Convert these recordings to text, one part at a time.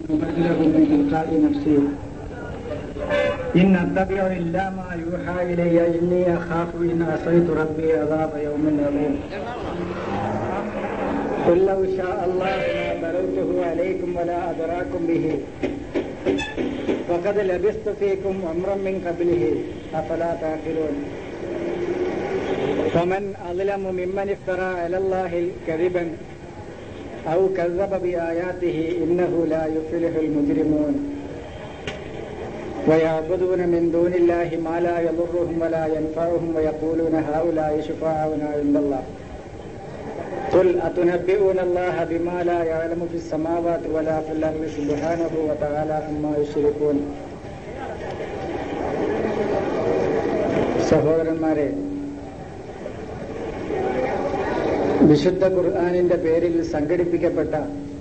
أبلغ من تلقاء نفسي إن أتبع إلا ما يوحى إلي إني أخاف إن عصيت ربي عذاب يوم عظيم قل لو شاء الله ما بلوته عليكم ولا أدراكم به فقد لبثت فيكم عمرا من قبله أفلا تعقلون فمن أظلم ممن افترى على الله كذبا أو كذب بآياته إنه لا يفلح المجرمون ويعبدون من دون الله ما لا يضرهم ولا ينفعهم ويقولون هؤلاء شفاعنا عند الله قل أتنبئون الله بما لا يعلم في السماوات ولا في الأرض سبحانه وتعالى عما يشركون സഹോദരന്മാരെ വിശുദ്ധ ഖുർആാനിന്റെ പേരിൽ സംഘടിപ്പിക്കപ്പെട്ട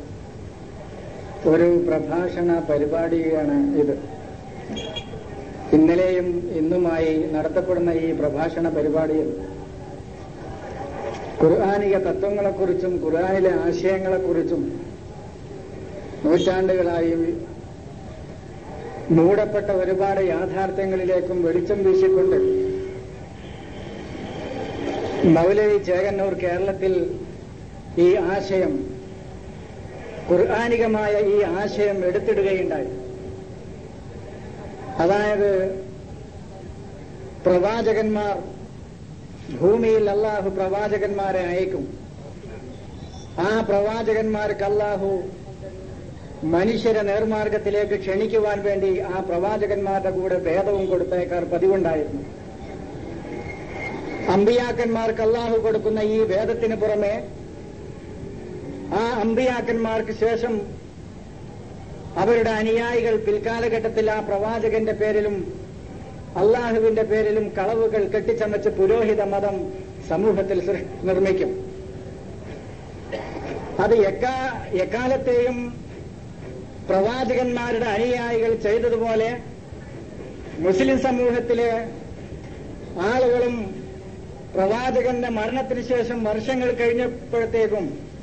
ഒരു പ്രഭാഷണ പരിപാടിയാണ് ഇത് ഇന്നലെയും ഇന്നുമായി നടത്തപ്പെടുന്ന ഈ പ്രഭാഷണ പരിപാടിയിൽ ഖുർആാനിക തത്വങ്ങളെക്കുറിച്ചും ഖുർആാനിലെ ആശയങ്ങളെക്കുറിച്ചും നൂറ്റാണ്ടുകളായി മൂടപ്പെട്ട ഒരുപാട് യാഥാർത്ഥ്യങ്ങളിലേക്കും വെളിച്ചം വീശിക്കൊണ്ട് മൗലവി ചേകന്നൂർ കേരളത്തിൽ ഈ ആശയം ഖുർആാനികമായ ഈ ആശയം എടുത്തിടുകയുണ്ടായി അതായത് പ്രവാചകന്മാർ ഭൂമിയിൽ അള്ളാഹു പ്രവാചകന്മാരെ അയക്കും ആ പ്രവാചകന്മാർക്ക് അള്ളാഹു മനുഷ്യരെ നേർമാർഗത്തിലേക്ക് ക്ഷണിക്കുവാൻ വേണ്ടി ആ പ്രവാചകന്മാരുടെ കൂടെ ഭേദവും കൊടുത്തേക്കാർ പതിവുണ്ടായിരുന്നു അമ്പിയാക്കന്മാർക്ക് അള്ളാഹു കൊടുക്കുന്ന ഈ വേദത്തിന് പുറമെ ആ അമ്പിയാക്കന്മാർക്ക് ശേഷം അവരുടെ അനുയായികൾ പിൽക്കാലഘട്ടത്തിൽ ആ പ്രവാചകന്റെ പേരിലും അള്ളാഹുവിന്റെ പേരിലും കളവുകൾ കെട്ടിച്ചമച്ച് പുരോഹിത മതം സമൂഹത്തിൽ നിർമ്മിക്കും അത് എക്കാ എക്കാലത്തെയും പ്രവാചകന്മാരുടെ അനുയായികൾ ചെയ്തതുപോലെ മുസ്ലിം സമൂഹത്തിലെ ആളുകളും പ്രവാചകന്റെ മരണത്തിന് ശേഷം വർഷങ്ങൾ കഴിഞ്ഞപ്പോഴത്തേക്കും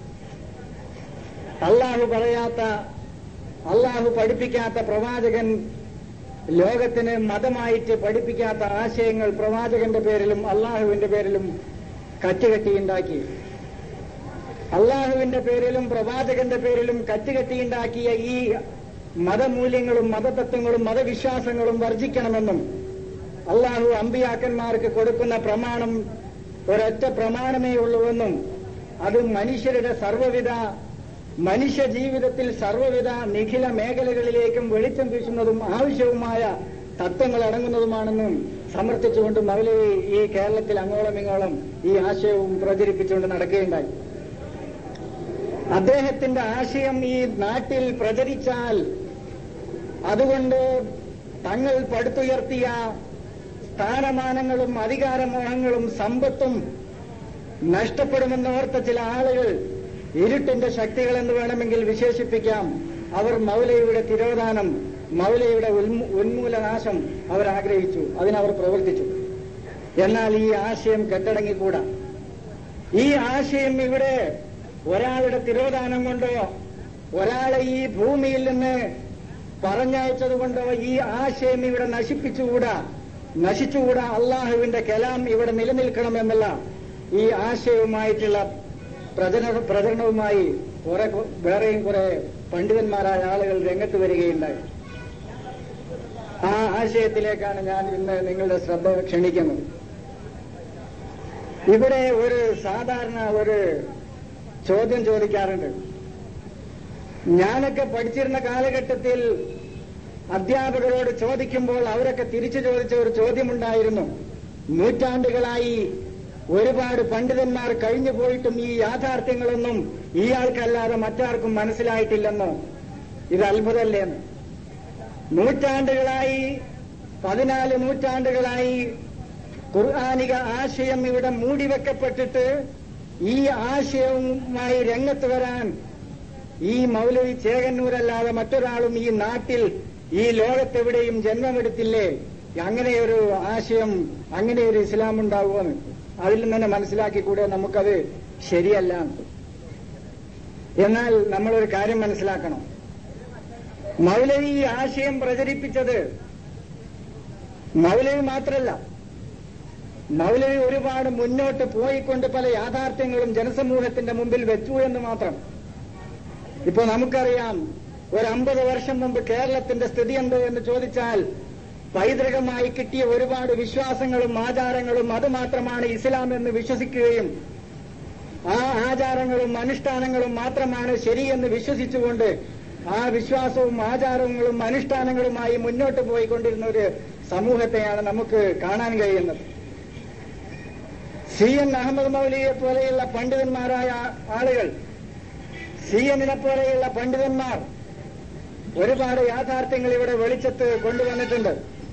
അള്ളാഹു പറയാത്ത അള്ളാഹു പഠിപ്പിക്കാത്ത പ്രവാചകൻ ലോകത്തിന് മതമായിട്ട് പഠിപ്പിക്കാത്ത ആശയങ്ങൾ പ്രവാചകന്റെ പേരിലും അള്ളാഹുവിന്റെ പേരിലും കറ്റുകെട്ടിയുണ്ടാക്കി അള്ളാഹുവിന്റെ പേരിലും പ്രവാചകന്റെ പേരിലും കറ്റുകെട്ടിയുണ്ടാക്കിയ ഈ മതമൂല്യങ്ങളും മതതത്വങ്ങളും മതവിശ്വാസങ്ങളും വർജിക്കണമെന്നും അള്ളാഹു അമ്പിയാക്കന്മാർക്ക് കൊടുക്കുന്ന പ്രമാണം ഒരൊറ്റ പ്രമാണമേ ഉള്ളൂവെന്നും അത് മനുഷ്യരുടെ സർവ്വവിധ മനുഷ്യ ജീവിതത്തിൽ സർവ്വവിധ നിഖില മേഖലകളിലേക്കും വെളിച്ചം വീശുന്നതും ആവശ്യവുമായ തത്വങ്ങൾ അടങ്ങുന്നതുമാണെന്നും സമർത്ഥിച്ചുകൊണ്ട് മൗലവി ഈ കേരളത്തിൽ അങ്ങോളം ഇങ്ങോളം ഈ ആശയവും പ്രചരിപ്പിച്ചുകൊണ്ട് നടക്കുകയുണ്ടായി അദ്ദേഹത്തിന്റെ ആശയം ഈ നാട്ടിൽ പ്രചരിച്ചാൽ അതുകൊണ്ട് തങ്ങൾ പടുത്തുയർത്തിയ സ്ഥാനമാനങ്ങളും അധികാരമോഹങ്ങളും സമ്പത്തും നഷ്ടപ്പെടുമെന്നോർത്ത ചില ആളുകൾ ഇരുട്ടിന്റെ ശക്തികൾ എന്ന് വേണമെങ്കിൽ വിശേഷിപ്പിക്കാം അവർ മൗലയുടെ തിരോധാനം മൗലയുടെ ഉന്മൂലനാശം അവർ ആഗ്രഹിച്ചു അതിനവർ പ്രവർത്തിച്ചു എന്നാൽ ഈ ആശയം കെട്ടടങ്ങിക്കൂടാ ഈ ആശയം ഇവിടെ ഒരാളുടെ തിരോധാനം കൊണ്ടോ ഒരാളെ ഈ ഭൂമിയിൽ നിന്ന് പറഞ്ഞയച്ചതുകൊണ്ടോ ഈ ആശയം ഇവിടെ നശിപ്പിച്ചുകൂടാ നശിച്ചുകൂടാ അള്ളാഹുവിന്റെ കലാം ഇവിടെ നിലനിൽക്കണമെന്നല്ല ഈ ആശയവുമായിട്ടുള്ള പ്രചരണ പ്രചരണവുമായി കുറെ വേറെയും കുറെ പണ്ഡിതന്മാരായ ആളുകൾ രംഗത്ത് വരികയുണ്ടായി ആ ആശയത്തിലേക്കാണ് ഞാൻ ഇന്ന് നിങ്ങളുടെ ശ്രദ്ധ ക്ഷണിക്കുന്നത് ഇവിടെ ഒരു സാധാരണ ഒരു ചോദ്യം ചോദിക്കാറുണ്ട് ഞാനൊക്കെ പഠിച്ചിരുന്ന കാലഘട്ടത്തിൽ അധ്യാപകരോട് ചോദിക്കുമ്പോൾ അവരൊക്കെ തിരിച്ചു ചോദിച്ച ഒരു ചോദ്യമുണ്ടായിരുന്നു നൂറ്റാണ്ടുകളായി ഒരുപാട് പണ്ഡിതന്മാർ കഴിഞ്ഞു പോയിട്ടും ഈ യാഥാർത്ഥ്യങ്ങളൊന്നും ഇയാൾക്കല്ലാതെ മറ്റാർക്കും മനസ്സിലായിട്ടില്ലെന്നോ ഇത് അത്ഭുതമല്ലേ നൂറ്റാണ്ടുകളായി പതിനാല് നൂറ്റാണ്ടുകളായി ഖുർആാനിക ആശയം ഇവിടെ മൂടിവെക്കപ്പെട്ടിട്ട് ഈ ആശയവുമായി രംഗത്ത് വരാൻ ഈ മൗലവി ചേകന്നൂരല്ലാതെ മറ്റൊരാളും ഈ നാട്ടിൽ ഈ ലോകത്തെവിടെയും ജന്മമെടുത്തില്ലേ അങ്ങനെ ഒരു ആശയം അങ്ങനെ ഒരു ഇസ്ലാം ഉണ്ടാവുമെന്ന് അതിൽ നിന്ന് തന്നെ മനസ്സിലാക്കിക്കൂടെ നമുക്കത് ശരിയല്ല എന്നാൽ നമ്മളൊരു കാര്യം മനസ്സിലാക്കണം മൗലവി ഈ ആശയം പ്രചരിപ്പിച്ചത് മൗലവി മാത്രല്ല മൗലവി ഒരുപാട് മുന്നോട്ട് പോയിക്കൊണ്ട് പല യാഥാർത്ഥ്യങ്ങളും ജനസമൂഹത്തിന്റെ മുമ്പിൽ വെച്ചു എന്ന് മാത്രം ഇപ്പൊ നമുക്കറിയാം ഒരു അമ്പത് വർഷം മുമ്പ് കേരളത്തിന്റെ സ്ഥിതി എന്ത് എന്ന് ചോദിച്ചാൽ പൈതൃകമായി കിട്ടിയ ഒരുപാട് വിശ്വാസങ്ങളും ആചാരങ്ങളും അത് മാത്രമാണ് ഇസ്ലാം എന്ന് വിശ്വസിക്കുകയും ആ ആചാരങ്ങളും അനുഷ്ഠാനങ്ങളും മാത്രമാണ് ശരിയെന്ന് വിശ്വസിച്ചുകൊണ്ട് ആ വിശ്വാസവും ആചാരങ്ങളും അനുഷ്ഠാനങ്ങളുമായി മുന്നോട്ട് പോയിക്കൊണ്ടിരുന്ന ഒരു സമൂഹത്തെയാണ് നമുക്ക് കാണാൻ കഴിയുന്നത് സി എൻ അഹമ്മദ് മൗലിയെ പോലെയുള്ള പണ്ഡിതന്മാരായ ആളുകൾ സി എന്നിനെ പോലെയുള്ള പണ്ഡിതന്മാർ ഒരുപാട് യാഥാർത്ഥ്യങ്ങൾ ഇവിടെ വെളിച്ചത്ത് കൊണ്ടുവന്നിട്ടുണ്ട്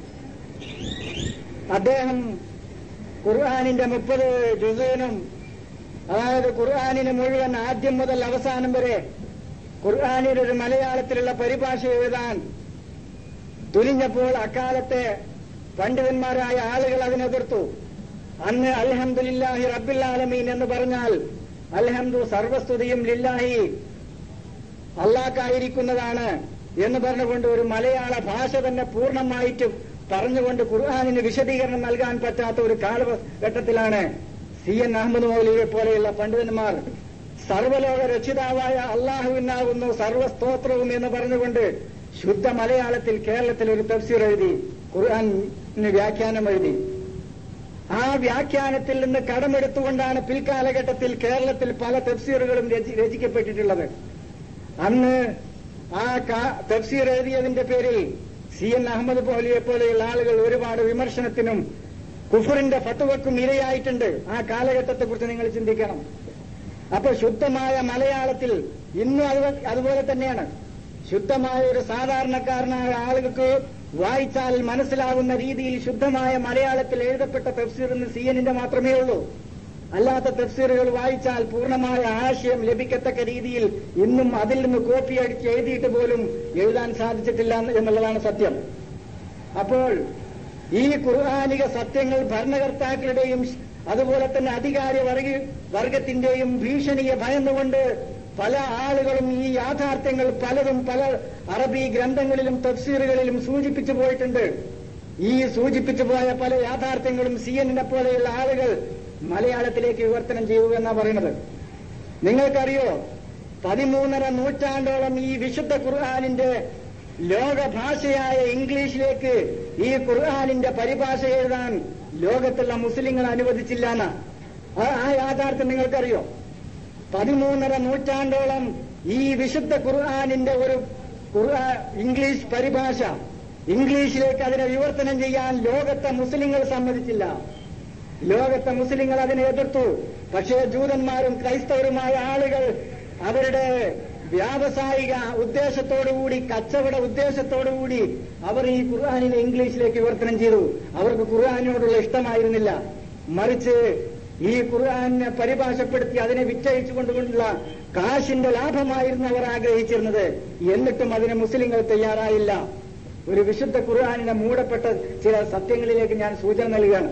അദ്ദേഹം ഖുർആാനിന്റെ മുപ്പത് ജുസേനും അതായത് ഖുർആാനിന് മുഴുവൻ ആദ്യം മുതൽ അവസാനം വരെ ഖുർആാനിൽ ഒരു മലയാളത്തിലുള്ള പരിഭാഷ എഴുതാൻ തുനിഞ്ഞപ്പോൾ അക്കാലത്തെ പണ്ഡിതന്മാരായ ആളുകൾ അതിനെതിർത്തു അന്ന് അൽഹംദുലില്ലാഹി റബ്ബിൽ ആലമീൻ എന്ന് പറഞ്ഞാൽ അൽഹംദു സർവസ്തുതിയും ലില്ലാഹി അള്ളാഹ്ക്കായിരിക്കുന്നതാണ് എന്ന് പറഞ്ഞുകൊണ്ട് ഒരു മലയാള ഭാഷ തന്നെ പൂർണ്ണമായിട്ടും പറഞ്ഞുകൊണ്ട് ഖുർആാനിന് വിശദീകരണം നൽകാൻ പറ്റാത്ത ഒരു കാലഘട്ടത്തിലാണ് സി എൻ അഹമ്മദ് മൗലിയെ പോലെയുള്ള പണ്ഡിതന്മാർ സർവലോക രക്ഷിതാവായ അള്ളാഹുവിനാകുന്നു സർവസ്തോത്രവും എന്ന് പറഞ്ഞുകൊണ്ട് ശുദ്ധ മലയാളത്തിൽ കേരളത്തിൽ ഒരു തഫ്സീർ എഴുതി ഖുർആാനിന് വ്യാഖ്യാനം എഴുതി ആ വ്യാഖ്യാനത്തിൽ നിന്ന് കടമെടുത്തുകൊണ്ടാണ് പിൽക്കാലഘട്ടത്തിൽ കേരളത്തിൽ പല തഫ്സീറുകളും രചി- രചിക്കപ്പെട്ടിട്ടുള്ളത് അന്ന് ആ കാ- തഫ്സീർ എഴുതിയതിന്റെ പേരിൽ സി എൻ അഹമ്മദ് പോലിയെ പോലെയുള്ള ആളുകൾ ഒരുപാട് വിമർശനത്തിനും കുഫറിന്റെ ഫത്തുവക്കും ഇരയായിട്ടുണ്ട് ആ കാലഘട്ടത്തെ കുറിച്ച് നിങ്ങൾ ചിന്തിക്കണം അപ്പൊ ശുദ്ധമായ മലയാളത്തിൽ ഇന്നും അത് അതുപോലെ തന്നെയാണ് ശുദ്ധമായ ഒരു സാധാരണക്കാരനായ ആളുകൾക്ക് വായിച്ചാൽ മനസ്സിലാകുന്ന രീതിയിൽ ശുദ്ധമായ മലയാളത്തിൽ എഴുതപ്പെട്ട തഫ്സീർ എന്ന് സി എന്നിന്റെ മാത്രമേ ഉള്ളൂ അല്ലാത്ത തഫ്സീറുകൾ വായിച്ചാൽ പൂർണ്ണമായ ആശയം ലഭിക്കത്തക്ക രീതിയിൽ ഇന്നും അതിൽ നിന്ന് കോപ്പി അടിച്ച് എഴുതിയിട്ട് പോലും എഴുതാൻ സാധിച്ചിട്ടില്ല എന്നുള്ളതാണ് സത്യം അപ്പോൾ ഈ ഖുർആാനിക സത്യങ്ങൾ ഭരണകർത്താക്കളുടെയും അതുപോലെ തന്നെ അധികാര വർഗ വർഗത്തിന്റെയും ഭീഷണിയെ ഭയന്നുകൊണ്ട് പല ആളുകളും ഈ യാഥാർത്ഥ്യങ്ങൾ പലതും പല അറബി ഗ്രന്ഥങ്ങളിലും തഫ്സീറുകളിലും സൂചിപ്പിച്ചു പോയിട്ടുണ്ട് ഈ സൂചിപ്പിച്ചു പോയ പല യാഥാർത്ഥ്യങ്ങളും സി എന്നിനെ പോലെയുള്ള ആളുകൾ മലയാളത്തിലേക്ക് വിവർത്തനം ചെയ്തു എന്നാണ് പറയുന്നത് നിങ്ങൾക്കറിയോ പതിമൂന്നര നൂറ്റാണ്ടോളം ഈ വിശുദ്ധ ഖുർആാനിന്റെ ലോകഭാഷയായ ഇംഗ്ലീഷിലേക്ക് ഈ ഖുർആാനിന്റെ പരിഭാഷ എഴുതാൻ ലോകത്തുള്ള മുസ്ലിങ്ങൾ അനുവദിച്ചില്ല എന്നാ ആ- ആ യാഥാർത്ഥ്യം നിങ്ങൾക്കറിയോ പതിമൂന്നര നൂറ്റാണ്ടോളം ഈ വിശുദ്ധ ഖുർആാനിന്റെ ഒരു ഖുർആ ഇംഗ്ലീഷ് പരിഭാഷ ഇംഗ്ലീഷിലേക്ക് അതിനെ വിവർത്തനം ചെയ്യാൻ ലോകത്തെ മുസ്ലിങ്ങൾ സമ്മതിച്ചില്ല ലോകത്തെ മുസ്ലിങ്ങൾ അതിനെ എതിർത്തു പക്ഷേ ജൂതന്മാരും ക്രൈസ്തവരുമായ ആളുകൾ അവരുടെ വ്യാവസായിക ഉദ്ദേശത്തോടുകൂടി കച്ചവട ഉദ്ദേശത്തോടുകൂടി അവർ ഈ ഖുർആാനിനെ ഇംഗ്ലീഷിലേക്ക് വിവർത്തനം ചെയ്തു അവർക്ക് ഖുർആാനിനോടുള്ള ഇഷ്ടമായിരുന്നില്ല മറിച്ച് ഈ ഖുർആാനിനെ പരിഭാഷപ്പെടുത്തി അതിനെ വിറ്റഴിച്ചുകൊണ്ടുകൊണ്ടുള്ള കാശിന്റെ ലാഭമായിരുന്നു അവർ ആഗ്രഹിച്ചിരുന്നത് എന്നിട്ടും അതിന് മുസ്ലിങ്ങൾ തയ്യാറായില്ല ഒരു വിശുദ്ധ ഖുർആാനിനെ മൂടപ്പെട്ട ചില സത്യങ്ങളിലേക്ക് ഞാൻ സൂചന നൽകുകയാണ്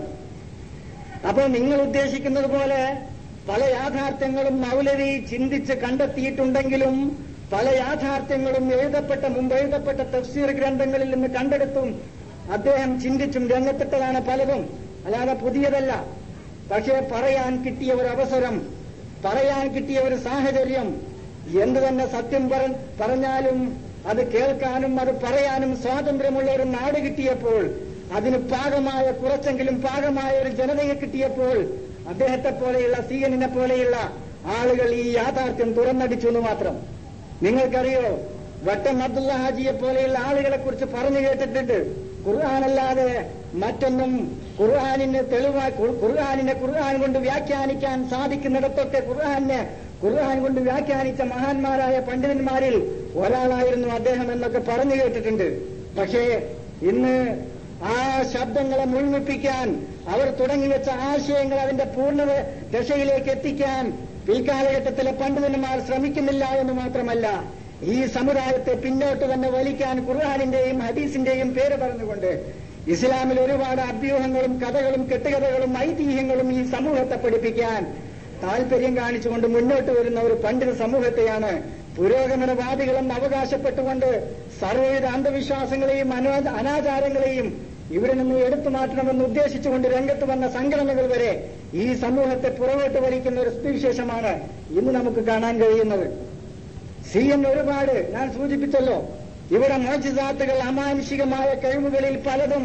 അപ്പോൾ നിങ്ങൾ ഉദ്ദേശിക്കുന്നത് പോലെ പല യാഥാർത്ഥ്യങ്ങളും മൗലവി ചിന്തിച്ച് കണ്ടെത്തിയിട്ടുണ്ടെങ്കിലും പല യാഥാർത്ഥ്യങ്ങളും എഴുതപ്പെട്ട മുമ്പ് എഴുതപ്പെട്ട തഫ്സീർ ഗ്രന്ഥങ്ങളിൽ നിന്ന് കണ്ടെടുത്തും അദ്ദേഹം ചിന്തിച്ചും രംഗത്തിട്ടതാണ് പലതും അല്ലാതെ പുതിയതല്ല പക്ഷേ പറയാൻ കിട്ടിയ ഒരു അവസരം പറയാൻ കിട്ടിയ ഒരു സാഹചര്യം എന്ത് തന്നെ സത്യം പറ- പറഞ്ഞാലും അത് കേൾക്കാനും അത് പറയാനും സ്വാതന്ത്ര്യമുള്ള ഒരു നാട് കിട്ടിയപ്പോൾ അതിന് പാകമായ കുറച്ചെങ്കിലും പാകമായ ഒരു ജനതയെ കിട്ടിയപ്പോൾ അദ്ദേഹത്തെ പോലെയുള്ള സി എന്നിനെ പോലെയുള്ള ആളുകൾ ഈ യാഥാർത്ഥ്യം തുറന്നടിച്ചു എന്ന് മാത്രം നിങ്ങൾക്കറിയോ വട്ടം അബ്ദുള്ള ഹാജിയെ പോലെയുള്ള ആളുകളെ കുറിച്ച് പറഞ്ഞു കേട്ടിട്ടുണ്ട് ഖുർആാനല്ലാതെ മറ്റൊന്നും ഖുർആാനിന് തെളിവാ ഖുർആാനിനെ ഖുർആൻ കൊണ്ട് വ്യാഖ്യാനിക്കാൻ സാധിക്കുന്നിടത്തൊക്കെ ഖുർആാനെ ഖുർആൻ കൊണ്ട് വ്യാഖ്യാനിച്ച മഹാന്മാരായ പണ്ഡിതന്മാരിൽ ഒരാളായിരുന്നു അദ്ദേഹം എന്നൊക്കെ പറഞ്ഞു കേട്ടിട്ടുണ്ട് പക്ഷേ ഇന്ന് ആ ശബ്ദങ്ങളെ മുഴുമിപ്പിക്കാൻ അവർ തുടങ്ങിവെച്ച ആശയങ്ങൾ അതിന്റെ പൂർണ്ണ ദശയിലേക്ക് എത്തിക്കാൻ പിൽക്കാലഘട്ടത്തിലെ പണ്ഡിതന്മാർ ശ്രമിക്കുന്നില്ല എന്ന് മാത്രമല്ല ഈ സമുദായത്തെ പിന്നോട്ട് തന്നെ വലിക്കാൻ ഖുർആാനിന്റെയും ഹദീസിന്റെയും പേര് പറഞ്ഞുകൊണ്ട് ഇസ്ലാമിൽ ഒരുപാട് അഭ്യൂഹങ്ങളും കഥകളും കെട്ടുകഥകളും ഐതിഹ്യങ്ങളും ഈ സമൂഹത്തെ പഠിപ്പിക്കാൻ താല്പര്യം കാണിച്ചുകൊണ്ട് മുന്നോട്ട് വരുന്ന ഒരു പണ്ഡിത സമൂഹത്തെയാണ് പുരോഗമനവാദികളെന്ന് അവകാശപ്പെട്ടുകൊണ്ട് സർവ്വവിധ അന്ധവിശ്വാസങ്ങളെയും അനാ- അനാചാരങ്ങളെയും ഇവിടെ നിന്ന് എടുത്തു മാറ്റണമെന്ന് ഉദ്ദേശിച്ചുകൊണ്ട് രംഗത്ത് വന്ന സംഘടനകൾ വരെ ഈ സമൂഹത്തെ പുറകോട്ട് വലിക്കുന്ന ഒരു സ്ഥിതിവിശേഷമാണ് ഇന്ന് നമുക്ക് കാണാൻ കഴിയുന്നത് സി എൻ ഒരുപാട് ഞാൻ സൂചിപ്പിച്ചല്ലോ ഇവിടെ മോചിതാത്തുകൾ അമാനുഷികമായ കഴിവുകളിൽ പലതും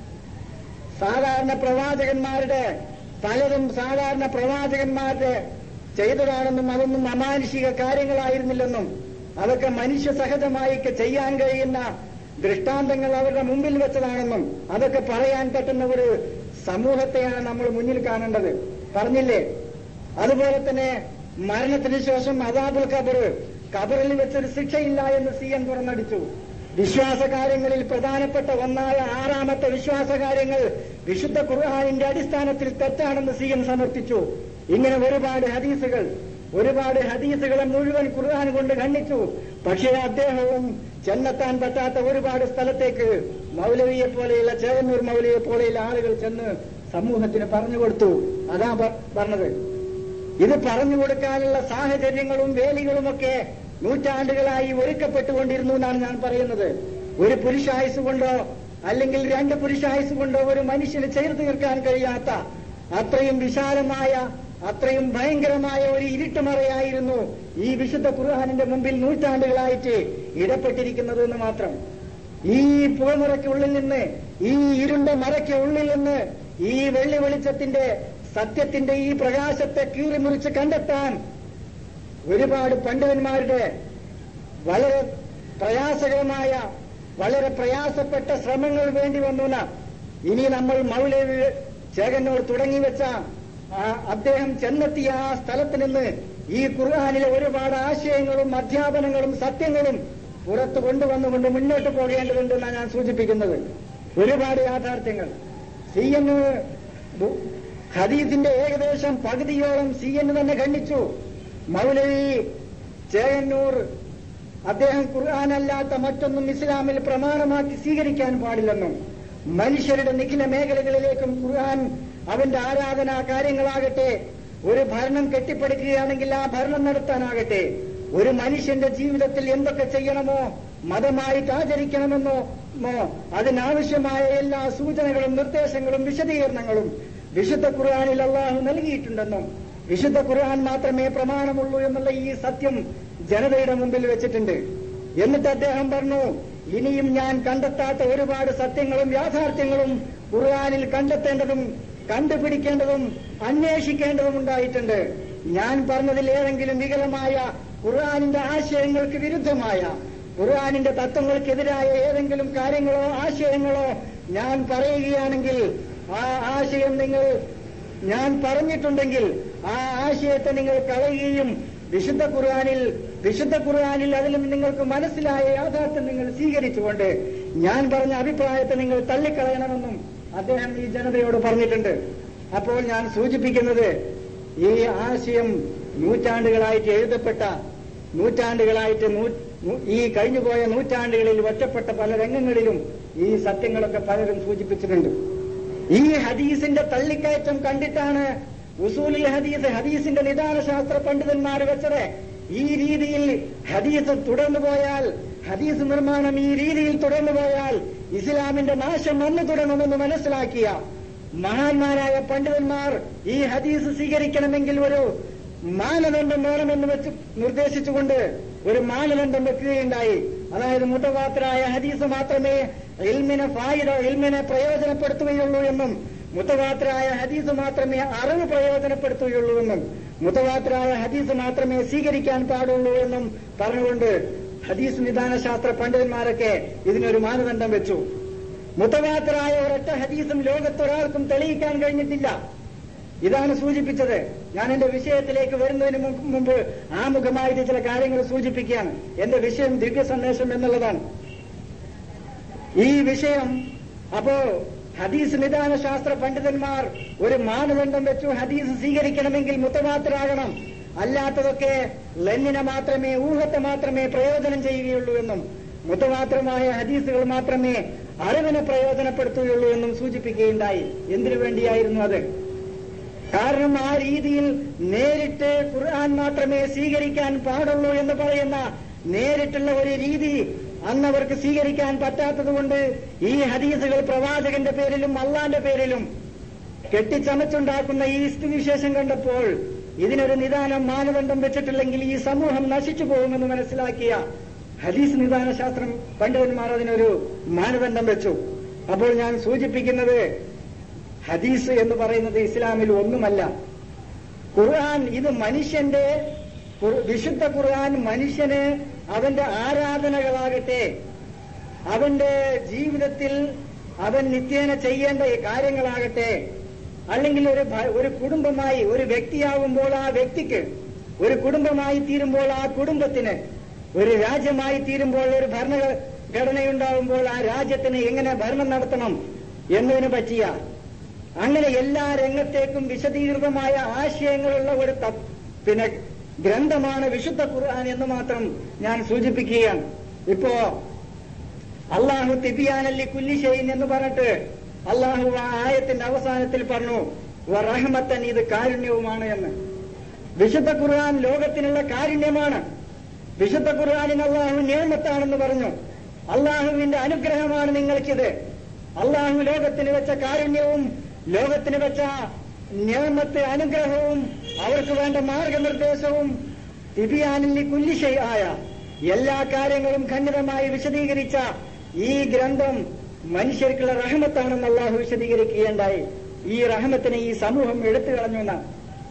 സാധാരണ പ്രവാചകന്മാരുടെ പലതും സാധാരണ പ്രവാചകന്മാരുടെ ചെയ്തതാണെന്നും അതൊന്നും അമാനുഷിക കാര്യങ്ങളായിരുന്നില്ലെന്നും അതൊക്കെ മനുഷ്യ സഹജമായി ചെയ്യാൻ കഴിയുന്ന ദൃഷ്ടാന്തങ്ങൾ അവരുടെ മുമ്പിൽ വെച്ചതാണെന്നും അതൊക്കെ പറയാൻ പറ്റുന്ന ഒരു സമൂഹത്തെയാണ് നമ്മൾ മുന്നിൽ കാണേണ്ടത് പറഞ്ഞില്ലേ അതുപോലെ തന്നെ മരണത്തിന് ശേഷം അതാബുൽ ഖബർ ഖബറിൽ വെച്ചൊരു ശിക്ഷയില്ല എന്ന് സി എൻ തുറന്നടിച്ചു വിശ്വാസ കാര്യങ്ങളിൽ പ്രധാനപ്പെട്ട ഒന്നായ ആറാമത്തെ വിശ്വാസ കാര്യങ്ങൾ വിശുദ്ധ ഖുർആാനിന്റെ അടിസ്ഥാനത്തിൽ തെറ്റാണെന്ന് സി എൻ സമർത്ഥിച്ചു ഇങ്ങനെ ഒരുപാട് ഹദീസുകൾ ഒരുപാട് ഹദീസുകളെ മുഴുവൻ ഖുർആൻ കൊണ്ട് ഖണ്ഡിച്ചു പക്ഷേ അദ്ദേഹവും ചെന്നെത്താൻ പറ്റാത്ത ഒരുപാട് സ്ഥലത്തേക്ക് മൗലവിയെ പോലെയുള്ള ചേവന്നൂർ മൗലവിയെ പോലെയുള്ള ആളുകൾ ചെന്ന് സമൂഹത്തിന് പറഞ്ഞു കൊടുത്തു അതാ പ- പറഞ്ഞത് ഇത് പറഞ്ഞു കൊടുക്കാനുള്ള സാഹചര്യങ്ങളും വേലികളുമൊക്കെ നൂറ്റാണ്ടുകളായി ഒരുക്കപ്പെട്ടുകൊണ്ടിരുന്നു എന്നാണ് ഞാൻ പറയുന്നത് ഒരു പുരുഷായുസ് കൊണ്ടോ അല്ലെങ്കിൽ രണ്ട് പുരുഷായുസ് കൊണ്ടോ ഒരു മനുഷ്യന് ചെയ്തു തീർക്കാൻ കഴിയാത്ത അത്രയും വിശാലമായ അത്രയും ഭയങ്കരമായ ഒരു ഇരുട്ടുമറയായിരുന്നു ഈ വിശുദ്ധ ഖുർആാനിന്റെ മുമ്പിൽ നൂറ്റാണ്ടുകളായിട്ട് ഇടപെട്ടിരിക്കുന്നത് എന്ന് മാത്രം ഈ പുകമുറയ്ക്കുള്ളിൽ നിന്ന് ഈ ഇരുണ്ട മറയ്ക്ക് ഉള്ളിൽ നിന്ന് ഈ വെള്ളി വെളിച്ചത്തിന്റെ സത്യത്തിന്റെ ഈ പ്രകാശത്തെ കീറിമുറിച്ച് കണ്ടെത്താൻ ഒരുപാട് പണ്ഡിതന്മാരുടെ വളരെ പ്രയാസകരമായ വളരെ പ്രയാസപ്പെട്ട ശ്രമങ്ങൾ വേണ്ടി വന്നു ന. ഇനി നമ്മൾ മൗലവി ചേകന്നൂർ തുടങ്ങി വെച്ച ആ അദ്ദേഹം ചെന്നെത്തിയ ആ സ്ഥലത്ത് നിന്ന് ഈ ഖുർആാനിലെ ഒരുപാട് ആശയങ്ങളും അധ്യാപനങ്ങളും സത്യങ്ങളും പുറത്തു കൊണ്ടുവന്നുകൊണ്ട് മുന്നോട്ട് പോകേണ്ടതുണ്ടെന്നാണ് ഞാൻ സൂചിപ്പിക്കുന്നത് ഒരുപാട് യാഥാർത്ഥ്യങ്ങൾ സി എൻ ഹദീസിന്റെ ഏകദേശം പകുതിയോളം സി എൻ തന്നെ ഖണ്ഡിച്ചു മൗലവി ചേയന്നൂർ അദ്ദേഹം ഖുർആാനല്ലാത്ത മറ്റൊന്നും ഇസ്ലാമിൽ പ്രമാണമാക്കി സ്വീകരിക്കാൻ പാടില്ലെന്നും മനുഷ്യരുടെ നിഖില മേഖലകളിലേക്കും ഖുർആൻ അവന്റെ ആരാധനാ കാര്യങ്ങളാകട്ടെ ഒരു ഭരണം കെട്ടിപ്പടുക്കുകയാണെങ്കിൽ ആ ഭരണം നടത്താനാകട്ടെ ഒരു മനുഷ്യന്റെ ജീവിതത്തിൽ എന്തൊക്കെ ചെയ്യണമോ മതമായിട്ട് ആചരിക്കണമെന്നോ മോ അതിനാവശ്യമായ എല്ലാ സൂചനകളും നിർദ്ദേശങ്ങളും വിശദീകരണങ്ങളും വിശുദ്ധ ഖുർആാനിൽ അള്ളാഹു നൽകിയിട്ടുണ്ടെന്നും വിശുദ്ധ ഖുർആൻ മാത്രമേ പ്രമാണമുള്ളൂ എന്നുള്ള ഈ സത്യം ജനതയുടെ മുമ്പിൽ വെച്ചിട്ടുണ്ട് എന്നിട്ട് അദ്ദേഹം പറഞ്ഞു ഇനിയും ഞാൻ കണ്ടെത്താത്ത ഒരുപാട് സത്യങ്ങളും യാഥാർത്ഥ്യങ്ങളും ഖുർആാനിൽ കണ്ടെത്തേണ്ടതും കണ്ടുപിടിക്കേണ്ടതും അന്വേഷിക്കേണ്ടതും ഉണ്ടായിട്ടുണ്ട് ഞാൻ പറഞ്ഞതിൽ ഏതെങ്കിലും വികലമായ ഖുർആാനിന്റെ ആശയങ്ങൾക്ക് വിരുദ്ധമായ ഖുർആാനിന്റെ തത്വങ്ങൾക്കെതിരായ ഏതെങ്കിലും കാര്യങ്ങളോ ആശയങ്ങളോ ഞാൻ പറയുകയാണെങ്കിൽ ആ ആശയം നിങ്ങൾ ഞാൻ പറഞ്ഞിട്ടുണ്ടെങ്കിൽ ആ ആശയത്തെ നിങ്ങൾ കളയുകയും വിശുദ്ധ ഖുർആാനിൽ വിശുദ്ധ ഖുർആാനിൽ അതിലും നിങ്ങൾക്ക് മനസ്സിലായ യാഥാർത്ഥ്യം നിങ്ങൾ സ്വീകരിച്ചുകൊണ്ട് ഞാൻ പറഞ്ഞ അഭിപ്രായത്തെ നിങ്ങൾ തള്ളിക്കളയണമെന്നും അദ്ദേഹം ഈ ജനതയോട് പറഞ്ഞിട്ടുണ്ട് അപ്പോൾ ഞാൻ സൂചിപ്പിക്കുന്നത് ഈ ആശയം നൂറ്റാണ്ടുകളായിട്ട് എഴുതപ്പെട്ട നൂറ്റാണ്ടുകളായിട്ട് നൂ- നൂ- ഈ കഴിഞ്ഞുപോയ നൂറ്റാണ്ടുകളിൽ ഒറ്റപ്പെട്ട പല രംഗങ്ങളിലും ഈ സത്യങ്ങളൊക്കെ പലരും സൂചിപ്പിച്ചിട്ടുണ്ട് ഈ ഹദീസിന്റെ തള്ളിക്കയറ്റം കണ്ടിട്ടാണ് ഉസൂലിൽ ഹദീസ് ഹദീസിന്റെ നിദാന ശാസ്ത്ര പണ്ഡിതന്മാർ വെച്ചത് ഈ രീതിയിൽ ഹദീസ് തുടർന്നു പോയാൽ ഹദീസ് നിർമ്മാണം ഈ രീതിയിൽ തുടർന്നു പോയാൽ ഇസ്ലാമിന്റെ നാശം വന്നു തുടങ്ങുമെന്ന് മനസ്സിലാക്കിയ മഹാന്മാരായ പണ്ഡിതന്മാർ ഈ ഹദീസ് സ്വീകരിക്കണമെങ്കിൽ ഒരു മാനദണ്ഡം വേണമെന്ന് വെച്ച് നിർദ്ദേശിച്ചുകൊണ്ട് ഒരു മാനദണ്ഡം വെക്കുകയുണ്ടായി അതായത് മുത്തവാത്തരായ ഹദീസ് മാത്രമേ ഇൽമിനെ ഫായിദ ഇൽമിനെ പ്രയോജനപ്പെടുത്തുകയുള്ളൂ എന്നും മുത്തവാത്തരായ ഹദീസ് മാത്രമേ അറിവ് പ്രയോജനപ്പെടുത്തുകയുള്ളൂ എന്നും മുത്തവാത്തരായ ഹദീസ് മാത്രമേ സ്വീകരിക്കാൻ പാടുള്ളൂ എന്നും പറഞ്ഞുകൊണ്ട് ഹദീസ് നിദാന ശാസ്ത്ര പണ്ഡിതന്മാരൊക്കെ ഇതിനൊരു മാനദണ്ഡം വെച്ചു മുത്തവാത്തരായ ഒരൊറ്റ ഹദീസും ലോകത്തൊരാൾക്കും തെളിയിക്കാൻ കഴിഞ്ഞിട്ടില്ല ഇതാണ് സൂചിപ്പിച്ചത് ഞാൻ എന്റെ വിഷയത്തിലേക്ക് വരുന്നതിന് മുമ്പ് മുമ്പ് ആമുഖമായിട്ട് ചില കാര്യങ്ങൾ സൂചിപ്പിക്കുകയാണ് എന്റെ വിഷയം ദിവ്യ സന്ദേശം എന്നുള്ളതാണ് ഈ വിഷയം അപ്പോ ഹദീസ് നിദാന ശാസ്ത്ര പണ്ഡിതന്മാർ ഒരു മാനദണ്ഡം വെച്ചു ഹദീസ് സ്വീകരിക്കണമെങ്കിൽ മുത്തമാത്തരാകണം അല്ലാത്തതൊക്കെ ലെന്നിനെ മാത്രമേ ഊഹത്തെ മാത്രമേ പ്രയോജനം ചെയ്യുകയുള്ളൂ എന്നും മുത്തമാത്രമായ ഹദീസുകൾ മാത്രമേ അറിവിനെ പ്രയോജനപ്പെടുത്തുകയുള്ളൂ എന്നും സൂചിപ്പിക്കുകയുണ്ടായി എന്തിനു വേണ്ടിയായിരുന്നു അത് കാരണം ആ രീതിയിൽ നേരിട്ട് ഖുർആൻ മാത്രമേ സ്വീകരിക്കാൻ പാടുള്ളൂ എന്ന് പറയുന്ന നേരിട്ടുള്ള ഒരു രീതി അന്ന് അവർക്ക് സ്വീകരിക്കാൻ പറ്റാത്തതുകൊണ്ട് ഈ ഹദീസുകൾ പ്രവാചകന്റെ പേരിലും അള്ളാന്റെ പേരിലും കെട്ടിച്ചമച്ചുണ്ടാക്കുന്ന ഈ സ്ഥിതിവിശേഷം കണ്ടപ്പോൾ ഇതിനൊരു നിദാനം മാനദണ്ഡം വെച്ചിട്ടില്ലെങ്കിൽ ഈ സമൂഹം നശിച്ചു പോകുമെന്ന് മനസ്സിലാക്കിയ ഹദീസ് നിദാന ശാസ്ത്രം പണ്ഡിതന്മാർ അതിനൊരു മാനദണ്ഡം വെച്ചു അപ്പോൾ ഞാൻ സൂചിപ്പിക്കുന്നത് ഹദീസ് എന്ന് പറയുന്നത് ഇസ്ലാമിൽ ഒന്നുമല്ല ഖുർആൻ ഇത് മനുഷ്യന്റെ ഖുർ- വിശുദ്ധ ഖുർആൻ മനുഷ്യന് അവന്റെ ആരാധനകളാകട്ടെ അവന്റെ ജീവിതത്തിൽ അവൻ നിത്യേന ചെയ്യേണ്ട ഈ കാര്യങ്ങളാകട്ടെ അല്ലെങ്കിൽ ഒരു ഭ- ഒരു കുടുംബമായി ഒരു വ്യക്തിയാകുമ്പോൾ ആ വ്യക്തിക്ക് ഒരു കുടുംബമായി തീരുമ്പോൾ ആ കുടുംബത്തിന് ഒരു രാജ്യമായി തീരുമ്പോൾ ഒരു ഭരണഘടനയുണ്ടാകുമ്പോൾ ആ രാജ്യത്തിന് എങ്ങനെ ഭരണം നടത്തണം എന്നതിന് പറ്റിയ അങ്ങനെ എല്ലാ രംഗത്തേക്കും വിശദീകൃതമായ ആശയങ്ങളുള്ള ഒരു ത- പിന്നെ ഗ്രന്ഥമാണ് വിശുദ്ധ ഖുർആൻ എന്ന് മാത്രം ഞാൻ സൂചിപ്പിക്കുകയാണ് ഇപ്പോ അള്ളാഹു തിബിയാനല്ലി കുല്ലിശൈൻ എന്ന് പറഞ്ഞിട്ട് അള്ളാഹു ആ ആയത്തിന്റെ അവസാനത്തിൽ പറഞ്ഞു റഹ്മത്തൻ ഇത് കാരുണ്യവുമാണ് എന്ന് വിശുദ്ധ ഖുർആൻ ലോകത്തിനുള്ള കാരുണ്യമാണ് വിശുദ്ധ ഖുർആാനിന് അള്ളാഹു നിയമത്താണെന്ന് പറഞ്ഞു അള്ളാഹുവിന്റെ അനുഗ്രഹമാണ് നിങ്ങൾക്കിത് അള്ളാഹു ലോകത്തിന് വെച്ച കാരുണ്യവും ലോകത്തിന് വെച്ച നിയമത്തെ അനുഗ്രഹവും അവർക്ക് വേണ്ട മാർഗനിർദ്ദേശവും തിബിയാനിൽ കുല്ലിശയായ എല്ലാ കാര്യങ്ങളും ഖണ്ഡിതമായി വിശദീകരിച്ച ഈ ഗ്രന്ഥം മനുഷ്യർക്കുള്ള റഹമത്താണെന്ന് അള്ളാഹു വിശദീകരിക്കുകയുണ്ടായി ഈ റഹമത്തിനെ ഈ സമൂഹം എടുത്തു കളഞ്ഞു എന്നാണ്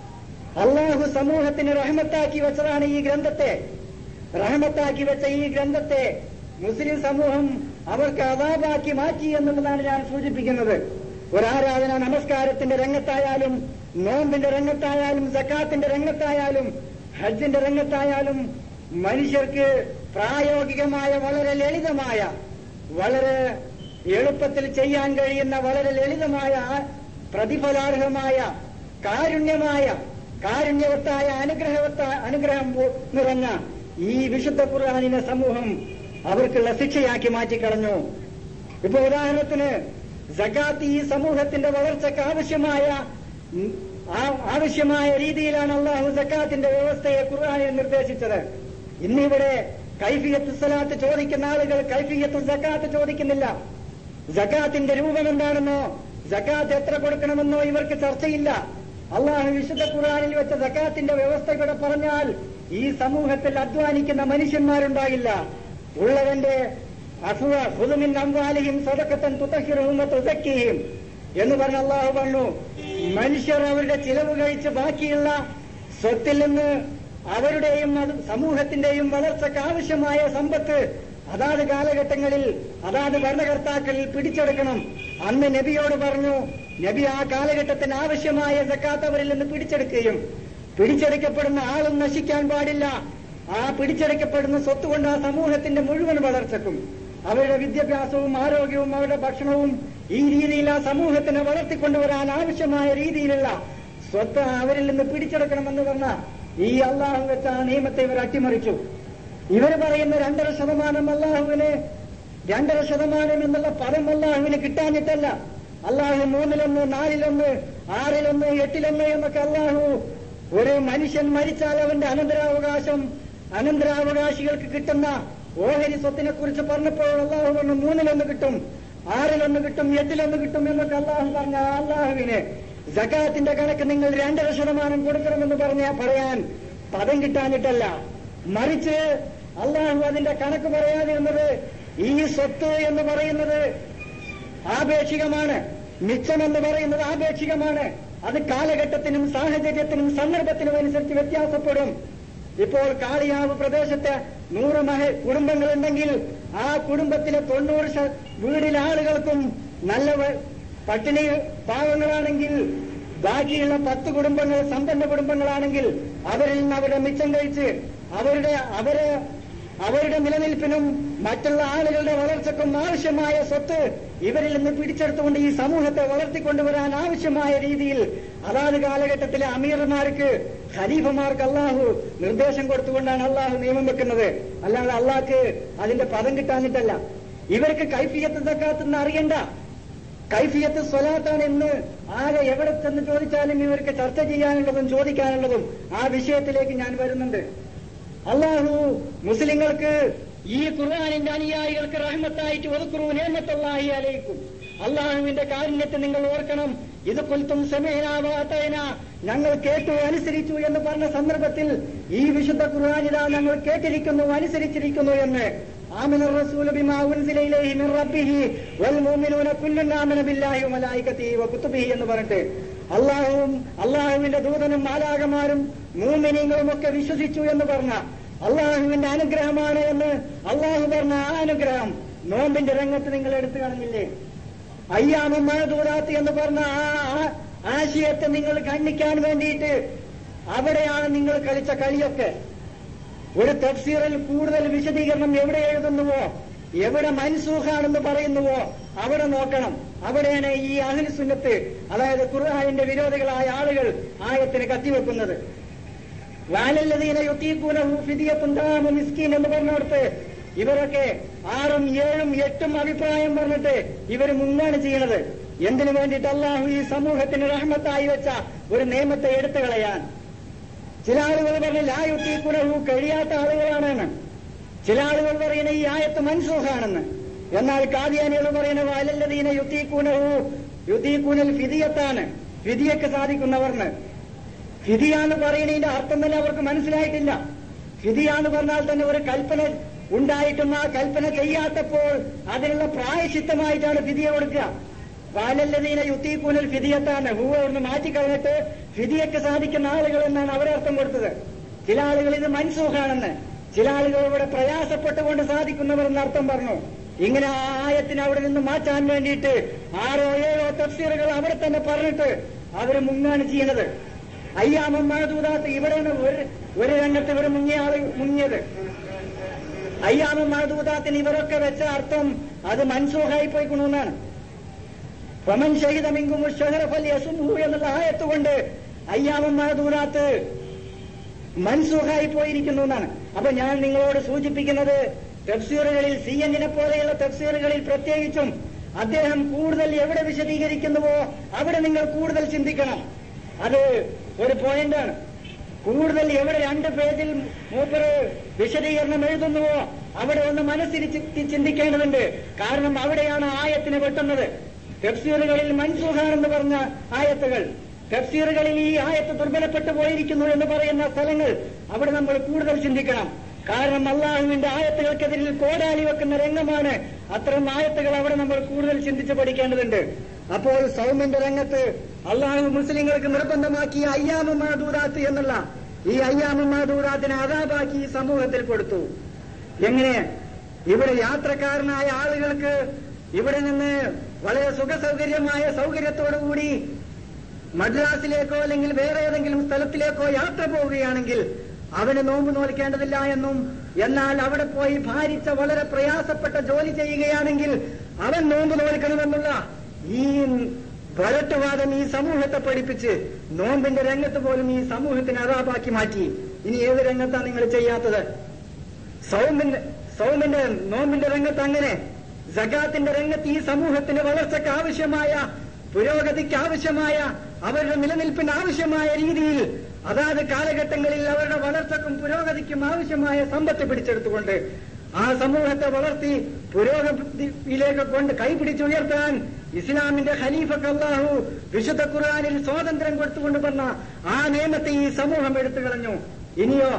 അള്ളാഹു സമൂഹത്തിന് റഹമത്താക്കി വെച്ചതാണ് ഈ ഗ്രന്ഥത്തെ റഹമത്താക്കി വെച്ച ഈ ഗ്രന്ഥത്തെ മുസ്ലിം സമൂഹം അവർക്ക് അതാബാക്കി മാറ്റി എന്നുള്ളതാണ് ഞാൻ സൂചിപ്പിക്കുന്നത് ഒരാരാധന നമസ്കാരത്തിന്റെ രംഗത്തായാലും നോമ്പിന്റെ രംഗത്തായാലും സക്കാത്തിന്റെ രംഗത്തായാലും ഹജ്ജിന്റെ രംഗത്തായാലും മനുഷ്യർക്ക് പ്രായോഗികമായ വളരെ ലളിതമായ വളരെ എളുപ്പത്തിൽ ചെയ്യാൻ കഴിയുന്ന വളരെ ലളിതമായ പ്രതിഫലാർഹമായ കാരുണ്യമായ കാരുണ്യവത്തായ അനുഗ്രഹവത്ത അനുഗ്രഹം പോ- നിറഞ്ഞ ഈ വിശുദ്ധ ഖുർആാനിനെ സമൂഹം അവർക്കുള്ള ശിക്ഷയാക്കി മാറ്റിക്കളഞ്ഞു ഇപ്പൊ ഉദാഹരണത്തിന് സക്കാത്ത് ഈ സമൂഹത്തിന്റെ വളർച്ചയ്ക്ക് ആവശ്യമായ ഉം, ആ- ആവശ്യമായ രീതിയിലാണ് അള്ളാഹു സക്കാത്തിന്റെ വ്യവസ്ഥയെ ഖുർആാനിൽ നിർദ്ദേശിച്ചത് ഇന്നിവിടെ കൈഫിയത്ത് സലാത്ത് ചോദിക്കുന്ന ആളുകൾ കൈഫിയത്ത് സക്കാത്ത് ചോദിക്കുന്നില്ല ജക്കാത്തിന്റെ രൂപം എന്താണെന്നോ ജക്കാത്ത് എത്ര കൊടുക്കണമെന്നോ ഇവർക്ക് ചർച്ചയില്ല അള്ളാഹു വിശുദ്ധ ഖുർആനിൽ വെച്ച ജക്കാത്തിന്റെ വ്യവസ്ഥ ഇവിടെ പറഞ്ഞാൽ ഈ സമൂഹത്തിൽ അധ്വാനിക്കുന്ന മനുഷ്യന്മാരുണ്ടാകില്ല ഉള്ളവന്റെ അസുഖ ഹുദുമിൻ അംവാലിയും സ്വതക്കത്തൻ തുതഹിറും തുതക്കിയും എന്ന് പറഞ്ഞ അള്ളാഹു പറഞ്ഞു മനുഷ്യർ അവരുടെ ചിലവ് കഴിച്ച് ബാക്കിയുള്ള സ്വത്തിൽ നിന്ന് അവരുടെയും അത് സമൂഹത്തിന്റെയും വളർച്ചയ്ക്ക് ആവശ്യമായ സമ്പത്ത് അതാത് കാലഘട്ടങ്ങളിൽ അതാത് ഭരണകർത്താക്കളിൽ പിടിച്ചെടുക്കണം അന്ന് നബിയോട് പറഞ്ഞു നബി ആ കാലഘട്ടത്തിന് ആവശ്യമായ സക്കാത്ത് അവരിൽ നിന്ന് പിടിച്ചെടുക്കുകയും പിടിച്ചെടുക്കപ്പെടുന്ന ആളും നശിക്കാൻ പാടില്ല ആ പിടിച്ചെടുക്കപ്പെടുന്ന സ്വത്ത് കൊണ്ട് ആ സമൂഹത്തിന്റെ മുഴുവൻ വളർച്ചക്കും അവരുടെ വിദ്യാഭ്യാസവും ആരോഗ്യവും അവരുടെ ഭക്ഷണവും ഈ രീതിയിൽ ആ സമൂഹത്തിനെ വളർത്തിക്കൊണ്ടുവരാൻ ആവശ്യമായ രീതിയിലുള്ള സ്വത്ത് അവരിൽ നിന്ന് പിടിച്ചെടുക്കണമെന്ന് പറഞ്ഞ ഈ അള്ളാഹു വെച്ച ആ നിയമത്തെ ഇവർ അട്ടിമറിച്ചു ഇവർ പറയുന്ന രണ്ടര ശതമാനം അള്ളാഹുവിന് രണ്ടര ശതമാനം എന്നുള്ള പദം അള്ളാഹുവിന് കിട്ടാഞ്ഞിട്ടല്ല അള്ളാഹു മൂന്നിലൊന്ന് നാലിലൊന്ന് ആറിലൊന്ന് എട്ടിലൊന്ന് എന്നൊക്കെ അള്ളാഹു ഒരു മനുഷ്യൻ മരിച്ചാൽ അവന്റെ അനന്തരാവകാശം അനന്തരാവകാശികൾക്ക് കിട്ടുന്ന ഓഹരി സ്വത്തിനെ കുറിച്ച് പറഞ്ഞപ്പോൾ അള്ളാഹു പറഞ്ഞു മൂന്നിലൊന്ന് കിട്ടും ആറിലൊന്ന് കിട്ടും എട്ടിലൊന്ന് കിട്ടും എന്നൊക്കെ അള്ളാഹു പറഞ്ഞ ആ അള്ളാഹുവിന് ജക്കാത്തിന്റെ കണക്ക് നിങ്ങൾ രണ്ടര ശതമാനം കൊടുക്കണമെന്ന് പറഞ്ഞ പറയാൻ പദം കിട്ടാഞ്ഞിട്ടല്ല മറിച്ച് അള്ളാഹു അതിന്റെ കണക്ക് പറയാതിരുന്നത് ഈ സ്വത്ത് എന്ന് പറയുന്നത് ആപേക്ഷികമാണ് മിച്ചമെന്ന് പറയുന്നത് ആപേക്ഷികമാണ് അത് കാലഘട്ടത്തിനും സാഹചര്യത്തിനും സന്ദർഭത്തിനും അനുസരിച്ച് വ്യത്യാസപ്പെടും ഇപ്പോൾ കാളിയാവ് പ്രദേശത്ത് നൂറ് മഹ കുടുംബങ്ങളുണ്ടെങ്കിൽ ആ കുടുംബത്തിലെ തൊണ്ണൂറ് ശ- വീടിലെ ആളുകൾക്കും നല്ല വ- പട്ടിണി പാവങ്ങളാണെങ്കിൽ ബാക്കിയുള്ള പത്ത് കുടുംബങ്ങൾ സമ്പന്ന കുടുംബങ്ങളാണെങ്കിൽ അവരിൽ നിന്ന് അവരുടെ മിച്ചം കഴിച്ച് അവരുടെ അവരെ അവരുടെ നിലനിൽപ്പിനും മറ്റുള്ള ആളുകളുടെ വളർച്ചക്കും ആവശ്യമായ സ്വത്ത് ഇവരിൽ നിന്ന് പിടിച്ചെടുത്തുകൊണ്ട് ഈ സമൂഹത്തെ വളർത്തിക്കൊണ്ടുവരാൻ ആവശ്യമായ രീതിയിൽ അതാത് കാലഘട്ടത്തിലെ അമീർമാർക്ക് ഖലീഫമാർക്ക് അള്ളാഹു നിർദ്ദേശം കൊടുത്തുകൊണ്ടാണ് അള്ളാഹു നിയമം വെക്കുന്നത് അല്ലാതെ അള്ളാഹ്ക്ക് അതിന്റെ പദം കിട്ടാഞ്ഞിട്ടല്ല ഇവർക്ക് കൈഫിയത്ത് തക്കാത്തെന്ന് അറിയണ്ട കൈഫിയത്ത് സ്വലാത്താണ് ഇന്ന് ആകെ എവിടെ ചെന്ന് ചോദിച്ചാലും ഇവർക്ക് ചർച്ച ചെയ്യാനുള്ളതും ചോദിക്കാനുള്ളതും ആ വിഷയത്തിലേക്ക് ഞാൻ വരുന്നുണ്ട് അള്ളാഹു മുസ്ലിങ്ങൾക്ക് ഈ ഖുർആാനിന്റെ അനുയായികൾക്ക് റഹ്മത്തായിട്ട് ഒതുക്കുറു നേമത്തല്ലാഹി അലയിക്കും അള്ളാഹുവിന്റെ കാരുണ്യത്തെ നിങ്ങൾ ഓർക്കണം ഇത് കൊൽത്തും സമയനാവാത്തതിന ഞങ്ങൾ കേട്ടു അനുസരിച്ചു എന്ന് പറഞ്ഞ സന്ദർഭത്തിൽ ഈ വിശുദ്ധ ഖുർആാനിത ഞങ്ങൾ കേട്ടിരിക്കുന്നു അനുസരിച്ചിരിക്കുന്നു എന്ന് ആമിന റസൂൽ ബിമാ ഉൻസില ഇലൈഹി മിൻ റബ്ബിഹി വൽ മുഅ്മിനൂന കുല്ലുൻ ആമന ബില്ലാഹി വ മലായികതിഹി വ കുതുബിഹി എന്ന് പറഞ്ഞിട്ട് അള്ളാഹുവും അള്ളാഹുവിന്റെ ദൂതനും മാലാകമാരും മൂമിനീങ്ങളും ഒക്കെ വിശ്വസിച്ചു എന്ന് പറഞ്ഞ അള്ളാഹുവിന്റെ അനുഗ്രഹമാണ് എന്ന് അള്ളാഹു പറഞ്ഞ ആ അനുഗ്രഹം നോമ്പിന്റെ രംഗത്ത് നിങ്ങൾ എടുത്തു കളഞ്ഞില്ലേ അയ്യാമം മഴ ദൂരാത്തി എന്ന് പറഞ്ഞ ആ ആ- ആശയത്തെ നിങ്ങൾ ഖണ്ഡിക്കാൻ വേണ്ടിയിട്ട് അവിടെയാണ് നിങ്ങൾ കളിച്ച കളിയൊക്കെ ഒരു തഫ്സീറിൽ കൂടുതൽ വിശദീകരണം എവിടെ എഴുതുന്നുവോ എവിടെ മൻസൂഖാണെന്ന് പറയുന്നുവോ അവിടെ നോക്കണം അവിടെയാണ് ഈ അഹിൽ സുന്നത്ത് അതായത് ഖുർആാനിന്റെ വിരോധികളായ ആളുകൾ ആയത്തിന് കത്തിവെക്കുന്നത് വാലല്ലതീന യുത്തീക്കൂനഹു ഫിദിയത്തുൻ ദാമു മിസ്കീൻ എന്ന് പറഞ്ഞിടത്ത് ഇവരൊക്കെ ആറും ഏഴും എട്ടും അഭിപ്രായം പറഞ്ഞിട്ട് ഇവർ മുന്നാണ് ചെയ്യുന്നത് എന്തിനു വേണ്ടിയിട്ട് അള്ളാഹു ഈ സമൂഹത്തിന് റഹ്മത്തായി വെച്ച ഒരു നിയമത്തെ എടുത്തു കളയാൻ ചില ആളുകൾ പറഞ്ഞ് ലാ യുത്തീക്കൂനഹു കഴിയാത്ത ആളുകളാണെന്ന് ചില ആളുകൾ പറയുന്ന ഈ ആയത്ത് മൻസൂഖാണെന്ന് എന്നാൽ കാദിയാനികൾ പറയുന്ന വാലല്ലതീന യുത്തീക്കൂനഹു യുത്തീക്കൂനൽ ഫിദിയത്താണ് ഫിദിയക്ക് സാധിക്കുന്നവർന്ന് ഫിദിയാന്ന് പറയുന്നതിന്റെ അർത്ഥം തന്നെ അവർക്ക് മനസ്സിലായിട്ടില്ല ഫിദിയാന്ന് പറഞ്ഞാൽ തന്നെ ഒരു കൽപ്പന ഉണ്ടായിട്ടും ആ കൽപ്പന ചെയ്യാത്തപ്പോൾ അതിനുള്ള പ്രായശിത്തമായിട്ടാണ് ഫിദിയ കൊടുക്കുക പാലല്ലതീന യുത്തീക്കൂനൽ ഫിദിയത്താണ് ഹൂ ഒന്ന് മാറ്റിക്കളഞ്ഞിട്ട് ഫിദിയക്ക് സാധിക്കുന്ന ആളുകൾ എന്നാണ് അവരെ അർത്ഥം കൊടുത്തത് ചില ആളുകൾ ഇത് മൻസൂഖാണെന്ന് ചില ആളുകൾ ഇവിടെ പ്രയാസപ്പെട്ടുകൊണ്ട് സാധിക്കുന്നവർ എന്ന് അർത്ഥം പറഞ്ഞു ഇങ്ങനെ ആ ആയത്തിന് അവിടെ നിന്ന് മാറ്റാൻ വേണ്ടിയിട്ട് ആറോ ഏഴോ തഫ്സീറുകൾ അവിടെ തന്നെ പറഞ്ഞിട്ട് അവര് മുങ്ങാണ് ചെയ്യുന്നത് അയ്യാമം മഴദൂതാത്ത് ഇവിടെയാണ് ഒരു ഒരു രംഗത്ത് ഇവർ മുങ്ങിയ ആള് മുങ്ങിയത് അയ്യാമം മഴദൂതാത്തിന് ഇവരൊക്കെ വെച്ച അർത്ഥം അത് മൻസൂഖായി പോയിക്കൊണ്ടെന്നാണ് ഫമൻ ഷഹിദമിങ്കും ഷഹറഫൽ യസുംഹു എന്നുള്ള ആയത്ത് കൊണ്ട് അയ്യാമം മഴദൂതാത്ത് മൻസൂഖായി പോയിരിക്കുന്നു എന്നാണ് അപ്പൊ ഞാൻ നിങ്ങളോട് സൂചിപ്പിക്കുന്നത് തഫ്സീറുകളിൽ സി എന്നിനെ പോലെയുള്ള തഫ്സീറുകളിൽ പ്രത്യേകിച്ചും അദ്ദേഹം കൂടുതൽ എവിടെ വിശദീകരിക്കുന്നുവോ അവിടെ നിങ്ങൾ കൂടുതൽ ചിന്തിക്കണം അത് ഒരു പോയിന്റാണ് കൂടുതൽ എവിടെ രണ്ട് പേജിൽ മൂപ്പര് വിശദീകരണം എഴുതുന്നുവോ അവിടെ ഒന്ന് മനസ്സിൽ ചി- ചിന്തിക്കേണ്ടതുണ്ട് കാരണം അവിടെയാണ് ആയത്തിന് വെട്ടുന്നത് തഫ്സീറുകളിൽ മൻസൂഖാണെന്ന് പറഞ്ഞ ആയത്തുകൾ തഫ്സീറുകളിൽ ഈ ആയത്ത് ദുർബലപ്പെട്ടു പോയിരിക്കുന്നു എന്ന് പറയുന്ന സ്ഥലങ്ങൾ അവിടെ നമ്മൾ കൂടുതൽ ചിന്തിക്കണം കാരണം അള്ളാഹുവിന്റെ ആയത്തുകൾക്കെതിരിൽ കോടാലി വെക്കുന്ന രംഗമാണ് അത്തരം ആയത്തുകൾ അവിടെ നമ്മൾ കൂടുതൽ ചിന്തിച്ച് പഠിക്കേണ്ടതുണ്ട് അപ്പോൾ സൗമ്യന്റെ രംഗത്ത് അള്ളാഹു മുസ്ലിങ്ങൾക്ക് നിർബന്ധമാക്കിയ അയ്യാമ മാദൂറാത്ത് എന്നുള്ള ഈ അയ്യാമ മാദൂറാത്തിനെ അതാബാക്കി ഈ സമൂഹത്തിൽ കൊടുത്തു എങ്ങനെ ഇവിടെ യാത്രക്കാരനായ ആളുകൾക്ക് ഇവിടെ നിന്ന് വളരെ സുഖസൗകര്യമായ സൗകര്യത്തോടുകൂടി മദ്രാസിലേക്കോ അല്ലെങ്കിൽ വേറെ ഏതെങ്കിലും സ്ഥലത്തിലേക്കോ യാത്ര പോവുകയാണെങ്കിൽ അവന് നോമ്പ് നോൽക്കേണ്ടതില്ല എന്നും എന്നാൽ അവിടെ പോയി ഭാരിച്ച വളരെ പ്രയാസപ്പെട്ട ജോലി ചെയ്യുകയാണെങ്കിൽ അവൻ നോമ്പ് നോൽക്കണമെന്നുള്ള ഈ വരട്ടുവാദം ഈ സമൂഹത്തെ പഠിപ്പിച്ച് നോമ്പിന്റെ രംഗത്ത് പോലും ഈ സമൂഹത്തിന് അതാപാക്കി മാറ്റി ഇനി ഏത് രംഗത്താണ് നിങ്ങൾ ചെയ്യാത്തത് സൗമിന്റെ സൗമിന്റെ നോമ്പിന്റെ രംഗത്ത് അങ്ങനെ സകാത്തിന്റെ രംഗത്ത് ഈ സമൂഹത്തിന്റെ വളർച്ചയ്ക്ക് ആവശ്യമായ പുരോഗതിക്ക് ആവശ്യമായ അവരുടെ നിലനിൽപ്പിന് ആവശ്യമായ രീതിയിൽ അതാത് കാലഘട്ടങ്ങളിൽ അവരുടെ വളർച്ചക്കും പുരോഗതിക്കും ആവശ്യമായ സമ്പത്ത് പിടിച്ചെടുത്തുകൊണ്ട് ആ സമൂഹത്തെ വളർത്തി പുരോഗതിയിലേക്ക് കൊണ്ട് കൈപിടിച്ചുയർത്താൻ ഇസ്ലാമിന്റെ ഖലീഫക്ക് അള്ളാഹു വിശുദ്ധ ഖുർആാനിൽ സ്വാതന്ത്ര്യം കൊടുത്തുകൊണ്ട് പറഞ്ഞ ആ നിയമത്തെ ഈ സമൂഹം എടുത്തു കളഞ്ഞു ഇനിയോ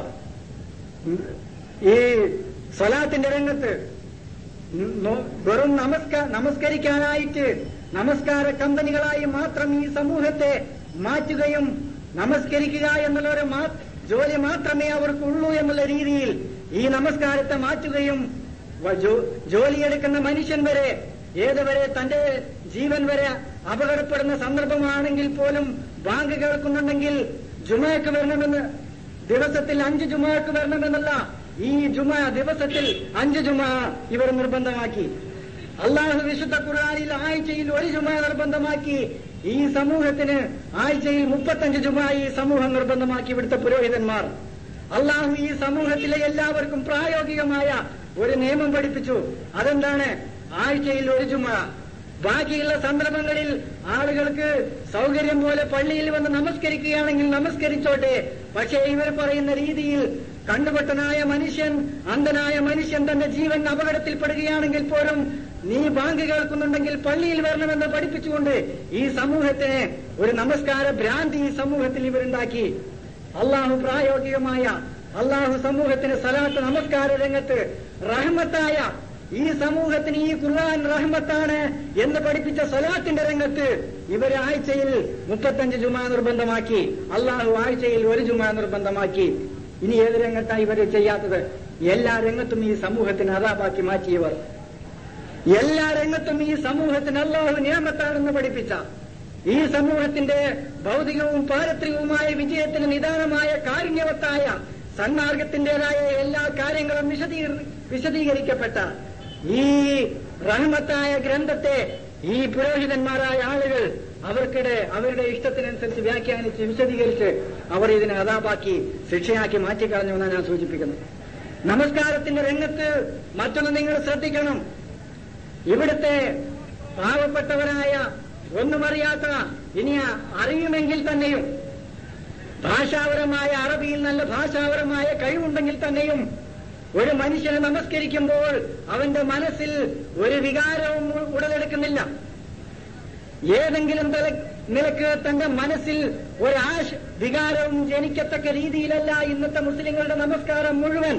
ഈ സ്വലാത്തിന്റെ രംഗത്ത് നോ- വെറും നമസ്ക നമസ്കരിക്കാനായിട്ട് നമസ്കാര കമ്പനികളായി മാത്രം ഈ സമൂഹത്തെ മാറ്റുകയും നമസ്കരിക്കുക എന്നുള്ള ഒരു മാ- ജോലി മാത്രമേ അവർക്കുള്ളൂ എന്നുള്ള രീതിയിൽ ഈ നമസ്കാരത്തെ മാറ്റുകയും വ- ജോ- ജോലിയെടുക്കുന്ന മനുഷ്യൻ വരെ ഏതുവരെ തന്റെ ജീവൻ വരെ അപകടപ്പെടുന്ന സന്ദർഭമാണെങ്കിൽ പോലും ബാങ്ക് കേൾക്കുന്നുണ്ടെങ്കിൽ ജുമയ്ക്ക് വരണമെന്ന് ദിവസത്തിൽ അഞ്ച് ജുമയ്ക്ക് വരണമെന്നല്ല ഈ ജുമ ദിവസത്തിൽ അഞ്ച് ജുമ ഇവർ നിർബന്ധമാക്കി അള്ളാഹു വിശുദ്ധ ഖുർആനിൽ ആഴ്ചയിൽ ഒരു ജുമ നിർബന്ധമാക്കി ഈ സമൂഹത്തിന് ആഴ്ചയിൽ മുപ്പത്തഞ്ച് ജുമ ഈ സമൂഹം നിർബന്ധമാക്കി ഇവിടുത്തെ പുരോഹിതന്മാർ അള്ളാഹു ഈ സമൂഹത്തിലെ എല്ലാവർക്കും പ്രായോഗികമായ ഒരു നിയമം പഠിപ്പിച്ചു അതെന്താണ് ആഴ്ചയിൽ ഒരു ജുമ ബാക്കിയുള്ള സന്ദർഭങ്ങളിൽ ആളുകൾക്ക് സൗകര്യം പോലെ പള്ളിയിൽ വന്ന് നമസ്കരിക്കുകയാണെങ്കിൽ നമസ്കരിച്ചോട്ടെ പക്ഷേ ഇവർ പറയുന്ന രീതിയിൽ കണ്ടുപെട്ടനായ മനുഷ്യൻ അന്ധനായ മനുഷ്യൻ തന്റെ ജീവൻ അപകടത്തിൽപ്പെടുകയാണെങ്കിൽ പോലും നീ ബാങ്ക് കേൾക്കുന്നുണ്ടെങ്കിൽ പള്ളിയിൽ വരണമെന്ന് പഠിപ്പിച്ചുകൊണ്ട് ഈ സമൂഹത്തിന് ഒരു നമസ്കാര ഭ്രാന്തി ഈ സമൂഹത്തിൽ ഇവരുണ്ടാക്കി അള്ളാഹു പ്രായോഗികമായ അള്ളാഹു സമൂഹത്തിന് സലാത്ത് നമസ്കാര രംഗത്ത് റഹ്മത്തായ ഈ സമൂഹത്തിന് ഈ ഖുർആൻ റഹ്മത്താണ് എന്ന് പഠിപ്പിച്ച സലാത്തിന്റെ രംഗത്ത് ഇവർ ആഴ്ചയിൽ മുപ്പത്തഞ്ച് ജുമാ നിർബന്ധമാക്കി അള്ളാഹു ആഴ്ചയിൽ ഒരു ജുമാ നിർബന്ധമാക്കി ഇനി ഏത് രംഗത്താണ് ഇവർ ചെയ്യാത്തത് എല്ലാ രംഗത്തും ഈ സമൂഹത്തിന് അതാപാക്കി മാറ്റിയവർ എല്ലാ രംഗത്തും ഈ സമൂഹത്തിന് അള്ളാഹു നിയമത്താണെന്ന് പഠിപ്പിച്ച ഈ സമൂഹത്തിന്റെ ഭൗതികവും പാരത്രികവുമായ വിജയത്തിന് നിദാനമായ കാരുണ്യവത്തായ സന്മാർഗത്തിന്റേതായ എല്ലാ കാര്യങ്ങളും വിശദീകരി വിശദീകരിക്കപ്പെട്ട ഈ റഹ്മത്തായ ഗ്രന്ഥത്തെ ഈ പുരോഹിതന്മാരായ ആളുകൾ അവർക്കിടെ അവരുടെ ഇഷ്ടത്തിനനുസരിച്ച് വ്യാഖ്യാനിച്ച് വിശദീകരിച്ച് അവർ ഇതിനെ അതാപാക്കി ശിക്ഷയാക്കി മാറ്റിക്കളഞ്ഞു എന്നാണ് ഞാൻ സൂചിപ്പിക്കുന്നത് നമസ്കാരത്തിന്റെ രംഗത്ത് മറ്റൊന്ന് നിങ്ങൾ ശ്രദ്ധിക്കണം ഇവിടുത്തെ പാവപ്പെട്ടവരായ ഒന്നുമറിയാത്ത ഇനി അറിയുമെങ്കിൽ തന്നെയും ഭാഷാപരമായ അറബിയിൽ നല്ല ഭാഷാപരമായ കഴിവുണ്ടെങ്കിൽ തന്നെയും ഒരു മനുഷ്യനെ നമസ്കരിക്കുമ്പോൾ അവന്റെ മനസ്സിൽ ഒരു വികാരവും ഉടലെടുക്കുന്നില്ല ഏതെങ്കിലും തല നിലക്ക് തന്റെ മനസ്സിൽ ഒരാശ വികാരവും ജനിക്കത്തക്ക രീതിയിലല്ല ഇന്നത്തെ മുസ്ലിങ്ങളുടെ നമസ്കാരം മുഴുവൻ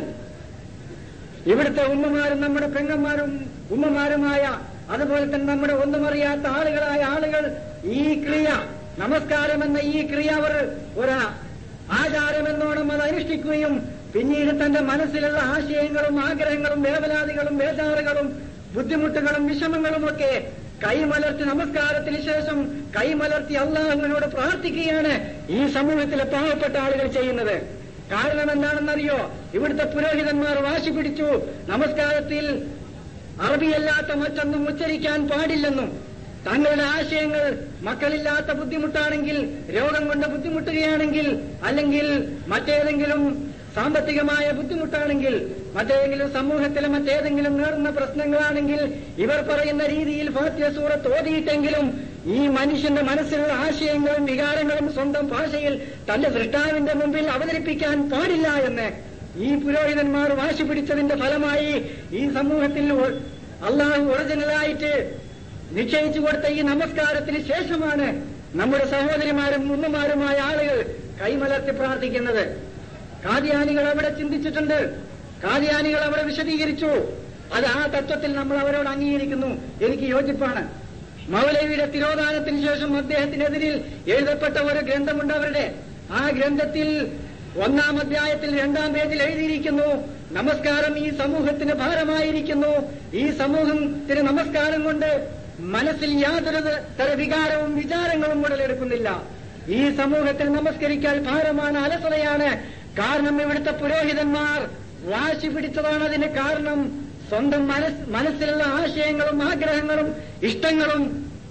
ഇവിടുത്തെ ഉമ്മമാരും നമ്മുടെ പെങ്ങന്മാരും ഉമ്മമാരുമായ അതുപോലെ തന്നെ നമ്മുടെ ഒന്നുമറിയാത്ത ആളുകളായ ആളുകൾ ഈ ക്രിയ നമസ്കാരം എന്ന ഈ ക്രിയ അവർ ഒരു ആചാരമെന്നോണം അത് അനുഷ്ഠിക്കുകയും പിന്നീട് തന്റെ മനസ്സിലുള്ള ആശയങ്ങളും ആഗ്രഹങ്ങളും വേവലാതികളും വേദാറുകളും ബുദ്ധിമുട്ടുകളും വിഷമങ്ങളും ഒക്കെ കൈമലർത്തി നമസ്കാരത്തിന് ശേഷം കൈമലർത്തി അള്ളാഹുവിനോട് പ്രാർത്ഥിക്കുകയാണ് ഈ സമൂഹത്തിലെ പാവപ്പെട്ട ആളുകൾ ചെയ്യുന്നത് കാരണം എന്താണെന്നറിയോ ഇവിടുത്തെ പുരോഹിതന്മാർ വാശി പിടിച്ചു നമസ്കാരത്തിൽ അറബിയല്ലാത്ത മറ്റൊന്നും ഉച്ചരിക്കാൻ പാടില്ലെന്നും തങ്ങളുടെ ആശയങ്ങൾ മക്കളില്ലാത്ത ബുദ്ധിമുട്ടാണെങ്കിൽ രോഗം കൊണ്ട് ബുദ്ധിമുട്ടുകയാണെങ്കിൽ അല്ലെങ്കിൽ മറ്റേതെങ്കിലും സാമ്പത്തികമായ ബുദ്ധിമുട്ടാണെങ്കിൽ മറ്റേതെങ്കിലും സമൂഹത്തിലെ മറ്റേതെങ്കിലും നേർന്ന പ്രശ്നങ്ങളാണെങ്കിൽ ഇവർ പറയുന്ന രീതിയിൽ ഫാത്യ സൂറത്ത് ഓതിയിട്ടെങ്കിലും ഈ മനുഷ്യന്റെ മനസ്സിലുള്ള ആശയങ്ങളും വികാരങ്ങളും സ്വന്തം ഭാഷയിൽ തന്റെ സൃഷ്ടാവിന്റെ മുമ്പിൽ അവതരിപ്പിക്കാൻ പാടില്ല എന്ന് ഈ പുരോഹിതന്മാർ വാശി പിടിച്ചതിന്റെ ഫലമായി ഈ സമൂഹത്തിൽ അള്ളാഹു ഒറിജിനലായിട്ട് നിശ്ചയിച്ചു കൊടുത്ത ഈ നമസ്കാരത്തിന് ശേഷമാണ് നമ്മുടെ സഹോദരിമാരും ഉമ്മമാരുമായ ആളുകൾ കൈമലർത്തി പ്രാർത്ഥിക്കുന്നത് കാദ്യാനികൾ അവിടെ ചിന്തിച്ചിട്ടുണ്ട് കാദ്യാനികൾ അവിടെ വിശദീകരിച്ചു അത് ആ തത്വത്തിൽ നമ്മൾ അവരോട് അംഗീകരിക്കുന്നു എനിക്ക് യോജിപ്പാണ് മൗലവിയുടെ തിരോധാനത്തിന് ശേഷം അദ്ദേഹത്തിനെതിരിൽ എഴുതപ്പെട്ട ഒരു ഗ്രന്ഥമുണ്ട് അവരുടെ ആ ഗ്രന്ഥത്തിൽ ഒന്നാം അധ്യായത്തിൽ രണ്ടാം പേജിൽ എഴുതിയിരിക്കുന്നു നമസ്കാരം ഈ സമൂഹത്തിന് ഭാരമായിരിക്കുന്നു ഈ സമൂഹത്തിന് നമസ്കാരം കൊണ്ട് മനസ്സിൽ യാതൊരു തര വികാരവും വിചാരങ്ങളും ഉടലെടുക്കുന്നില്ല ഈ സമൂഹത്തിൽ നമസ്കരിക്കാൻ ഭാരമാണ് അലസതയാണ് കാരണം ഇവിടുത്തെ പുരോഹിതന്മാർ വാശി പിടിച്ചതാണ് അതിന് കാരണം സ്വന്തം മനസ് മനസ്സിലുള്ള ആശയങ്ങളും ആഗ്രഹങ്ങളും ഇഷ്ടങ്ങളും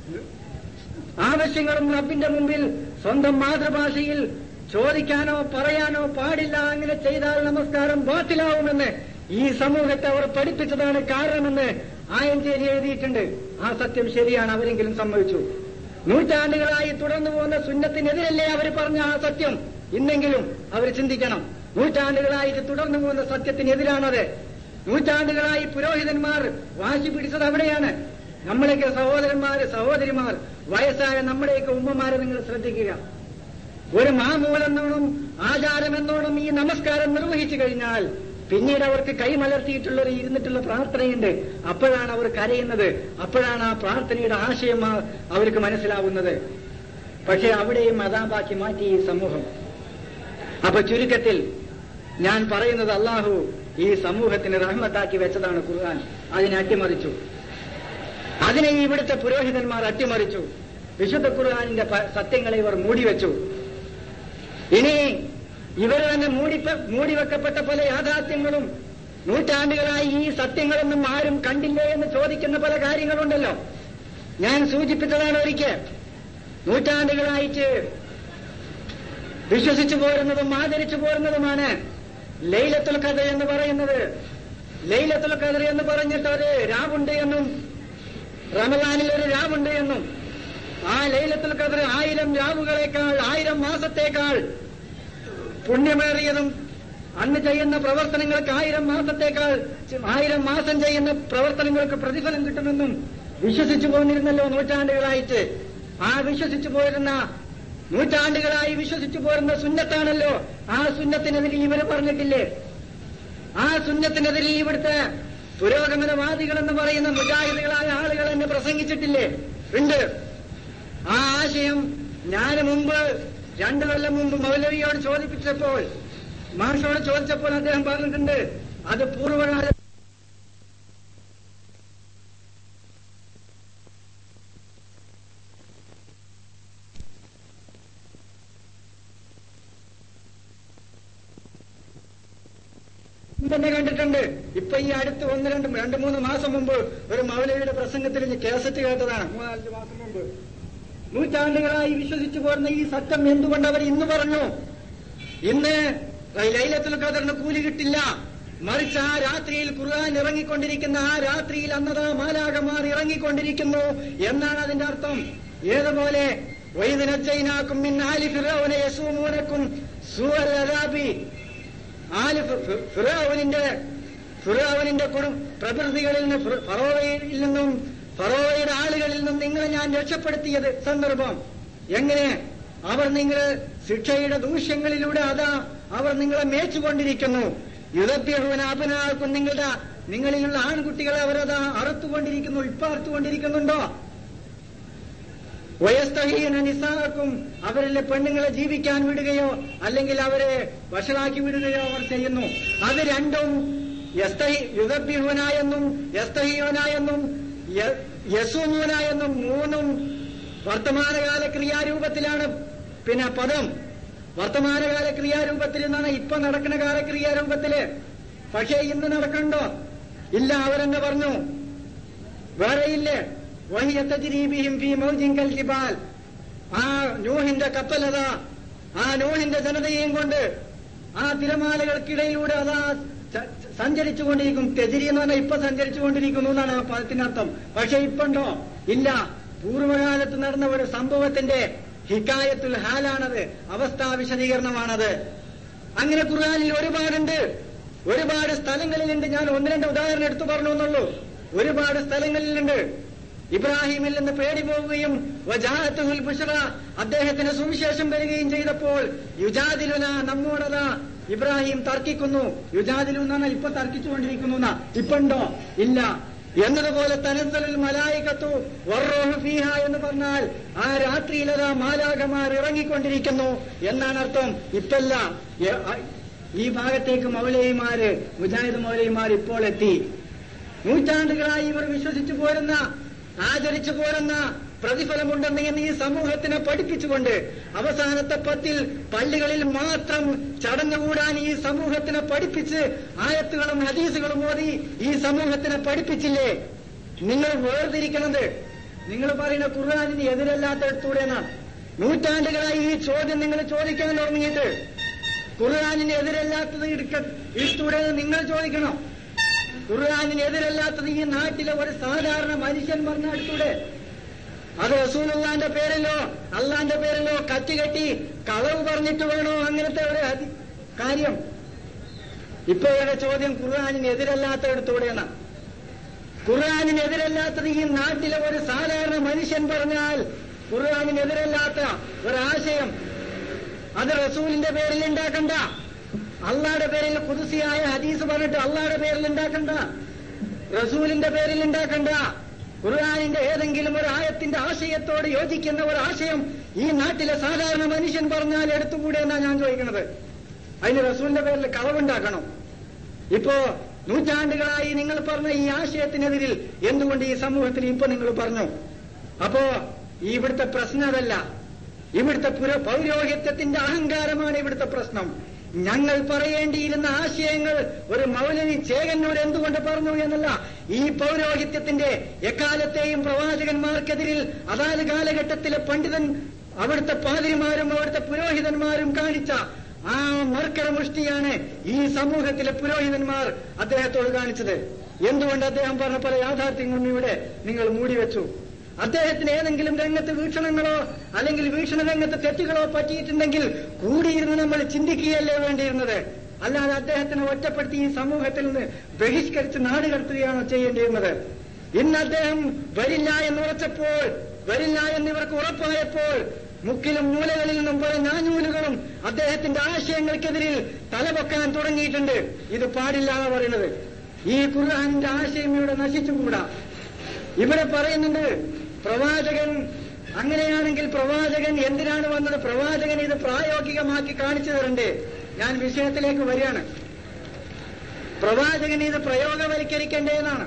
ആവശ്യങ്ങളും റബ്ബിന്റെ മുമ്പിൽ സ്വന്തം മാതൃഭാഷയിൽ ചോദിക്കാനോ പറയാനോ പാടില്ല അങ്ങനെ ചെയ്താൽ നമസ്കാരം ബാത്തിലാവുമെന്ന് ഈ സമൂഹത്തെ അവർ പഠിപ്പിച്ചതാണ് കാരണമെന്ന് ആയഞ്ചേരി എഴുതിയിട്ടുണ്ട് ആ സത്യം ശരിയാണ് അവരെങ്കിലും സമ്മതിച്ചു നൂറ്റാണ്ടുകളായി തുടർന്നു പോകുന്ന സുന്നത്തിനെതിരല്ലേ അവർ പറഞ്ഞ ആ സത്യം ഇന്നെങ്കിലും അവർ ചിന്തിക്കണം നൂറ്റാണ്ടുകളായിട്ട് തുടർന്നു പോകുന്ന സത്യത്തിനെതിരാണത് നൂറ്റാണ്ടുകളായി പുരോഹിതന്മാർ വാശി പിടിച്ചത് അവിടെയാണ് നമ്മളെയൊക്കെ സഹോദരന്മാര് സഹോദരിമാർ വയസ്സായ നമ്മുടെയൊക്കെ ഉമ്മമാരെ നിങ്ങൾ ശ്രദ്ധിക്കുക ഒരു മാമൂലെന്നോണം ആചാരമെന്നോണം ഈ നമസ്കാരം നിർവഹിച്ചു കഴിഞ്ഞാൽ പിന്നീട് അവർക്ക് കൈമലർത്തിയിട്ടുള്ള ഒരു ഇരുന്നിട്ടുള്ള പ്രാർത്ഥനയുണ്ട് അപ്പോഴാണ് അവർ കരയുന്നത് അപ്പോഴാണ് ആ പ്രാർത്ഥനയുടെ ആശയം ആ- അവർക്ക് മനസ്സിലാവുന്നത് പക്ഷെ അവിടെയും അതാപാക്കി മാറ്റി ഈ സമൂഹം അപ്പൊ ചുരുക്കത്തിൽ ഞാൻ പറയുന്നത് അള്ളാഹു ഈ സമൂഹത്തിന് റഹ്മത്താക്കി വെച്ചതാണ് ഖുർആൻ അതിനെ അട്ടിമറിച്ചു അതിനെ ഈ ഇവിടുത്തെ പുരോഹിതന്മാർ അട്ടിമറിച്ചു വിശുദ്ധ ഖുർആാനിന്റെ പ- സത്യങ്ങളെ ഇവർ മൂടിവെച്ചു ഇനി ഇവർ തന്നെ മൂടി മൂടിവെക്കപ്പെട്ട പല യാഥാർത്ഥ്യങ്ങളും നൂറ്റാണ്ടുകളായി ഈ സത്യങ്ങളൊന്നും ആരും കണ്ടില്ലേ എന്ന് ചോദിക്കുന്ന പല കാര്യങ്ങളുണ്ടല്ലോ ഞാൻ സൂചിപ്പിച്ചതാണ് ഒരിക്കൽ നൂറ്റാണ്ടുകളായിട്ട് വിശ്വസിച്ചു പോരുന്നതും ആദരിച്ചു പോരുന്നതുമാണ് ലൈലത്തുൽ ഖദർ എന്ന് പറയുന്നത് ലൈലത്തുൽ ഖദർ എന്ന് പറഞ്ഞിട്ട് ഒരു രാവുണ്ട് എന്നും റമദാനിൽ ഒരു രാവുണ്ട് എന്നും ആ ലൈലത്തുൽ ഖദർ ആയിരം രാവുകളേക്കാൾ ആയിരം മാസത്തേക്കാൾ പുണ്യമേറിയതും അന്ന് ചെയ്യുന്ന പ്രവർത്തനങ്ങൾക്ക് ആയിരം മാസത്തേക്കാൾ ആയിരം മാസം ചെയ്യുന്ന പ്രവർത്തനങ്ങൾക്ക് പ്രതിഫലം കിട്ടുമെന്നും വിശ്വസിച്ചു പോന്നിരുന്നല്ലോ നൂറ്റാണ്ടുകളായിട്ട് ആ വിശ്വസിച്ചു പോരുന്ന നൂറ്റാണ്ടുകളായി വിശ്വസിച്ചു പോരുന്ന സുന്നത്താണല്ലോ ആ സുന്നത്തിനെതിരെ ഇവര് പറഞ്ഞിട്ടില്ലേ ആ സുന്നത്തിനെതിരെ ഇവിടുത്തെ പുരോഗമനവാദികൾ എന്ന് പറയുന്ന മുജാഹിദുകളായ ആളുകൾ എന്നെ പ്രസംഗിച്ചിട്ടില്ലേ ഉണ്ട് ആ ആശയം ഞാൻ മുമ്പ് രണ്ടു കൊല്ലം മുമ്പ് മൗലവിയോട് ചോദിപ്പിച്ചപ്പോൾ മാഷോട് ചോദിച്ചപ്പോൾ അദ്ദേഹം പറഞ്ഞിട്ടുണ്ട് അത് പൂർവ്വകാല തന്നെ കണ്ടിട്ടുണ്ട് ഇപ്പൊ ഈ അടുത്ത് ഒന്ന് രണ്ട് രണ്ട് മൂന്ന് മാസം മുമ്പ് ഒരു മൗലവിയുടെ പ്രസംഗത്തിൽ ഞാൻ കേസറ്റ് കേട്ടതാണ് മൂന്നാലഞ്ച് മാസം മുമ്പ് നൂറ്റാണ്ടുകളായി വിശ്വസിച്ചു പോരുന്ന ഈ സത്യം എന്തുകൊണ്ട് അവർ ഇന്ന് പറഞ്ഞു ഇന്ന് ലൈലത്തുൽ ഖദറിന് കൂലി കിട്ടില്ല മറിച്ച് ആ രാത്രിയിൽ ഖുർആൻ ഇറങ്ങിക്കൊണ്ടിരിക്കുന്ന ആ രാത്രിയിൽ അന്നതാ മാലാകമാർ ഇറങ്ങിക്കൊണ്ടിരിക്കുന്നു എന്നാണ് അതിന്റെ അർത്ഥം ഏതുപോലെ വൈദിനച്ചൈനാക്കും മിൻ ആലി ഫിറൗന യസൂമൂനക്കും സൂഅൽ അദാബി ആല് ഫി- ഫി- ഫിറൗനിന്റെ ഫിറൗനിന്റെ കുടും പ്രകൃതികളിൽ നിന്ന് ഫിറ- ഫറോവയിൽ നിന്നും ഫറോവയുടെ ആളുകളിൽ നിന്നും നിങ്ങളെ ഞാൻ രക്ഷപ്പെടുത്തിയത് സന്ദർഭം എങ്ങനെ അവർ നിങ്ങൾ ശിക്ഷയുടെ ദൂഷ്യങ്ങളിലൂടെ അതാ അവർ നിങ്ങളെ മേച്ചുകൊണ്ടിരിക്കുന്നു യുദ്ധഭ്യഹുവന അപനാൾക്കും നിങ്ങളുടെ നിങ്ങളിലുള്ള ആൺകുട്ടികളെ അവരതാ അറുത്തുകൊണ്ടിരിക്കുന്നു ഇപ്പറുത്തുകൊണ്ടിരിക്കുന്നുണ്ടോ വയസ്തഹീന നിസാക്കും അവരിലെ പെണ്ണുങ്ങളെ ജീവിക്കാൻ വിടുകയോ അല്ലെങ്കിൽ അവരെ വഷളാക്കി വിടുകയോ അവർ ചെയ്യുന്നു അത് രണ്ടും യുഗബ്യുഹനായെന്നും യസ്തഹീവനായെന്നും യസൂമൂനായെന്നും മൂന്നും വർത്തമാനകാല ക്രിയാരൂപത്തിലാണ് പിന്നെ പദം വർത്തമാനകാല ക്രിയാരൂപത്തിൽ നിന്നാണ് ഇപ്പൊ നടക്കുന്ന കാല ക്രിയാരൂപത്തില് പക്ഷേ ഇന്ന് നടക്കണ്ടോ ഇല്ല അവരെന്നെ പറഞ്ഞു വേറെയില്ലേ വഹിയത്തജിരീബിഹിം ഫീ മൗജിൻ കൽ ജിബാൽ ആ നൂഹിന്റെ കപ്പലതാ ആ നൂഹിന്റെ ജനതയെയും കൊണ്ട് ആ തിരമാലകൾക്കിടയിലൂടെ അതാ ച- ച- സഞ്ചരിച്ചുകൊണ്ടിരിക്കും തെജിരി എന്ന് പറഞ്ഞാൽ ഇപ്പൊ സഞ്ചരിച്ചുകൊണ്ടിരിക്കുന്നു എന്നാണ് ആ പദത്തിനർത്ഥം പക്ഷെ ഇപ്പുണ്ടോ ഇല്ല പൂർവ്വകാലത്ത് നടന്ന ഒരു സംഭവത്തിന്റെ ഹിക്കായത്തുൽ ഹാലാണത് അവസ്ഥാ വിശദീകരണമാണത് അങ്ങനെ ഖുർആാനിൽ ഒരുപാടുണ്ട് ഒരുപാട് സ്ഥലങ്ങളിലുണ്ട് ഞാൻ ഒന്ന് രണ്ട് ഉദാഹരണം എടുത്തു പറഞ്ഞു എന്നുള്ളൂ ഒരുപാട് സ്ഥലങ്ങളിലുണ്ട് ഇബ്രാഹിമിൽ നിന്ന് പേടി പോവുകയും വജാഅത്തുഹുൽ ബുഷ്റ അദ്ദേഹത്തിന് സുവിശേഷം വരികയും ചെയ്തപ്പോൾ യുജാദിലുന നമ്മോടതാ ഇബ്രാഹിം തർക്കിക്കുന്നു യുജാദിലു എന്നാണ് ഇപ്പൊ തർക്കിച്ചുകൊണ്ടിരിക്കുന്നു എന്നാ ഇപ്പുണ്ടോ ഇല്ല എന്നതുപോലെ തനന്തലിൽ മലായികത്തു വർറോഹു ഫീഹ എന്ന് പറഞ്ഞാൽ ആ രാത്രിയിലതാ മാലാകമാർ ഇറങ്ങിക്കൊണ്ടിരിക്കുന്നു എന്നാണ് അർത്ഥം ഇപ്പല്ല എ- ആ- ഈ ഭാഗത്തേക്ക് മൗലയിമാര് മുജാഹിദ് മൗലയിമാർ ഇപ്പോൾ എത്തി നൂറ്റാണ്ടുകളായി ഇവർ വിശ്വസിച്ചു പോരുന്ന ആചരിച്ചു പോരുന്ന പ്രതിഫലമുണ്ടെന്ന് എന്ന് ഈ സമൂഹത്തിനെ പഠിപ്പിച്ചുകൊണ്ട് അവസാനത്തെ പത്തിൽ പള്ളികളിൽ മാത്രം ചടഞ്ഞുകൂടാൻ ഈ സമൂഹത്തിനെ പഠിപ്പിച്ച് ആയത്തുകളും ഹദീസുകളും ഓതി ഈ സമൂഹത്തിനെ പഠിപ്പിച്ചില്ലേ നിങ്ങൾ വേർതിരിക്കണത് നിങ്ങൾ പറയുന്ന ഖുർആാനിന് എതിരല്ലാത്തടത്തൂടെ എന്നാണ് നൂറ്റാണ്ടുകളായി ഈ ചോദ്യം നിങ്ങൾ ചോദിക്കാൻ തുടങ്ങിയിട്ട് ഖുർആാനിന് എതിരല്ലാത്തത് എടുക്ക എടുത്തൂടെ എന്ന് നിങ്ങൾ ചോദിക്കണം ഖുർആാനിന് എതിരല്ലാത്തത് ഈ നാട്ടിലെ ഒരു സാധാരണ മനുഷ്യൻ പറഞ്ഞ അടുത്തൂടെ അത് റസൂലുള്ളാന്റെ പേരിലോ അള്ളാന്റെ പേരിലോ കറ്റുകെട്ടി കളവ് പറഞ്ഞിട്ട് വേണോ അങ്ങനത്തെ ഒരു അതി- കാര്യം ഇപ്പൊ ഇവിടെ ചോദ്യം ഖുർആാനിന് എതിരല്ലാത്തടത്തൂടെയാണ് ഖുർആാനിനെതിരല്ലാത്തത് ഈ നാട്ടിലെ ഒരു സാധാരണ മനുഷ്യൻ പറഞ്ഞാൽ ഖുർആാനിനെതിരല്ലാത്ത ഒരാശയം അത് റസൂലിന്റെ പേരിൽ ഉണ്ടാക്കണ്ട അള്ളായുടെ പേരിൽ കുതിസിയായ ഹദീസ് പറഞ്ഞിട്ട് അള്ളായുടെ പേരിൽ ഉണ്ടാക്കണ്ട റസൂലിന്റെ പേരിൽ ഉണ്ടാക്കണ്ട ഖുർആാനിന്റെ ഏതെങ്കിലും ഒരു ആയത്തിന്റെ ആശയത്തോട് യോജിക്കുന്ന ഒരു ആശയം ഈ നാട്ടിലെ സാധാരണ മനുഷ്യൻ പറഞ്ഞാൽ എടുത്തുകൂടെ എന്നാ ഞാൻ ചോദിക്കുന്നത് അതിന് റസൂലിന്റെ പേരിൽ കളവുണ്ടാക്കണം ഇപ്പോ നൂറ്റാണ്ടുകളായി നിങ്ങൾ പറഞ്ഞ ഈ ആശയത്തിനെതിരിൽ എന്തുകൊണ്ട് ഈ സമൂഹത്തിൽ ഇപ്പൊ നിങ്ങൾ പറഞ്ഞു അപ്പോ ഈ ഇവിടുത്തെ പ്രശ്നം അതല്ല ഇവിടുത്തെ പുര പൗരോഹിത്യത്തിന്റെ അഹങ്കാരമാണ് ഇവിടുത്തെ പ്രശ്നം ഞങ്ങൾ പറയേണ്ടിയിരുന്ന ആശയങ്ങൾ ഒരു മൗലവി ചേകന്നൂർ എന്തുകൊണ്ട് പറഞ്ഞു എന്നല്ല ഈ പൗരോഹിത്യത്തിന്റെ എക്കാലത്തെയും പ്രവാചകന്മാർക്കെതിരിൽ അതാത് കാലഘട്ടത്തിലെ പണ്ഡിതൻ അവിടുത്തെ പാതിരിമാരും അവിടുത്തെ പുരോഹിതന്മാരും കാണിച്ച ആ മർക്കര മുഷ്ടിയാണ് ഈ സമൂഹത്തിലെ പുരോഹിതന്മാർ അദ്ദേഹത്തോട് കാണിച്ചത് എന്തുകൊണ്ട് അദ്ദേഹം പറഞ്ഞ പല യാഥാർത്ഥ്യങ്ങളും ഇവിടെ നിങ്ങൾ മൂടിവെച്ചു അദ്ദേഹത്തിന് ഏതെങ്കിലും രംഗത്ത് വീക്ഷണങ്ങളോ അല്ലെങ്കിൽ വീക്ഷണ രംഗത്ത് തെറ്റുകളോ പറ്റിയിട്ടുണ്ടെങ്കിൽ കൂടിയിരുന്ന് നമ്മൾ ചിന്തിക്കുകയല്ലേ വേണ്ടിയിരുന്നത് അല്ലാതെ അദ്ദേഹത്തിനെ ഒറ്റപ്പെടുത്തി ഈ സമൂഹത്തിൽ നിന്ന് ബഹിഷ്കരിച്ച് നാട് കടത്തുകയാണോ ചെയ്യേണ്ടിയിരുന്നത് ഇന്ന് അദ്ദേഹം വരില്ല എന്നുറച്ചപ്പോൾ വരില്ല എന്നിവർക്ക് ഉറപ്പായപ്പോൾ മുക്കിലും മൂലകളിൽ നിന്നും പല ഞാഞ്ഞൂലുകളും അദ്ദേഹത്തിന്റെ ആശയങ്ങൾക്കെതിരിൽ തലപൊക്കാൻ തുടങ്ങിയിട്ടുണ്ട് ഇത് പാടില്ല എന്ന് പറയുന്നത് ഈ ഖുർആാനിന്റെ ആശയം ഇവിടെ നശിച്ചുകൂടാ ഇവിടെ പറയുന്നുണ്ട് പ്രവാചകൻ അങ്ങനെയാണെങ്കിൽ പ്രവാചകൻ എന്തിനാണ് വന്നത് പ്രവാചകൻ ഇത് പ്രായോഗികമാക്കി കാണിച്ചു തരണ്ടേ ഞാൻ വിഷയത്തിലേക്ക് വരികയാണ് പ്രവാചകൻ ഇത് പ്രയോഗവൽക്കരിക്കേണ്ടതെന്നാണ്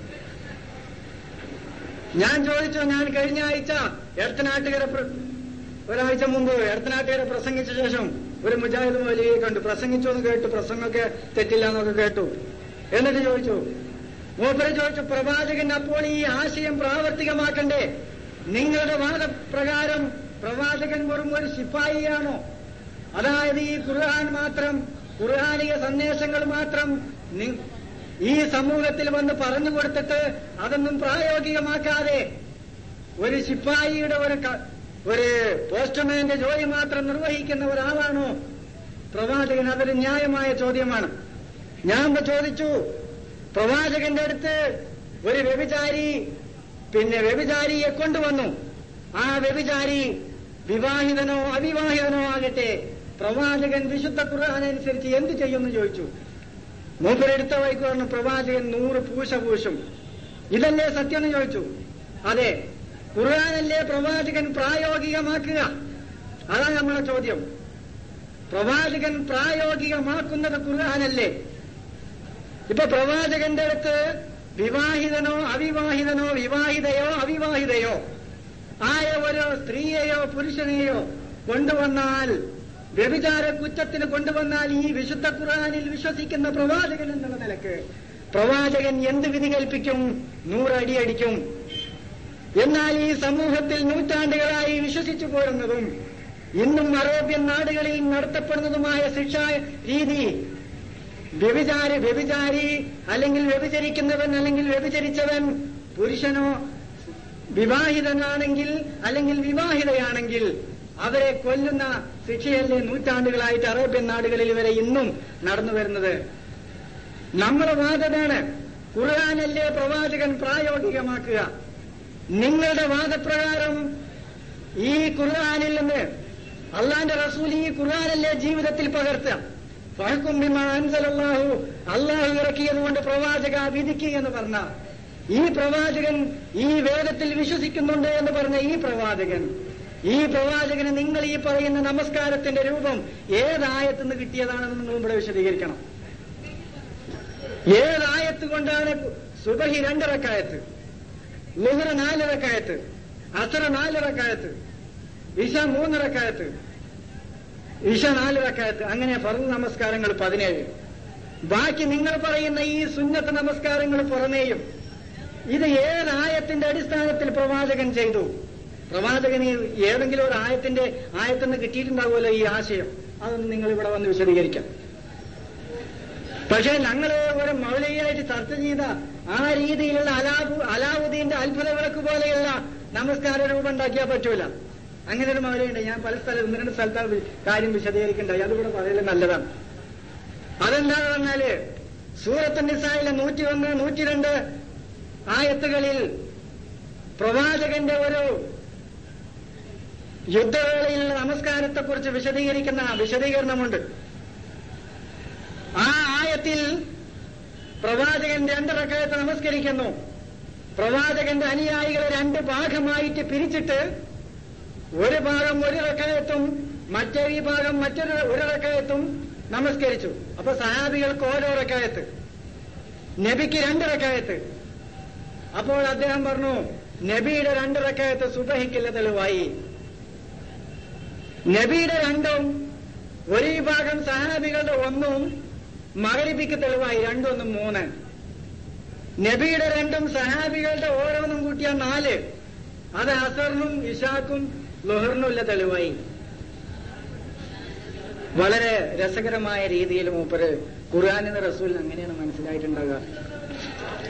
ഞാൻ ചോദിച്ചു ഞാൻ കഴിഞ്ഞ ആഴ്ച എടത്തനാട്ടുകര പ്ര- ഒരാഴ്ച മുമ്പ് എടത്തനാട്ടുകര പ്രസംഗിച്ച ശേഷം ഒരു മുജാഹിദ് മൗലിയെ കണ്ടു പ്രസംഗിച്ചു എന്ന് കേട്ടു പ്രസംഗമൊക്കെ തെറ്റില്ല എന്നൊക്കെ കേട്ടു എന്നിട്ട് ചോദിച്ചു മൂപ്പര് ചോദിച്ചു പ്രവാചകൻ അപ്പോൾ ഈ ആശയം പ്രാവർത്തികമാക്കണ്ടേ നിങ്ങളുടെ വാദപ്രകാരം പ്രവാചകൻ വെറും ഒരു ശിപ്പായിയാണോ അതായത് ഈ ഖുർആൻ മാത്രം ഖുർആാനിക സന്ദേശങ്ങൾ മാത്രം നി- ഈ സമൂഹത്തിൽ വന്ന് പറഞ്ഞു കൊടുത്തിട്ട് അതൊന്നും പ്രായോഗികമാക്കാതെ ഒരു ശിപ്പായിയുടെ ഒരു ക- ഒരു പോസ്റ്റ്മാന്റെ ജോലി മാത്രം നിർവഹിക്കുന്ന ഒരാളാണോ പ്രവാചകൻ അതൊരു ന്യായമായ ചോദ്യമാണ് ഞാൻ ഇപ്പൊ ചോദിച്ചു പ്രവാചകന്റെ അടുത്ത് ഒരു വ്യഭിചാരി പിന്നെ വ്യഭിചാരിയെ കൊണ്ടുവന്നു ആ വ്യഭിചാരി വിവാഹിതനോ അവിവാഹിതനോ ആകട്ടെ പ്രവാചകൻ വിശുദ്ധ ഖുർആൻ അനുസരിച്ച് എന്ത് ചെയ്യുമെന്ന് ചോദിച്ചു മൂപ്പരെടുത്ത വൈക്ക് പറഞ്ഞു പ്രവാചകൻ നൂറ് പൂശ പൂശും ഇതല്ലേ സത്യം എന്ന് ചോദിച്ചു അതെ ഖുർആാനല്ലേ പ്രവാചകൻ പ്രായോഗികമാക്കുക അതാണ് നമ്മളെ ചോദ്യം പ്രവാചകൻ പ്രായോഗികമാക്കുന്നത് ഖുർആാനല്ലേ ഇപ്പൊ പ്രവാചകന്റെ അടുത്ത് വിവാഹിതനോ അവിവാഹിതനോ വിവാഹിതയോ അവിവാഹിതയോ ആയ ഒരു സ്ത്രീയെയോ പുരുഷനെയോ കൊണ്ടുവന്നാൽ വ്യഭിചാര കുറ്റത്തിന് കൊണ്ടുവന്നാൽ ഈ വിശുദ്ധ ഖുർആനിൽ വിശ്വസിക്കുന്ന പ്രവാചകൻ എന്നുള്ള നിലക്ക് പ്രവാചകൻ എന്ത് വിധി കൽപ്പിക്കും നൂറടി അടിക്കും എന്നാൽ ഈ സമൂഹത്തിൽ നൂറ്റാണ്ടുകളായി വിശ്വസിച്ചു പോരുന്നതും ഇന്നും അറേബ്യൻ നാടുകളിൽ നടത്തപ്പെടുന്നതുമായ ശിക്ഷാ രീതി വ്യഭിചാരി വ്യഭിചാരി അല്ലെങ്കിൽ വ്യഭിചരിക്കുന്നവൻ അല്ലെങ്കിൽ വ്യഭിചരിച്ചവൻ പുരുഷനോ വിവാഹിതനാണെങ്കിൽ അല്ലെങ്കിൽ വിവാഹിതയാണെങ്കിൽ അവരെ കൊല്ലുന്ന ശിക്ഷയല്ലേ നൂറ്റാണ്ടുകളായിട്ട് അറേബ്യൻ നാടുകളിൽ വരെ ഇന്നും നടന്നു വരുന്നത് നമ്മളെ വാദമാണ് ഖുർആാനല്ലേ പ്രവാചകൻ പ്രായോഗികമാക്കുക നിങ്ങളുടെ വാദപ്രകാരം ഈ ഖുർആാനിൽ നിന്ന് അള്ളാന്റെ റസൂൽ ഈ ഖുർആാനല്ലേ ജീവിതത്തിൽ പകർത്തുക ഫഹക്കും ബിമാ അൻസലല്ലാഹു അള്ളാഹു ഇറക്കിയത് കൊണ്ട് പ്രവാചക വിധിക്കുക എന്ന് പറഞ്ഞ ഈ പ്രവാചകൻ ഈ വേദത്തിൽ വിശ്വസിക്കുന്നുണ്ട് എന്ന് പറഞ്ഞ ഈ പ്രവാചകൻ ഈ പ്രവാചകന് നിങ്ങൾ ഈ പറയുന്ന നമസ്കാരത്തിന്റെ രൂപം ഏതായത്തുനിന്ന് കിട്ടിയതാണെന്ന് നിങ്ങൾ ഇവിടെ വിശദീകരിക്കണം ഏതായത്ത് കൊണ്ടാണ് സുബഹി രണ്ടിറക്കായത്ത് ലുഹറ നാലിറക്കായത്ത് അസറ നാലിറക്കായത്ത് ഇഷ മൂന്നിറക്കായത്ത് ഇഷ നാലിറക്കായത്ത് അങ്ങനെ ഫറു നമസ്കാരങ്ങൾ പതിനേഴ് ബാക്കി നിങ്ങൾ പറയുന്ന ഈ സുന്നത്ത് നമസ്കാരങ്ങൾ പുറമേയും ഇത് ഏത് ആയത്തിന്റെ അടിസ്ഥാനത്തിൽ പ്രവാചകൻ ചെയ്തു പ്രവാചകന് ഏതെങ്കിലും ഒരു ആയത്തിന്റെ ആയത്തിന് കിട്ടിയിട്ടുണ്ടാവുമല്ലോ ഈ ആശയം അതൊന്ന് നിങ്ങൾ ഇവിടെ വന്ന് വിശദീകരിക്കാം പക്ഷേ ഞങ്ങൾ ഒരു മൗലികയായിട്ട് ചർച്ച ചെയ്ത ആ രീതിയിലുള്ള അലാബു അലാവുദ്ദീന്റെ അത്ഭുത വിളക്ക് പോലെയുള്ള നമസ്കാര രൂപം ഉണ്ടാക്കിയാൽ പറ്റൂല അങ്ങനെ ഒരു മൗലയുണ്ട് ഞാൻ പല സ്ഥലത്ത് ഒന്ന് രണ്ട് സ്ഥലത്താണ് കാര്യം വിശദീകരിക്കണ്ടായി അതുകൂടെ പറയല് നല്ലതാണ് അതെന്താന്ന് പറഞ്ഞാല് സൂറത്ത് നിസായിലെ നൂറ്റി ഒന്ന് നൂറ്റി രണ്ട് ആയത്തുകളിൽ പ്രവാചകന്റെ ഒരു യുദ്ധവേളയിലുള്ള നമസ്കാരത്തെക്കുറിച്ച് വിശദീകരിക്കുന്ന വിശദീകരണമുണ്ട് ആ ആയത്തിൽ പ്രവാചകൻ രണ്ട് റക്കയത്ത് നമസ്കരിക്കുന്നു പ്രവാചകന്റെ അനുയായികളെ രണ്ട് ഭാഗമായിട്ട് പിരിച്ചിട്ട് ഒരു ഭാഗം ഒരു റക്കയത്തും മറ്റേ ഈ ഭാഗം മറ്റൊരു ഒരു റക്കയത്തും നമസ്കരിച്ചു അപ്പൊ സഹാബികൾക്ക് ഓരോ റക്കയത്ത് നബിക്ക് രണ്ട് റക്കയത്ത് അപ്പോൾ അദ്ദേഹം പറഞ്ഞു നബിയുടെ രണ്ട് റക്കയത്ത് സുബഹിക്കുള്ള തെളിവായി നബിയുടെ രണ്ടും ഒരു ഭാഗം സഹാബികളുടെ ഒന്നും മകരിപ്പിക്ക് തെളിവായി രണ്ടൊന്നും മൂന്ന് നബിയുടെ രണ്ടും സഹാബികളുടെ ഓരോന്നും കൂട്ടിയ നാല് അത് അസറിനും ഇഷാക്കും ലൊഹറിനുമുള്ള തെളിവായി വളരെ രസകരമായ രീതിയിൽ മൂപ്പര് ഖുർആാനിന്ന് റസൂലിന് അങ്ങനെയാണ് മനസ്സിലായിട്ടുണ്ടാകുക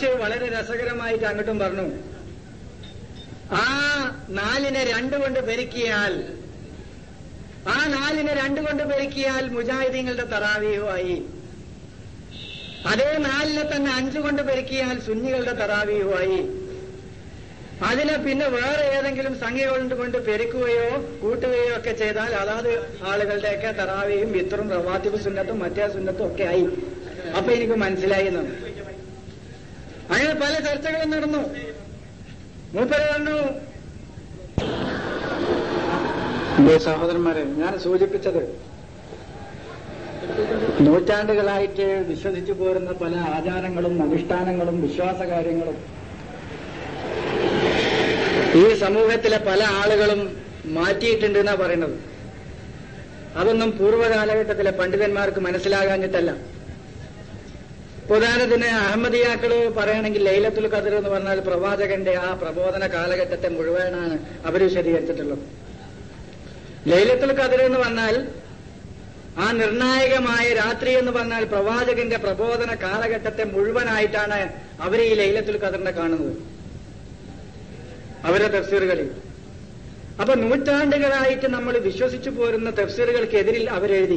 മാഷ് വളരെ രസകരമായിട്ട് അങ്ങോട്ടും പറഞ്ഞു ആ നാലിനെ രണ്ട് കൊണ്ട് പെരുക്കിയാൽ ആ നാലിനെ രണ്ട് കൊണ്ട് പെരുക്കിയാൽ മുജാഹിദീങ്ങളുടെ തറാവീഹുമായി അതേ നാലിനെ തന്നെ അഞ്ചു കൊണ്ട് പെരുക്കിയാൽ സുന്നികളുടെ തറാവീഹുമായി അതിനെ പിന്നെ വേറെ ഏതെങ്കിലും സംഖ്യകൾ കൊണ്ട് പെരുക്കുകയോ കൂട്ടുകയോ ഒക്കെ ചെയ്താൽ അതാത് ആളുകളുടെയൊക്കെ തറാവിയും ഇത്തറും റവാത്തിബ് സുന്നത്തും മറ്റേ സുന്നത്തും ഒക്കെ ആയി അപ്പൊ എനിക്ക് മനസ്സിലായി എന്നാണ് അങ്ങനെ പല ചർച്ചകളും നടന്നു മൂപ്പര് പറഞ്ഞു എന്റെ സഹോദരന്മാരെ ഞാൻ സൂചിപ്പിച്ചത് നൂറ്റാണ്ടുകളായിട്ട് വിശ്വസിച്ചു പോരുന്ന പല ആചാരങ്ങളും അനുഷ്ഠാനങ്ങളും വിശ്വാസകാര്യങ്ങളും ഈ സമൂഹത്തിലെ പല ആളുകളും മാറ്റിയിട്ടുണ്ട് എന്നാ പറയുന്നത് അതൊന്നും പൂർവ്വകാലഘട്ടത്തിലെ പണ്ഡിതന്മാർക്ക് മനസ്സിലാകാഞ്ഞിട്ടല്ല ഉദാഹരണത്തിന് അഹമ്മദിയാക്കള് പറയുകയാണെങ്കിൽ ലൈലത്തുൽ ഖദർ എന്ന് പറഞ്ഞാൽ പ്രവാചകന്റെ ആ പ്രബോധന കാലഘട്ടത്തെ മുഴുവനാണ് അവർ വിശദീകരിച്ചിട്ടുള്ളത് ലൈലത്തുൽ ഖദർ എന്ന് പറഞ്ഞാൽ ആ നിർണായകമായ രാത്രി എന്ന് പറഞ്ഞാൽ പ്രവാചകന്റെ പ്രബോധന കാലഘട്ടത്തെ മുഴുവനായിട്ടാണ് അവർ ഈ ലൈലത്തുൽ ഖദറിനെ കാണുന്നത് അവരുടെ തഫ്സീറുകളിൽ അപ്പൊ നൂറ്റാണ്ടുകളായിട്ട് നമ്മൾ വിശ്വസിച്ചു പോരുന്ന തഫ്സീറുകൾക്കെതിരിൽ അവരെഴുതി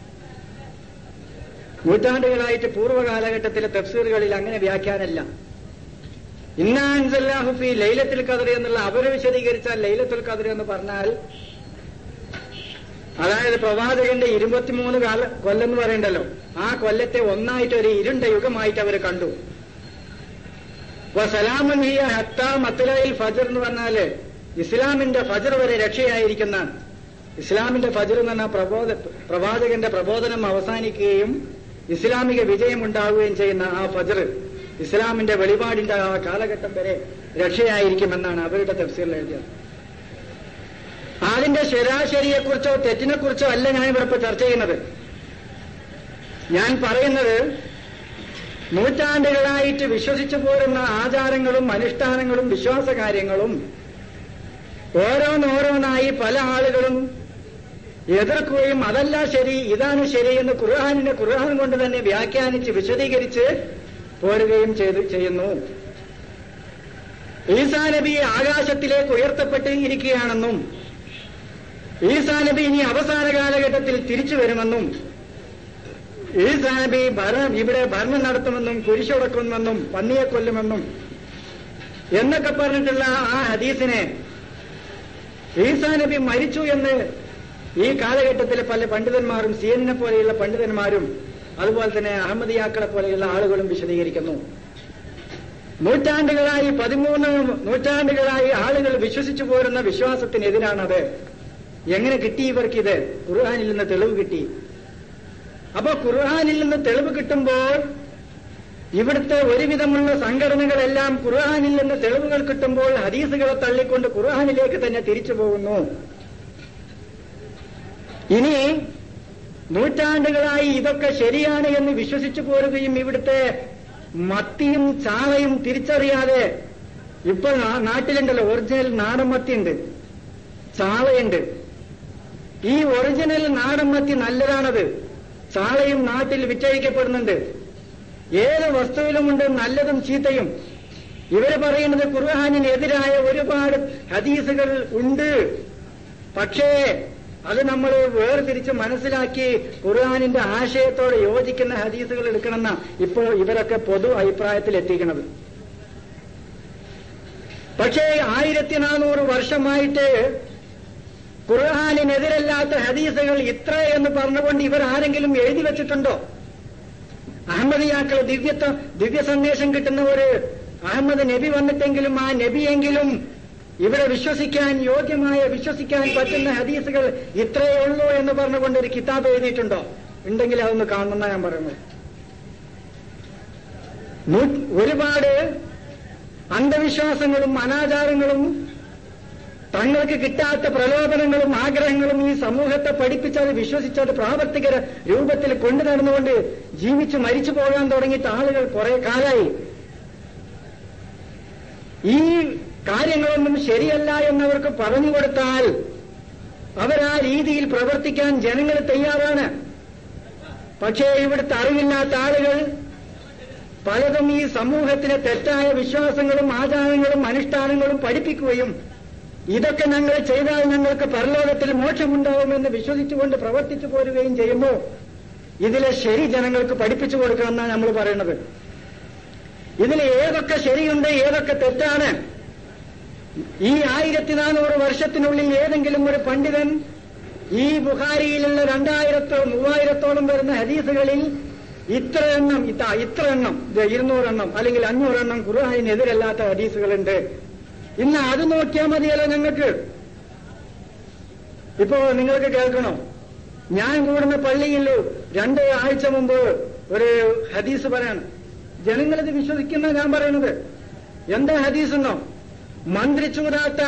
നൂറ്റാണ്ടുകളായിട്ട് പൂർവ്വകാലഘട്ടത്തിലെ തഫ്സീറുകളിൽ അങ്ങനെ വ്യാഖ്യാനമല്ല ഇന്നാൻസല്ലാഹുഫി ലൈലത്തുൽ ഖദർ എന്നുള്ള അവരെ വിശദീകരിച്ചാൽ ലൈലത്തുൽ ഖദർ എന്ന് പറഞ്ഞാൽ അതായത് പ്രവാചകന്റെ ഇരുപത്തിമൂന്ന് കാല കൊല്ലം എന്ന് പറയണ്ടല്ലോ ആ കൊല്ലത്തെ ഒന്നായിട്ട് ഒരു ഇരുണ്ട യുഗമായിട്ട് അവർ കണ്ടു സലാമൻ ഹിയ ഹത്ത മത്തലയിൽ ഫജർ എന്ന് പറഞ്ഞാല് ഇസ്ലാമിന്റെ ഫജർ വരെ രക്ഷയായിരിക്കുന്ന ഇസ്ലാമിന്റെ ഫജർ എന്ന് പറഞ്ഞാൽ പ്രബോധ പ്രവാചകന്റെ പ്രബോധനം അവസാനിക്കുകയും ഇസ്ലാമിക വിജയം ഉണ്ടാവുകയും ചെയ്യുന്ന ആ ഫജർ ഇസ്ലാമിന്റെ വെളിപാടിന്റെ ആ കാലഘട്ടം വരെ രക്ഷയായിരിക്കുമെന്നാണ് അവരുടെ തഫ്സീറിൽ എഴുതിയത് അതിന്റെ ശരാശരിയെക്കുറിച്ചോ തെറ്റിനെക്കുറിച്ചോ അല്ല ഞാൻ ഇവിടെ ഇപ്പൊ ചർച്ച ചെയ്യുന്നത് ഞാൻ പറയുന്നത് നൂറ്റാണ്ടുകളായിട്ട് വിശ്വസിച്ചു പോരുന്ന ആചാരങ്ങളും അനുഷ്ഠാനങ്ങളും വിശ്വാസകാര്യങ്ങളും ഓരോന്നോരോന്നായി പല ആളുകളും എതിർക്കുകയും അതല്ല ശരി ഇതാണ് ശരി എന്ന് ഖുർആാനിനെ ഖുർആൻ കൊണ്ട് തന്നെ വ്യാഖ്യാനിച്ച് വിശദീകരിച്ച് പോരുകയും ചെയ്ത് ചെയ്യുന്നു ഈസാ നബി ആകാശത്തിലേക്ക് ഉയർത്തപ്പെട്ട് ഇരിക്കുകയാണെന്നും ഈസാ നബി ഇനി അവസാന കാലഘട്ടത്തിൽ തിരിച്ചു വരുമെന്നും ഈസാ നബി ഭരണം ഇവിടെ ഭരണം നടത്തുമെന്നും കുരിശുടക്കുമെന്നും പന്നിയെ കൊല്ലുമെന്നും എന്നൊക്കെ പറഞ്ഞിട്ടുള്ള ആ ഹദീസിനെ ഈസാ നബി മരിച്ചു എന്ന് ഈ കാലഘട്ടത്തിലെ പല പണ്ഡിതന്മാരും സി എന്നെ പോലെയുള്ള പണ്ഡിതന്മാരും അതുപോലെ തന്നെ അഹമ്മദിയാക്കളെ പോലെയുള്ള ആളുകളും വിശദീകരിക്കുന്നു നൂറ്റാണ്ടുകളായി പതിമൂന്ന് നൂറ്റാണ്ടുകളായി ആളുകൾ വിശ്വസിച്ചു പോരുന്ന വിശ്വാസത്തിനെതിരാണത് എങ്ങനെ കിട്ടി ഇവർക്കിത് ഖുർആാനിൽ നിന്ന് തെളിവ് കിട്ടി അപ്പൊ ഖുർആാനിൽ നിന്ന് തെളിവ് കിട്ടുമ്പോൾ ഇവിടുത്തെ ഒരുവിധമുള്ള സംഘടനകളെല്ലാം ഖുർആാനിൽ നിന്ന് തെളിവുകൾ കിട്ടുമ്പോൾ ഹദീസുകളെ തള്ളിക്കൊണ്ട് ഖുർആാനിലേക്ക് തന്നെ തിരിച്ചു പോകുന്നു ഇനി നൂറ്റാണ്ടുകളായി ഇതൊക്കെ ശരിയാണ് എന്ന് വിശ്വസിച്ചു പോരുകയും ഇവിടുത്തെ മത്തിയും ചാളയും തിരിച്ചറിയാതെ ഇപ്പോൾ നാട്ടിലുണ്ടല്ലോ ഒറിജിനൽ നാടൻ മത്തിയുണ്ട് ചാളയുണ്ട് ഈ ഒറിജിനൽ നാടൻ മത്തി നല്ലതാണത് ചാളയും നാട്ടിൽ വിറ്റഴിക്കപ്പെടുന്നുണ്ട് ഏത് വസ്തുവിലുമുണ്ട് നല്ലതും ചീത്തയും ഇവര് പറയുന്നത് ഖുർഹാനിനെതിരായ ഒരുപാട് ഹദീസുകൾ ഉണ്ട് പക്ഷേ അത് നമ്മൾ വേർതിരിച്ച് മനസ്സിലാക്കി ഖുർആാനിന്റെ ആശയത്തോട് യോജിക്കുന്ന ഹദീസുകൾ എടുക്കണമെന്ന ഇപ്പോൾ ഇവരൊക്കെ പൊതു അഭിപ്രായത്തിൽ എത്തിക്കുന്നത് പക്ഷേ ആയിരത്തി നാനൂറ് വർഷമായിട്ട് ഖുർആാനിനെതിരല്ലാത്ത ഹദീസുകൾ ഇത്ര എന്ന് പറഞ്ഞുകൊണ്ട് ഇവർ ആരെങ്കിലും എഴുതി വെച്ചിട്ടുണ്ടോ അഹമ്മദിയാക്കൾ ദിവ്യത്വ ദിവ്യ സന്ദേശം കിട്ടുന്ന ഒരു അഹമ്മദ് നബി വന്നിട്ടെങ്കിലും ആ നബിയെങ്കിലും ഇവിടെ വിശ്വസിക്കാൻ യോഗ്യമായ വിശ്വസിക്കാൻ പറ്റുന്ന ഹദീസുകൾ ഇത്രയേ ഉള്ളൂ എന്ന് പറഞ്ഞുകൊണ്ട് ഒരു കിതാബ് എഴുതിയിട്ടുണ്ടോ ഉണ്ടെങ്കിൽ അതൊന്ന് കാണുന്ന ഞാൻ പറയുന്നത് ഒരുപാട് അന്ധവിശ്വാസങ്ങളും അനാചാരങ്ങളും തങ്ങൾക്ക് കിട്ടാത്ത പ്രലോഭനങ്ങളും ആഗ്രഹങ്ങളും ഈ സമൂഹത്തെ പഠിപ്പിച്ചത് വിശ്വസിച്ചത് പ്രാവർത്തിക രൂപത്തിൽ കൊണ്ടു നടന്നുകൊണ്ട് ജീവിച്ചു മരിച്ചു പോകാൻ തുടങ്ങിയിട്ട് ആളുകൾ കുറെ കാലായി ഈ കാര്യങ്ങളൊന്നും ശരിയല്ല എന്നവർക്ക് പറഞ്ഞു കൊടുത്താൽ അവരാ രീതിയിൽ പ്രവർത്തിക്കാൻ ജനങ്ങൾ തയ്യാറാണ് പക്ഷേ ഇവിടുത്തെ അറിവില്ലാത്ത ആളുകൾ പലതും ഈ സമൂഹത്തിലെ തെറ്റായ വിശ്വാസങ്ങളും ആചാരങ്ങളും അനുഷ്ഠാനങ്ങളും പഠിപ്പിക്കുകയും ഇതൊക്കെ ഞങ്ങൾ ചെയ്താൽ ഞങ്ങൾക്ക് പരലോകത്തിൽ മോക്ഷമുണ്ടാവുമെന്ന് വിശ്വസിച്ചുകൊണ്ട് പ്രവർത്തിച്ചു പോരുകയും ചെയ്യുമ്പോൾ ഇതിലെ ശരി ജനങ്ങൾക്ക് പഠിപ്പിച്ചു കൊടുക്കണമെന്നാണ് നമ്മൾ പറയുന്നത് ഇതിൽ ഏതൊക്കെ ശരിയുണ്ട് ഏതൊക്കെ തെറ്റാണ് ഈ ആയിരത്തി നാനൂറ് വർഷത്തിനുള്ളിൽ ഏതെങ്കിലും ഒരു പണ്ഡിതൻ ഈ ബുഹാരിയിലുള്ള രണ്ടായിരത്തോ മൂവായിരത്തോളം വരുന്ന ഹദീസുകളിൽ ഇത്ര എണ്ണം ഇത്ത ഇത്ര എണ്ണം ഇത് ഇരുന്നൂറെണ്ണം അല്ലെങ്കിൽ അഞ്ഞൂറെണ്ണം ഖുർആാനിനെതിരല്ലാത്ത ഹദീസുകളുണ്ട് ഇന്ന് അത് നോക്കിയാൽ മതിയല്ലോ ഞങ്ങൾക്ക് ഇപ്പോ നിങ്ങൾക്ക് കേൾക്കണോ ഞാൻ കൂടുന്ന പള്ളിയിൽ രണ്ട് ആഴ്ച മുമ്പ് ഒരു ഹദീസ് പറയാണ് ജനങ്ങളിത് വിശ്വസിക്കുന്ന ഞാൻ പറയുന്നത് എന്താ ഹദീസ് എന്നോ മന്ത്രിച്ചൂതാത്ത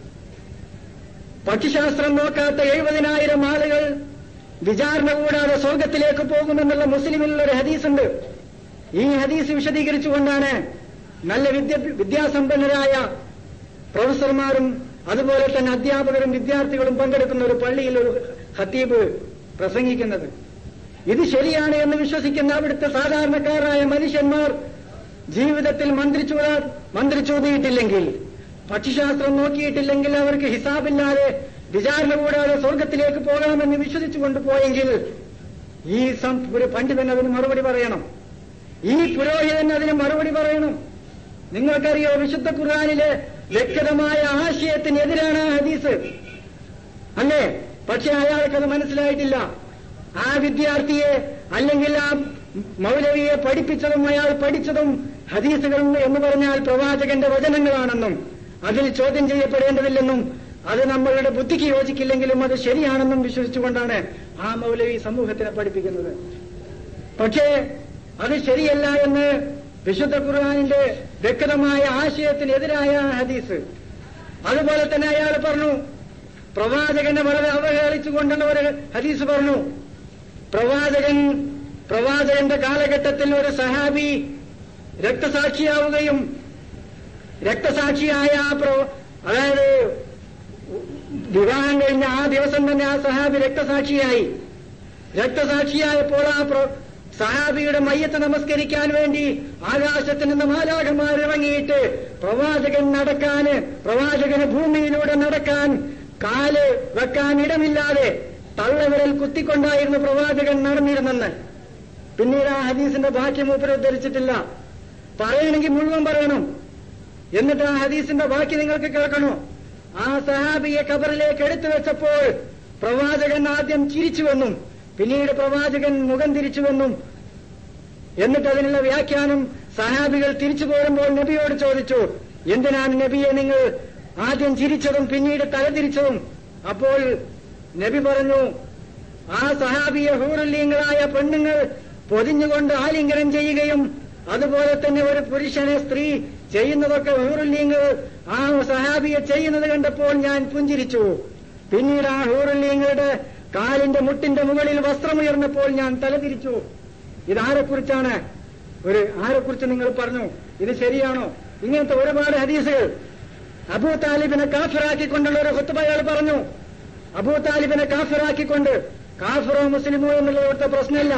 പക്ഷിശാസ്ത്രം നോക്കാത്ത എഴുപതിനായിരം ആളുകൾ വിചാരണ കൂടാതെ സ്വർഗത്തിലേക്ക് പോകുമെന്നുള്ള മുസ്ലിമിലുള്ള ഒരു ഹദീസുണ്ട് ഈ ഹദീസ് വിശദീകരിച്ചുകൊണ്ടാണ് നല്ല വിദ്യ വിദ്യാസമ്പന്നരായ പ്രൊഫസർമാരും അതുപോലെ തന്നെ അധ്യാപകരും വിദ്യാർത്ഥികളും പങ്കെടുക്കുന്ന ഒരു പള്ളിയിൽ ഒരു ഖത്തീബ് പ്രസംഗിക്കുന്നത് ഇത് ശരിയാണ് എന്ന് വിശ്വസിക്കുന്ന അവിടുത്തെ സാധാരണക്കാരായ മനുഷ്യന്മാർ ജീവിതത്തിൽ മന്ത്രിച്ചൂടാ മന്ത്രിച്ചൂതിയിട്ടില്ലെങ്കിൽ പക്ഷിശാസ്ത്രം നോക്കിയിട്ടില്ലെങ്കിൽ അവർക്ക് ഹിസാബില്ലാതെ വിചാരണ കൂടാതെ സ്വർഗത്തിലേക്ക് പോകാമെന്ന് വിശ്വസിച്ചുകൊണ്ട് പോയെങ്കിൽ ഈ സം ഒരു പണ്ഡിതൻ അതിന് മറുപടി പറയണം ഈ പുരോഹിതൻ അതിന് മറുപടി പറയണം നിങ്ങൾക്കറിയോ വിശുദ്ധ ഖുർആാനിലെ വ്യക്തമായ ആശയത്തിനെതിരാണ് ആ ഹദീസ് അല്ലേ പക്ഷെ അയാൾക്കത് മനസ്സിലായിട്ടില്ല ആ വിദ്യാർത്ഥിയെ അല്ലെങ്കിൽ ആ മൗലവിയെ പഠിപ്പിച്ചതും അയാൾ പഠിച്ചതും ഹദീസുകൾ എന്ന് പറഞ്ഞാൽ പ്രവാചകന്റെ വചനങ്ങളാണെന്നും അതിൽ ചോദ്യം ചെയ്യപ്പെടേണ്ടതില്ലെന്നും അത് നമ്മളുടെ ബുദ്ധിക്ക് യോജിക്കില്ലെങ്കിലും അത് ശരിയാണെന്നും വിശ്വസിച്ചുകൊണ്ടാണ് ആ മൗലവി സമൂഹത്തിനെ പഠിപ്പിക്കുന്നത് പക്ഷേ അത് ശരിയല്ല എന്ന് വിശുദ്ധ ഖുർആാനിന്റെ വ്യക്തമായ ആശയത്തിനെതിരായ ഹദീസ് അതുപോലെ തന്നെ അയാൾ പറഞ്ഞു പ്രവാചകനെ വളരെ അവഹേളിച്ചുകൊണ്ടുള്ള ഒരു ഹദീസ് പറഞ്ഞു പ്രവാചകൻ പ്രവാചകന്റെ കാലഘട്ടത്തിൽ ഒരു സഹാബി രക്തസാക്ഷിയാവുകയും രക്തസാക്ഷിയായ ആ പ്രോ അതായത് വിവാഹം കഴിഞ്ഞ ആ ദിവസം തന്നെ ആ സഹാബി രക്തസാക്ഷിയായി രക്തസാക്ഷിയായപ്പോൾ ആ പ്രോ സഹാബിയുടെ മയ്യത്ത് നമസ്കരിക്കാൻ വേണ്ടി ആകാശത്ത് നിന്ന് മാലാഖമാർ ഇറങ്ങിയിട്ട് പ്രവാചകൻ നടക്കാന് പ്രവാചകന് ഭൂമിയിലൂടെ നടക്കാൻ കാല് വെക്കാൻ ഇടമില്ലാതെ തള്ളവിരൽ കുത്തിക്കൊണ്ടായിരുന്നു പ്രവാചകൻ നടന്നിരുന്നെന്ന് പിന്നീട് ആ ഹദീസിന്റെ ബാക്കി മൂപ്പര് ഉദ്ധരിച്ചിട്ടില്ല പറയണമെങ്കിൽ മുഴുവൻ പറയണം എന്നിട്ട് ആ ഹദീസിന്റെ ബാക്കി നിങ്ങൾക്ക് കേൾക്കണോ ആ സഹാബിയെ കബറിലേക്ക് എടുത്തു വെച്ചപ്പോൾ പ്രവാചകൻ ആദ്യം ചിരിച്ചുവെന്നും പിന്നീട് പ്രവാചകൻ മുഖം തിരിച്ചുവെന്നും എന്നിട്ട് അതിനുള്ള വ്യാഖ്യാനം സഹാബികൾ തിരിച്ചു പോരുമ്പോൾ നബിയോട് ചോദിച്ചു എന്തിനാണ് നബിയെ നിങ്ങൾ ആദ്യം ചിരിച്ചതും പിന്നീട് തലതിരിച്ചതും അപ്പോൾ നബി പറഞ്ഞു ആ സഹാബിയെ ഹൂറുല്യങ്ങളായ പെണ്ണുങ്ങൾ പൊതിഞ്ഞുകൊണ്ട് ആലിംഗനം ചെയ്യുകയും അതുപോലെ തന്നെ ഒരു പുരുഷനെ സ്ത്രീ ചെയ്യുന്നതൊക്കെ ഹൂറുല്യങ്ങൾ ആ സഹാബിയെ ചെയ്യുന്നത് കണ്ടപ്പോൾ ഞാൻ പുഞ്ചിരിച്ചു പിന്നീട് ആ ഹൂറുല്യങ്ങളുടെ കാലിന്റെ മുട്ടിന്റെ മുകളിൽ വസ്ത്രമുയർന്നപ്പോൾ ഞാൻ തലതിരിച്ചു ഇതാരെക്കുറിച്ചാണ് ഒരു ആരെക്കുറിച്ച് നിങ്ങൾ പറഞ്ഞു ഇത് ശരിയാണോ ഇങ്ങനത്തെ ഒരുപാട് ഹദീസുകൾ അബൂ താലിബിനെ കാഫിറാക്കിക്കൊണ്ടുള്ള ഒരു ഹുത്തുബ അയാൾ പറഞ്ഞു അബൂ താലിബിനെ കാഫിറാക്കിക്കൊണ്ട് കാഫിറോ മുസ്ലിമോ എന്നുള്ള ഇവിടുത്തെ പ്രശ്നമില്ല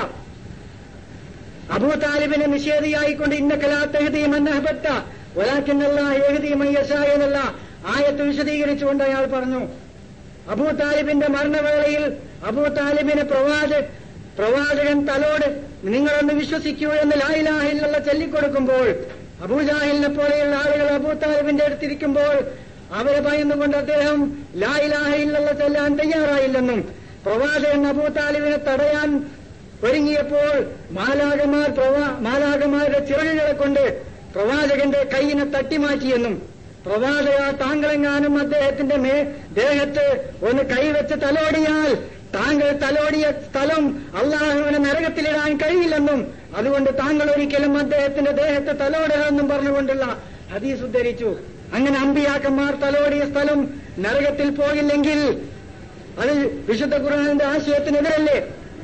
അബൂ താലിബിനെ നിഷേധിയായിക്കൊണ്ട് ഇന്ന കലാത്തഹദി മന്നഹബത്ത ഒലാക്കിന്നല്ല ഏഹദി മയ്യശ എന്നുള്ള ആയത്ത് വിശദീകരിച്ചുകൊണ്ട് അയാൾ പറഞ്ഞു അബൂ താലിബിന്റെ മരണവേളയിൽ അബൂ താലിബിന് പ്രവാച പ്രവാചകൻ തലോട് നിങ്ങളൊന്ന് വിശ്വസിക്കൂ എന്ന് ലായിലാഹിലുള്ള ചൊല്ലിക്കൊടുക്കുമ്പോൾ അബൂജാഹിലിനെ പോലെയുള്ള ആളുകൾ അബൂ താലിബിന്റെ അടുത്തിരിക്കുമ്പോൾ അവരെ ഭയന്നുകൊണ്ട് അദ്ദേഹം ലായിലാഹിലുള്ള ചെല്ലാൻ തയ്യാറായില്ലെന്നും പ്രവാചകൻ അബൂ താലിബിനെ തടയാൻ ഒരുങ്ങിയപ്പോൾ മാലാകമാർ പ്രവാ മാലാകമാരുടെ ചിറകുകളെ കൊണ്ട് പ്രവാചകന്റെ കൈയിനെ തട്ടിമാറ്റിയെന്നും പ്രവാചക താങ്കളെങ്ങാനും അദ്ദേഹത്തിന്റെ മേ ദേഹത്ത് ഒന്ന് കൈവച്ച് തലോടിയാൽ താങ്കൾ തലോടിയ സ്ഥലം അള്ളാഹുവിനെ നരകത്തിലിടാൻ കഴിയില്ലെന്നും അതുകൊണ്ട് താങ്കൾ ഒരിക്കലും അദ്ദേഹത്തിന്റെ ദേഹത്ത് തലോടരുതെന്നും പറഞ്ഞുകൊണ്ടുള്ള ഹദീസ് ഉദ്ധരിച്ചു അങ്ങനെ അമ്പിയാക്കന്മാർ തലോടിയ സ്ഥലം നരകത്തിൽ പോയില്ലെങ്കിൽ അത് വിശുദ്ധ ഖുർആാനിന്റെ ആശയത്തിനെതിരല്ലേ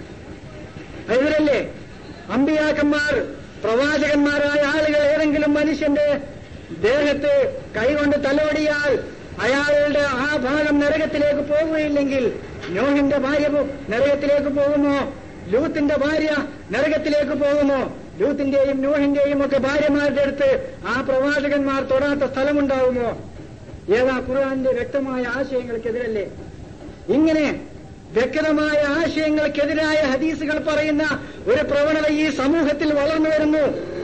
എതിരല്ലേ അമ്പിയാക്കന്മാർ പ്രവാചകന്മാരായ ആളുകൾ ഏതെങ്കിലും മനുഷ്യന്റെ ദേഹത്ത് കൈകൊണ്ട് തലോടിയാൽ അയാളുടെ ആ ഭാഗം നരകത്തിലേക്ക് പോകുകയില്ലെങ്കിൽ നോഹിന്റെ ഭാര്യ നരകത്തിലേക്ക് പോകുമോ ലൂത്തിന്റെ ഭാര്യ നരകത്തിലേക്ക് പോകുമോ ലൂത്തിന്റെയും നൂഹിന്റെയും ഒക്കെ ഭാര്യമാരുടെ അടുത്ത് ആ പ്രവാചകന്മാർ തൊടാത്ത സ്ഥലമുണ്ടാവുമോ ഏതാ ഖുർആന്റെ വ്യക്തമായ ആശയങ്ങൾക്കെതിരല്ലേ ഇങ്ങനെ വ്യക്തമായ ആശയങ്ങൾക്കെതിരായ ഹദീസുകൾ പറയുന്ന ഒരു പ്രവണത ഈ സമൂഹത്തിൽ വളർന്നു വരുന്നു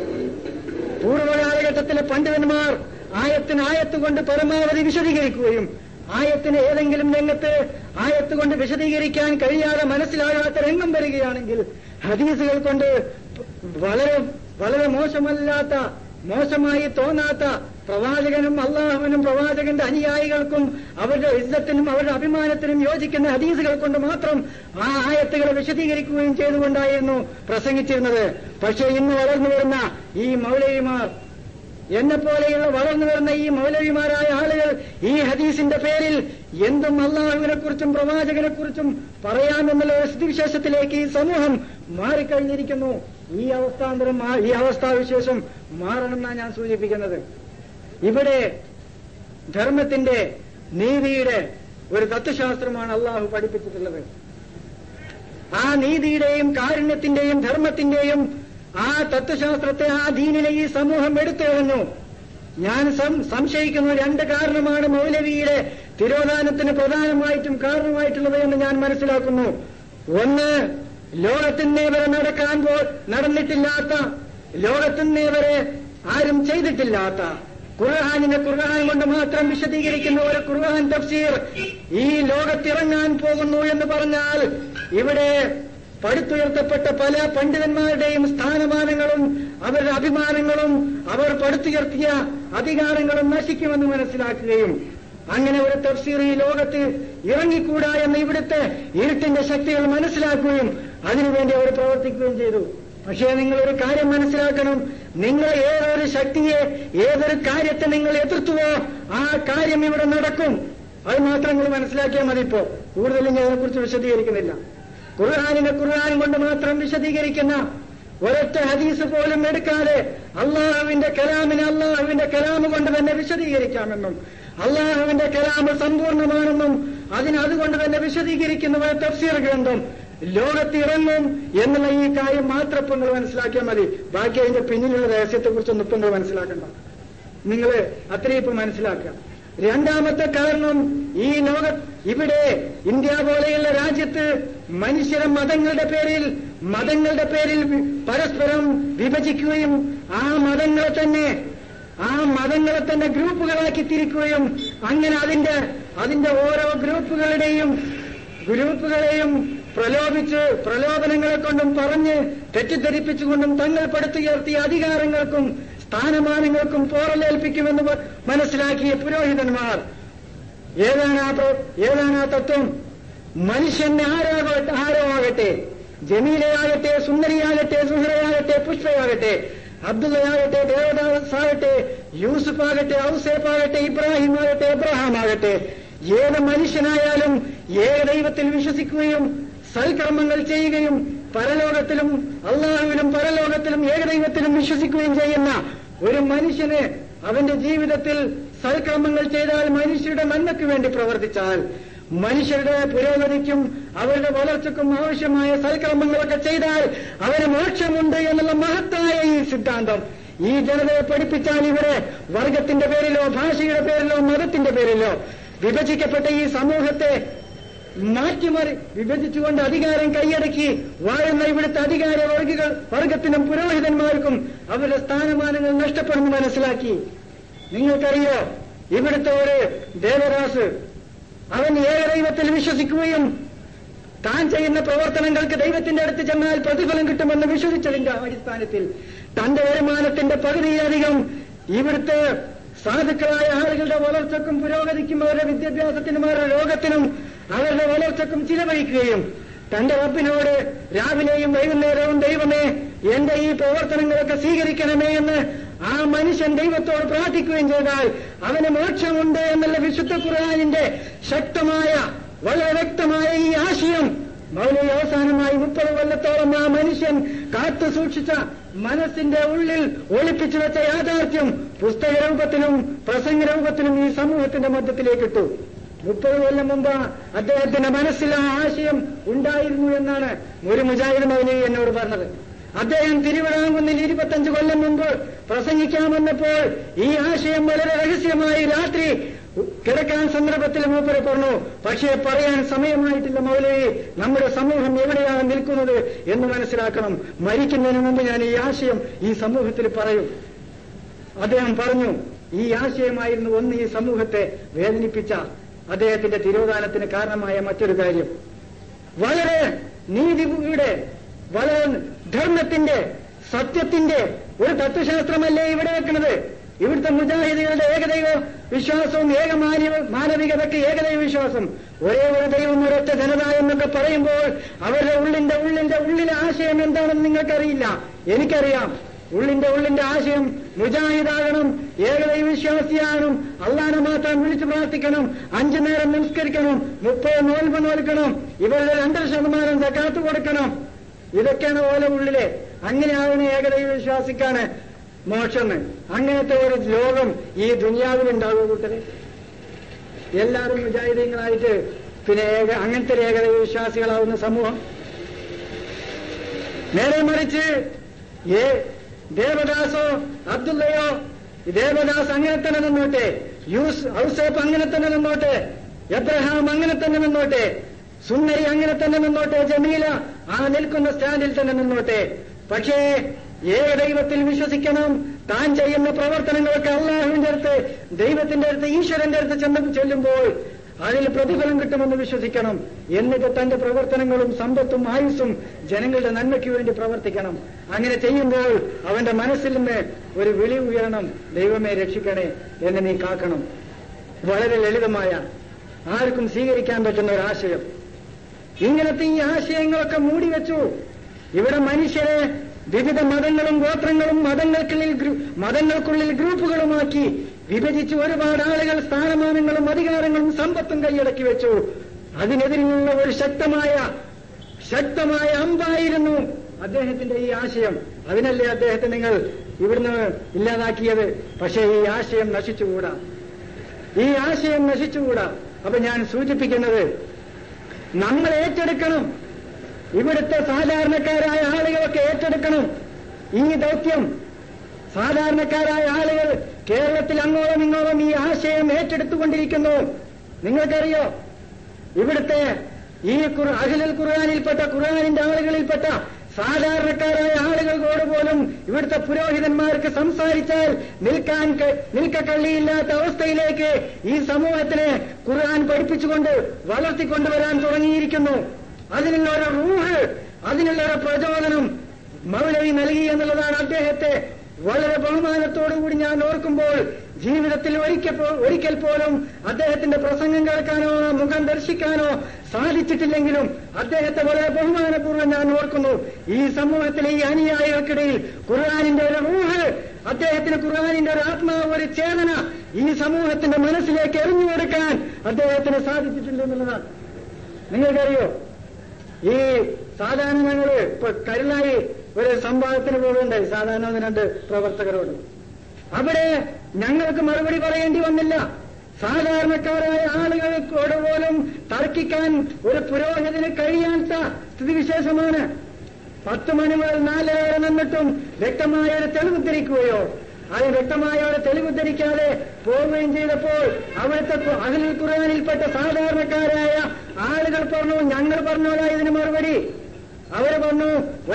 പൂർവ്വകാലഘട്ടത്തിലെ പണ്ഡിതന്മാർ ആയത്തിന് ആയത്ത് കൊണ്ട് പരമാവധി വിശദീകരിക്കുകയും ആയത്തിന് ഏതെങ്കിലും രംഗത്ത് ആയത്ത് കൊണ്ട് വിശദീകരിക്കാൻ കഴിയാതെ മനസ്സിലാകാത്ത രംഗം വരികയാണെങ്കിൽ ഹദീസുകൾ കൊണ്ട് വളരെ വളരെ മോശമല്ലാത്ത മോശമായി തോന്നാത്ത പ്രവാചകനും അള്ളാഹുവിനും പ്രവാചകന്റെ അനുയായികൾക്കും അവരുടെ ഇജ്ജത്തിനും അവരുടെ അഭിമാനത്തിനും യോജിക്കുന്ന ഹദീസുകൾ കൊണ്ട് മാത്രം ആ ആയത്തുകളെ വിശദീകരിക്കുകയും ചെയ്തുകൊണ്ടായിരുന്നു പ്രസംഗിച്ചിരുന്നത് പക്ഷേ ഇന്ന് വളർന്നു വരുന്ന ഈ മൗലവിമാർ എന്നെ പോലെയുള്ള വളർന്നു വരുന്ന ഈ മൗലവിമാരായ ആളുകൾ ഈ ഹദീസിന്റെ പേരിൽ എന്തും അള്ളാഹുവിനെ കുറിച്ചും പ്രവാചകനെ കുറിച്ചും പറയാമെന്നുള്ള ഒരു സ്ഥിതിവിശേഷത്തിലേക്ക് ഈ സമൂഹം മാറിക്കഴിഞ്ഞിരിക്കുന്നു ഈ അവസ്ഥാന്തരം മാ- ഈ അവസ്ഥാവിശേഷം മാറണമെന്നാണ് ഞാൻ സൂചിപ്പിക്കുന്നത് ഇവിടെ ധർമ്മത്തിന്റെ നീതിയുടെ ഒരു തത്വശാസ്ത്രമാണ് അള്ളാഹു പഠിപ്പിച്ചിട്ടുള്ളത് ആ നീതിയുടെയും കാരുണ്യത്തിന്റെയും ധർമ്മത്തിന്റെയും ആ തത്വശാസ്ത്രത്തെ ആ ദീനിനെ ഈ സമൂഹം എടുത്തു കളഞ്ഞു ഞാൻ സം- സംശയിക്കുന്നു രണ്ട് കാരണമാണ് മൗലവിയുടെ തിരോധാനത്തിന് പ്രധാനമായിട്ടും കാരണമായിട്ടുള്ളത് എന്ന് ഞാൻ മനസ്സിലാക്കുന്നു ഒന്ന് ലോകത്തിന്നേ വരെ നടക്കാൻ പോ നടന്നിട്ടില്ലാത്ത ലോകത്തിന്നേ വരെ ആരും ചെയ്തിട്ടില്ലാത്ത ഖുർഹാനിനെ ഖുർഹാൻ കൊണ്ട് മാത്രം വിശദീകരിക്കുന്ന ഒരു ഖുർഹാൻ തഫ്സീർ ഈ ലോകത്തിറങ്ങാൻ പോകുന്നു എന്ന് പറഞ്ഞാൽ ഇവിടെ പടുത്തുയർത്തപ്പെട്ട പല പണ്ഡിതന്മാരുടെയും സ്ഥാനമാനങ്ങളും അവരുടെ അഭിമാനങ്ങളും അവർ പടുത്തുയർത്തിയ അധികാരങ്ങളും നശിക്കുമെന്ന് മനസ്സിലാക്കുകയും അങ്ങനെ ഒരു തഫ്സീർ ഈ ലോകത്ത് ഇറങ്ങിക്കൂടാ എന്ന് ഇവിടുത്തെ ഇരുട്ടിന്റെ ശക്തികൾ മനസ്സിലാക്കുകയും അതിനുവേണ്ടി അവർ പ്രവർത്തിക്കുകയും ചെയ്തു പക്ഷേ നിങ്ങൾ ഒരു കാര്യം മനസ്സിലാക്കണം നിങ്ങൾ ഏതൊരു ശക്തിയെ ഏതൊരു കാര്യത്തെ നിങ്ങൾ എതിർത്തുവോ ആ കാര്യം ഇവിടെ നടക്കും അത് മാത്രം നിങ്ങൾ മനസ്സിലാക്കിയാൽ മതി ഇപ്പോ കൂടുതലും ഞാൻ അതിനെക്കുറിച്ച് വിശദീകരിക്കുന്നില്ല ഖുർആാനിനെ ഖുർആൻ കൊണ്ട് മാത്രം വിശദീകരിക്കുന്ന ഒരൊറ്റ ഹദീസ് പോലും എടുക്കാതെ അള്ളാഹുവിന്റെ കലാമിനെ അള്ളാഹുവിന്റെ കലാമ് കൊണ്ട് തന്നെ വിശദീകരിക്കാമെന്നും അള്ളാഹുവിന്റെ കലാമ് സമ്പൂർണ്ണമാണെന്നും അതിന് അതുകൊണ്ട് തന്നെ വിശദീകരിക്കുന്ന ഒരു തഫ്സീർ ഗ്രന്ഥം ലോകത്തിറങ്ങും എന്നുള്ള ഈ കാര്യം മാത്രം ഇപ്പൊ നിങ്ങൾ മനസ്സിലാക്കിയാൽ മതി ബാക്കി അതിന്റെ പിന്നിലുള്ള രഹസ്യത്തെക്കുറിച്ചൊന്നും ഇപ്പൊ നിങ്ങൾ മനസ്സിലാക്കണ്ട നിങ്ങൾ അത്രയും ഇപ്പൊ മനസ്സിലാക്കുക രണ്ടാമത്തെ കാരണം ഈ ലോക ഇവിടെ ഇന്ത്യ പോലെയുള്ള രാജ്യത്ത് മനുഷ്യരെ മതങ്ങളുടെ പേരിൽ മതങ്ങളുടെ പേരിൽ വി- പരസ്പരം വിഭജിക്കുകയും ആ മതങ്ങളെ തന്നെ ആ മതങ്ങളെ തന്നെ ഗ്രൂപ്പുകളാക്കി തിരിക്കുകയും അങ്ങനെ അതിന്റെ അതിന്റെ ഓരോ ഗ്രൂപ്പുകളുടെയും ഗ്രൂപ്പുകളെയും പ്രലോഭിച്ച് പ്രലോഭനങ്ങളെ കൊണ്ടും പറഞ്ഞ് തെറ്റിദ്ധരിപ്പിച്ചുകൊണ്ടും തങ്ങൾ പടുത്തുയർത്തിയ അധികാരങ്ങൾക്കും സ്ഥാനമാനങ്ങൾക്കും പോറലേൽപ്പിക്കുമെന്ന് മ- മനസ്സിലാക്കിയ പുരോഹിതന്മാർ ഏതാണ് ആ പ്ര- ഏതാണ് ആ തത്വം മനുഷ്യൻ ആരാകട്ടെ ആരോ ആകട്ടെ ജമീലയാകട്ടെ സുന്ദരിയാകട്ടെ സുഹറയാകട്ടെ പുഷ്പയാകട്ടെ അബ്ദുള്ളയാകട്ടെ ദേവദാസ് ആകട്ടെ യൂസുഫ് ആകട്ടെ ഔസേഫ് ആകട്ടെ ഇബ്രാഹിം ആകട്ടെ എബ്രഹാം ആകട്ടെ ഏത് മനുഷ്യനായാലും ഏക ദൈവത്തിൽ വിശ്വസിക്കുകയും സൽക്കർമ്മങ്ങൾ ചെയ്യുകയും പരലോകത്തിലും അള്ളാഹുവിലും പരലോകത്തിലും ഏകദൈവത്തിലും വിശ്വസിക്കുകയും ചെയ്യുന്ന ഒരു മനുഷ്യന് അവന്റെ ജീവിതത്തിൽ സൽക്കർമ്മങ്ങൾ ചെയ്താൽ മനുഷ്യരുടെ നന്മയ്ക്ക് വേണ്ടി പ്രവർത്തിച്ചാൽ മനുഷ്യരുടെ പുരോഗതിക്കും അവരുടെ വളർച്ചയ്ക്കും ആവശ്യമായ സൽക്കർമ്മങ്ങളൊക്കെ ചെയ്താൽ അവന് മോക്ഷമുണ്ട് എന്നുള്ള മഹത്തായ ഈ സിദ്ധാന്തം ഈ ജനതയെ പഠിപ്പിച്ചാൽ ഇവിടെ വർഗത്തിന്റെ പേരിലോ ഭാഷയുടെ പേരിലോ മതത്തിന്റെ പേരിലോ വിഭജിക്കപ്പെട്ട ഈ സമൂഹത്തെ മാറ്റിമറി വിഭജിച്ചുകൊണ്ട് അധികാരം കൈയടക്കി വാഴുന്ന ഇവിടുത്തെ അധികാര വർഗികൾ വർഗത്തിനും പുരോഹിതന്മാർക്കും അവരുടെ സ്ഥാനമാനങ്ങൾ നഷ്ടപ്പെടുന്നു മനസ്സിലാക്കി നിങ്ങൾക്കറിയോ ഇവിടുത്തെ ഒരു ദേവദാസ് അവൻ ഏക ദൈവത്തിൽ വിശ്വസിക്കുകയും താൻ ചെയ്യുന്ന പ്രവർത്തനങ്ങൾക്ക് ദൈവത്തിന്റെ അടുത്ത് ചെന്നാൽ പ്രതിഫലം കിട്ടുമെന്ന് വിശ്വസിച്ചതിന്റെ അടിസ്ഥാനത്തിൽ തന്റെ വരുമാനത്തിന്റെ പകുതിയിലധികം ഇവിടുത്തെ സാധുക്കളായ ആളുകളുടെ വളർച്ചക്കും പുരോഗതിക്കും അവരുടെ വിദ്യാഭ്യാസത്തിനും അവരുടെ രോഗത്തിനും അവരുടെ വളർച്ചക്കും ചിലവഴിക്കുകയും തന്റെ റബ്ബിനോട് രാവിലെയും വൈകുന്നേരവും ദൈവമേ എന്റെ ഈ പ്രവർത്തനങ്ങളൊക്കെ സ്വീകരിക്കണമേ എന്ന് ആ മനുഷ്യൻ ദൈവത്തോട് പ്രാർത്ഥിക്കുകയും ചെയ്താൽ അവന് മോക്ഷമുണ്ട് എന്നുള്ള വിശുദ്ധ ഖുർആാനിന്റെ ശക്തമായ വളരെ വ്യക്തമായ ഈ ആശയം മൗലവി അവസാനമായി മുപ്പത് കൊല്ലത്തോളം ആ മനുഷ്യൻ കാത്തു സൂക്ഷിച്ച മനസ്സിന്റെ ഉള്ളിൽ ഒളിപ്പിച്ചു വെച്ച യാഥാർത്ഥ്യം പുസ്തക രൂപത്തിലും പ്രസംഗ രൂപത്തിലും ഈ സമൂഹത്തിന്റെ മധ്യത്തിലേക്ക് ഇട്ടു മുപ്പത് കൊല്ലം മുമ്പ് അദ്ദേഹത്തിന്റെ മനസ്സിൽ ആ ആശയം ഉണ്ടായിരുന്നു എന്നാണ് ഒരു മുജാഹിദ് മൗലവി എന്നോട് പറഞ്ഞത് അദ്ദേഹം തിരുവിതാംകുന്നിൽ ഇരുപത്തഞ്ച് കൊല്ലം മുമ്പ് പ്രസംഗിക്കാൻ വന്നപ്പോൾ ഈ ആശയം വളരെ രഹസ്യമായി രാത്രി കിടക്കാൻ സന്ദർഭത്തിൽ മൂപ്പര് പറഞ്ഞു പക്ഷേ പറയാൻ സമയമായിട്ടില്ല മൗലവി നമ്മുടെ സമൂഹം എവിടെയാണ് നിൽക്കുന്നത് എന്ന് മനസ്സിലാക്കണം മരിക്കുന്നതിന് മുമ്പ് ഞാൻ ഈ ആശയം ഈ സമൂഹത്തിൽ പറയും അദ്ദേഹം പറഞ്ഞു ഈ ആശയമായിരുന്നു ഒന്ന് ഈ സമൂഹത്തെ വേദനിപ്പിച്ച അദ്ദേഹത്തിന്റെ തിരോധാനത്തിന് കാരണമായ മറ്റൊരു കാര്യം വളരെ നീതിയുടെ വളരെ ധർമ്മത്തിന്റെ സത്യത്തിന്റെ ഒരു തത്വശാസ്ത്രമല്ലേ ഇവിടെ വെക്കുന്നത് ഇവിടുത്തെ മുജാഹിദികളുടെ ഏകദൈവ വിശ്വാസവും ഏകമാനവ മാനവികതയ്ക്ക് ഏകദൈവ വിശ്വാസം ഒരേ ഒരു ദൈവം ഒരൊറ്റ ജനത എന്നൊക്കെ പറയുമ്പോൾ അവരുടെ ഉള്ളിന്റെ ഉള്ളിന്റെ ഉള്ളിലെ ആശയം എന്താണെന്ന് നിങ്ങൾക്കറിയില്ല എനിക്കറിയാം ഉള്ളിന്റെ ഉള്ളിന്റെ ആശയം മുജാഹിദാകണം ഏകദൈവ വിശ്വാസിയാകണം അള്ളാനെ മാത്രം വിളിച്ചു പ്രാർത്ഥിക്കണം അഞ്ചു നേരം നിസ്കരിക്കണം മുപ്പത് നോൽപ്പ് നോൽക്കണം ഇവരുടെ രണ്ടര ശതമാനം സക്കാത്ത് കൊടുക്കണം ഇതൊക്കെയാണ് ഓല ഉള്ളിലെ അങ്ങനെയാകുന്ന ഏകദൈവ വിശ്വാസിക്കാണ് മോക്ഷം അങ്ങനത്തെ ഒരു ലോകം ഈ ദുനിയാവിലുണ്ടാവുക കൂട്ടരെ എല്ലാവരും മുജാഹിദീങ്ങളായിട്ട് പിന്നെ ഏക അങ്ങനത്തെ ഒരു ഏകദൈവ വിശ്വാസികളാവുന്ന സമൂഹം നേരെ മറിച്ച് ഏ ദേവദാസോ അബ്ദുള്ളയോ ദേവദാസ് അങ്ങനെ തന്നെ നിന്നോട്ടെ യൂസ് ഔസേപ്പ് അങ്ങനെ തന്നെ നിന്നോട്ടെ എബ്രഹാം അങ്ങനെ തന്നെ നിന്നോട്ടെ സുന്ദരി അങ്ങനെ തന്നെ നിന്നോട്ടെ ജമീല ആ നിൽക്കുന്ന സ്റ്റാൻഡിൽ തന്നെ നിന്നോട്ടെ പക്ഷേ ഏകദൈവത്തിൽ വിശ്വസിക്കണം താൻ ചെയ്യുന്ന പ്രവർത്തനങ്ങളൊക്കെ അള്ളാഹുവിന്റെ അടുത്ത് ദൈവത്തിന്റെ അടുത്ത് ഈശ്വരന്റെ അടുത്ത് ചെന്ന് ചെല്ലുമ്പോൾ അതിൽ പ്രതിഫലം കിട്ടുമെന്ന് വിശ്വസിക്കണം എന്നിട്ട് തന്റെ പ്രവർത്തനങ്ങളും സമ്പത്തും ആയുസ്സും ജനങ്ങളുടെ നന്മയ്ക്ക് വേണ്ടി പ്രവർത്തിക്കണം അങ്ങനെ ചെയ്യുമ്പോൾ അവന്റെ മനസ്സിൽ നിന്ന് ഒരു വിളി ഉയരണം ദൈവമെ രക്ഷിക്കണേ എന്ന് നീ കാക്കണം വളരെ ലളിതമായ ആർക്കും സ്വീകരിക്കാൻ പറ്റുന്ന ഒരു ആശയം ഇങ്ങനത്തെ ഈ ആശയങ്ങളൊക്കെ മൂടിവെച്ചു ഇവിടെ മനുഷ്യരെ വിവിധ മതങ്ങളും ഗോത്രങ്ങളും മതങ്ങൾക്കുള്ളിൽ ഗ്രൂ- മതങ്ങൾക്കുള്ളിൽ ഗ്രൂപ്പുകളുമാക്കി വിഭജിച്ച് ഒരുപാട് ആളുകൾ സ്ഥാനമാനങ്ങളും അധികാരങ്ങളും സമ്പത്തും കൈയടക്കി വെച്ചു അതിനെതിരെയുള്ള ഒരു ശക്തമായ ശക്തമായ അമ്പായിരുന്നു അദ്ദേഹത്തിന്റെ ഈ ആശയം അതിനല്ലേ അദ്ദേഹത്തെ നിങ്ങൾ ഇവിടുന്ന് ഇല്ലാതാക്കിയത് പക്ഷേ ഈ ആശയം നശിച്ചുകൂടാ ഈ ആശയം നശിച്ചുകൂടാ അപ്പൊ ഞാൻ സൂചിപ്പിക്കുന്നത് നമ്മൾ ഏറ്റെടുക്കണം ഇവിടുത്തെ സാധാരണക്കാരായ ആളുകളൊക്കെ ഏറ്റെടുക്കണം ഈ ദൗത്യം സാധാരണക്കാരായ ആളുകൾ കേരളത്തിൽ അങ്ങോളം ഇങ്ങോളം ഈ ആശയം ഏറ്റെടുത്തുകൊണ്ടിരിക്കുന്നു നിങ്ങൾക്കറിയോ ഇവിടുത്തെ ഈ ഖുർ- അഖിലുൽ ഖുർആാനിൽപ്പെട്ട ഖുർആാനിന്റെ ആളുകളിൽപ്പെട്ട സാധാരണക്കാരായ ആളുകളോട് പോലും ഇവിടുത്തെ പുരോഹിതന്മാർക്ക് സംസാരിച്ചാൽ നിൽക്കാൻ ക- നിൽക്കക്കള്ളിയില്ലാത്ത അവസ്ഥയിലേക്ക് ഈ സമൂഹത്തിനെ ഖുർആൻ പഠിപ്പിച്ചുകൊണ്ട് വളർത്തിക്കൊണ്ടുവരാൻ തുടങ്ങിയിരിക്കുന്നു അതിനുള്ള ഒരു റൂഹ് അതിനുള്ള ഒരു പ്രചോദനം മൗലവി നൽകി എന്നുള്ളതാണ് അദ്ദേഹത്തെ വളരെ ബഹുമാനത്തോടുകൂടി ഞാൻ ഓർക്കുമ്പോൾ ജീവിതത്തിൽ ഒരിക്കൽ പോ- ഒരിക്കൽ പോലും അദ്ദേഹത്തിന്റെ പ്രസംഗം കേൾക്കാനോ മുഖം ദർശിക്കാനോ സാധിച്ചിട്ടില്ലെങ്കിലും അദ്ദേഹത്തെ വളരെ ബഹുമാനപൂർവ്വം ഞാൻ ഓർക്കുന്നു ഈ സമൂഹത്തിലെ ഈ അനുയായികൾക്കിടയിൽ ഖുർആാനിന്റെ ഒരു റൂഹ് അദ്ദേഹത്തിന് ഖുർആാനിന്റെ ഒരു ആത്മാവ് ഒരു ചേതന ഈ സമൂഹത്തിന്റെ മനസ്സിലേക്ക് എറിഞ്ഞു കൊടുക്കാൻ അദ്ദേഹത്തിന് സാധിച്ചിട്ടുണ്ട് എന്നുള്ളതാണ് നിങ്ങൾക്കറിയോ ഈ സാധാരണ ഞങ്ങള് ഇപ്പൊ കരുളായി ഒരു സംവാദത്തിന് പോകുന്നുണ്ടായി സാധാരണ ഒന്ന് രണ്ട് പ്രവർത്തകരോട് അവിടെ ഞങ്ങൾക്ക് മറുപടി പറയേണ്ടി വന്നില്ല സാധാരണക്കാരായ ആളുകൾക്കോട് പോലും തർക്കിക്കാൻ ഒരു പുരോഹിതന് കഴിയാത്ത സ്ഥിതിവിശേഷമാണ് പത്ത് മണി മുതൽ നാല് വരെ നിന്നിട്ടും വ്യക്തമായ ഒരു തെളിവ് ഉദ്ധരിക്കുകയോ അത് വ്യക്തമായ ഒരു തെളിവ് ഉദ്ധരിക്കാതെ പോവുകയും ചെയ്തപ്പോൾ അവിടുത്തെ കു- അഖിലുൽ ഖുർആാനിൽപ്പെട്ട സാധാരണക്കാരായ ആളുകൾ പറഞ്ഞു ഞങ്ങൾ പറഞ്ഞോളാ ഇതിന് മറുപടി അവർ പറഞ്ഞു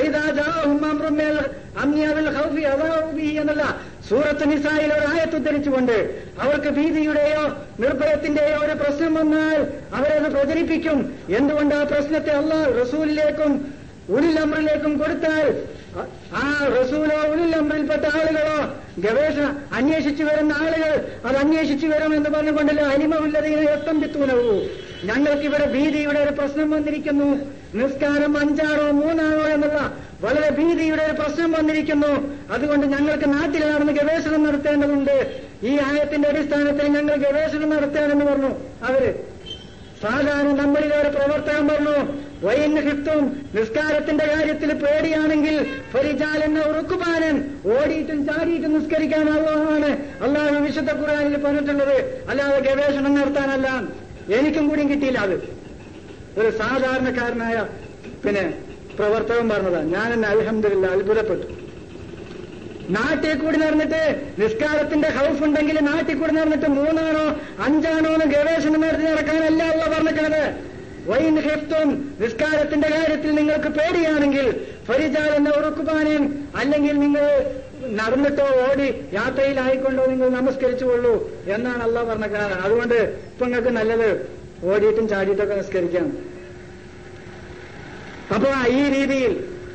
എന്നുള്ള സൂറത്ത് നിസായിൽ ഒരു ആയത്ത് ഉദ്ധരിച്ചുകൊണ്ട് അവർക്ക് ഭീതിയുടെയോ നിർഭയത്തിന്റെയോ ഒരു പ്രശ്നം വന്നാൽ അവരത് പ്രചരിപ്പിക്കും എന്തുകൊണ്ട് ആ പ്രശ്നത്തെ അള്ളാഹ് റസൂലിലേക്കും ഉലിലമ്രിലേക്കും കൊടുത്താൽ അ- ആ റസൂലോ ഉലിലമ്രിൽപ്പെട്ട ആളുകളോ ഗവേഷണ അന്വേഷിച്ചു വരുന്ന ആളുകൾ അത് അന്വേഷിച്ചു വരുമെന്ന് പറഞ്ഞുകൊണ്ടല്ലോ അനിമവുള്ളതിനെ എത്തമ്പിത്തൂനവൂ ഞങ്ങൾക്ക് ഇവിടെ ഭീതിയുടെ ഒരു പ്രശ്നം വന്നിരിക്കുന്നു നിസ്കാരം അഞ്ചാണോ മൂന്നാണോ എന്നുള്ള വളരെ ഭീതിയുടെ ഒരു പ്രശ്നം വന്നിരിക്കുന്നു അതുകൊണ്ട് ഞങ്ങൾക്ക് നാട്ടിൽ നടന്ന് ഗവേഷണം നടത്തേണ്ടതുണ്ട് ഈ ആയത്തിന്റെ അടിസ്ഥാനത്തിൽ ഞങ്ങൾ ഗവേഷണം നടത്തേണ്ടെന്ന് പറഞ്ഞു അവര് സാധാരണ നമ്മളിലെ ഒരു പ്രവർത്തകൻ പറഞ്ഞു വൈന്ന് ഹിത്തും നിസ്കാരത്തിന്റെ കാര്യത്തിൽ പേടിയാണെങ്കിൽ ഫരിജാലൻ റുക്കുപാനൻ ഓടിയിട്ടും ചാടിയിട്ടും നിസ്കരിക്കാനുള്ളതാണ് അല്ലാതെ വിശുദ്ധ ഖുർആനിൽ പറഞ്ഞിട്ടുള്ളത് അല്ലാതെ ഗവേഷണം നടത്താനല്ല എനിക്കും കൂടിയും കിട്ടിയില്ല അത് ഒരു സാധാരണക്കാരനായ പിന്നെ പ്രവർത്തകൻ പറഞ്ഞതാ ഞാൻ എന്നെ അലഹമില്ല അത്ഭുതപ്പെട്ടു നാട്ടിൽ കൂടി നടന്നിട്ട് നിസ്കാരത്തിന്റെ ഹൗഫ് ഉണ്ടെങ്കിൽ നാട്ടിൽ കൂടി നടന്നിട്ട് മൂന്നാണോ അഞ്ചാണോ എന്ന് ഗവേഷണം നടത്തി നടക്കാനല്ല അല്ല പറഞ്ഞിട്ടുള്ളത് വൈൻ ഹെഫ്തും നിസ്കാരത്തിന്റെ കാര്യത്തിൽ നിങ്ങൾക്ക് പേടിയാണെങ്കിൽ ഫരിജാൽ എന്ന ഉറുക്കുപാനൻ അല്ലെങ്കിൽ നിങ്ങൾ നടന്നിട്ടോ ഓടി യാത്രയിലായിക്കൊണ്ടോ നിങ്ങൾ നമസ്കരിച്ചുകൊള്ളൂ എന്നാണ് അല്ല പറഞ്ഞ കാരണം അതുകൊണ്ട് ഇപ്പൊ നിങ്ങൾക്ക് നല്ലത് ഓടിയിട്ടും ചാടിയിട്ടൊക്കെ നിസ്കരിക്കാം അപ്പൊ ഈ രീതിയിൽ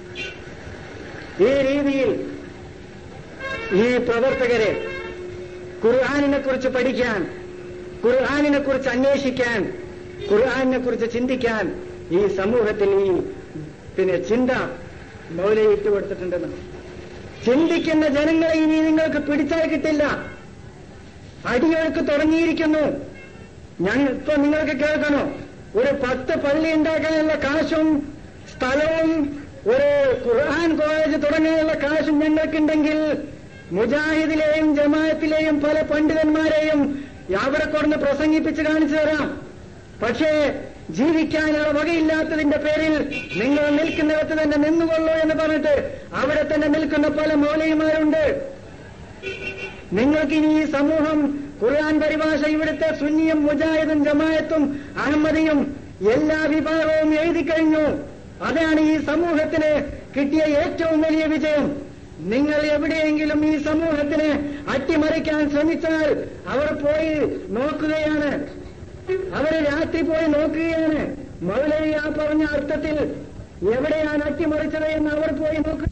ഈ രീതിയിൽ ഈ പ്രവർത്തകരെ ഖുർആാനിനെ കുറിച്ച് പഠിക്കാൻ ഖുർആാനിനെ കുറിച്ച് അന്വേഷിക്കാൻ ഖുർആാനിനെ കുറിച്ച് ചിന്തിക്കാൻ ഈ സമൂഹത്തിൽ ഈ പിന്നെ ചിന്ത മൗലയിട്ട് കൊടുത്തിട്ടുണ്ടെന്ന് ചിന്തിക്കുന്ന ജനങ്ങളെ ഇനി നിങ്ങൾക്ക് പിടിച്ചാൽ കിട്ടില്ല അടിയൊഴുക്ക് തുടങ്ങിയിരിക്കുന്നു ഞങ്ങൾ ഇപ്പൊ നിങ്ങൾക്ക് കേൾക്കണോ ഒരു പത്ത് പള്ളി ഉണ്ടാക്കാനുള്ള കാശും സ്ഥലവും ഒരു ഖുർആൻ കോളേജ് തുടങ്ങാനുള്ള കാശും ഞങ്ങൾക്കുണ്ടെങ്കിൽ മുജാഹിദിലെയും ജമാഅത്തിലെയും പല പണ്ഡിതന്മാരെയും അവിടെ കൊടുന്ന് പ്രസംഗിപ്പിച്ച് കാണിച്ചു തരാം പക്ഷേ ജീവിക്കാനുള്ള വകയില്ലാത്തതിന്റെ പേരിൽ നിങ്ങൾ നിൽക്കുന്നിടത്ത് തന്നെ നിന്നുകൊള്ളൂ എന്ന് പറഞ്ഞിട്ട് അവിടെ തന്നെ നിൽക്കുന്ന പല മൗലയിമാരുണ്ട് നിങ്ങൾക്ക് ഇനി ഈ സമൂഹം ഖുർആൻ പരിഭാഷ ഇവിടുത്തെ സുന്നിയും മുജാഹിദും ജമായത്തും അഹമ്മദിയും എല്ലാ വിഭാഗവും എഴുതി കഴിഞ്ഞു അതാണ് ഈ സമൂഹത്തിന് കിട്ടിയ ഏറ്റവും വലിയ വിജയം നിങ്ങൾ എവിടെയെങ്കിലും ഈ സമൂഹത്തിന് അട്ടിമറിക്കാൻ ശ്രമിച്ചാൽ അവർ പോയി നോക്കുകയാണ് അവര് രാത്രി പോയി നോക്കുകയാണ് മൗലവി ആ പറഞ്ഞ അർത്ഥത്തിൽ എവിടെയാണ് അട്ടിമറിച്ചത് എന്ന് അവർ പോയി നോക്കുക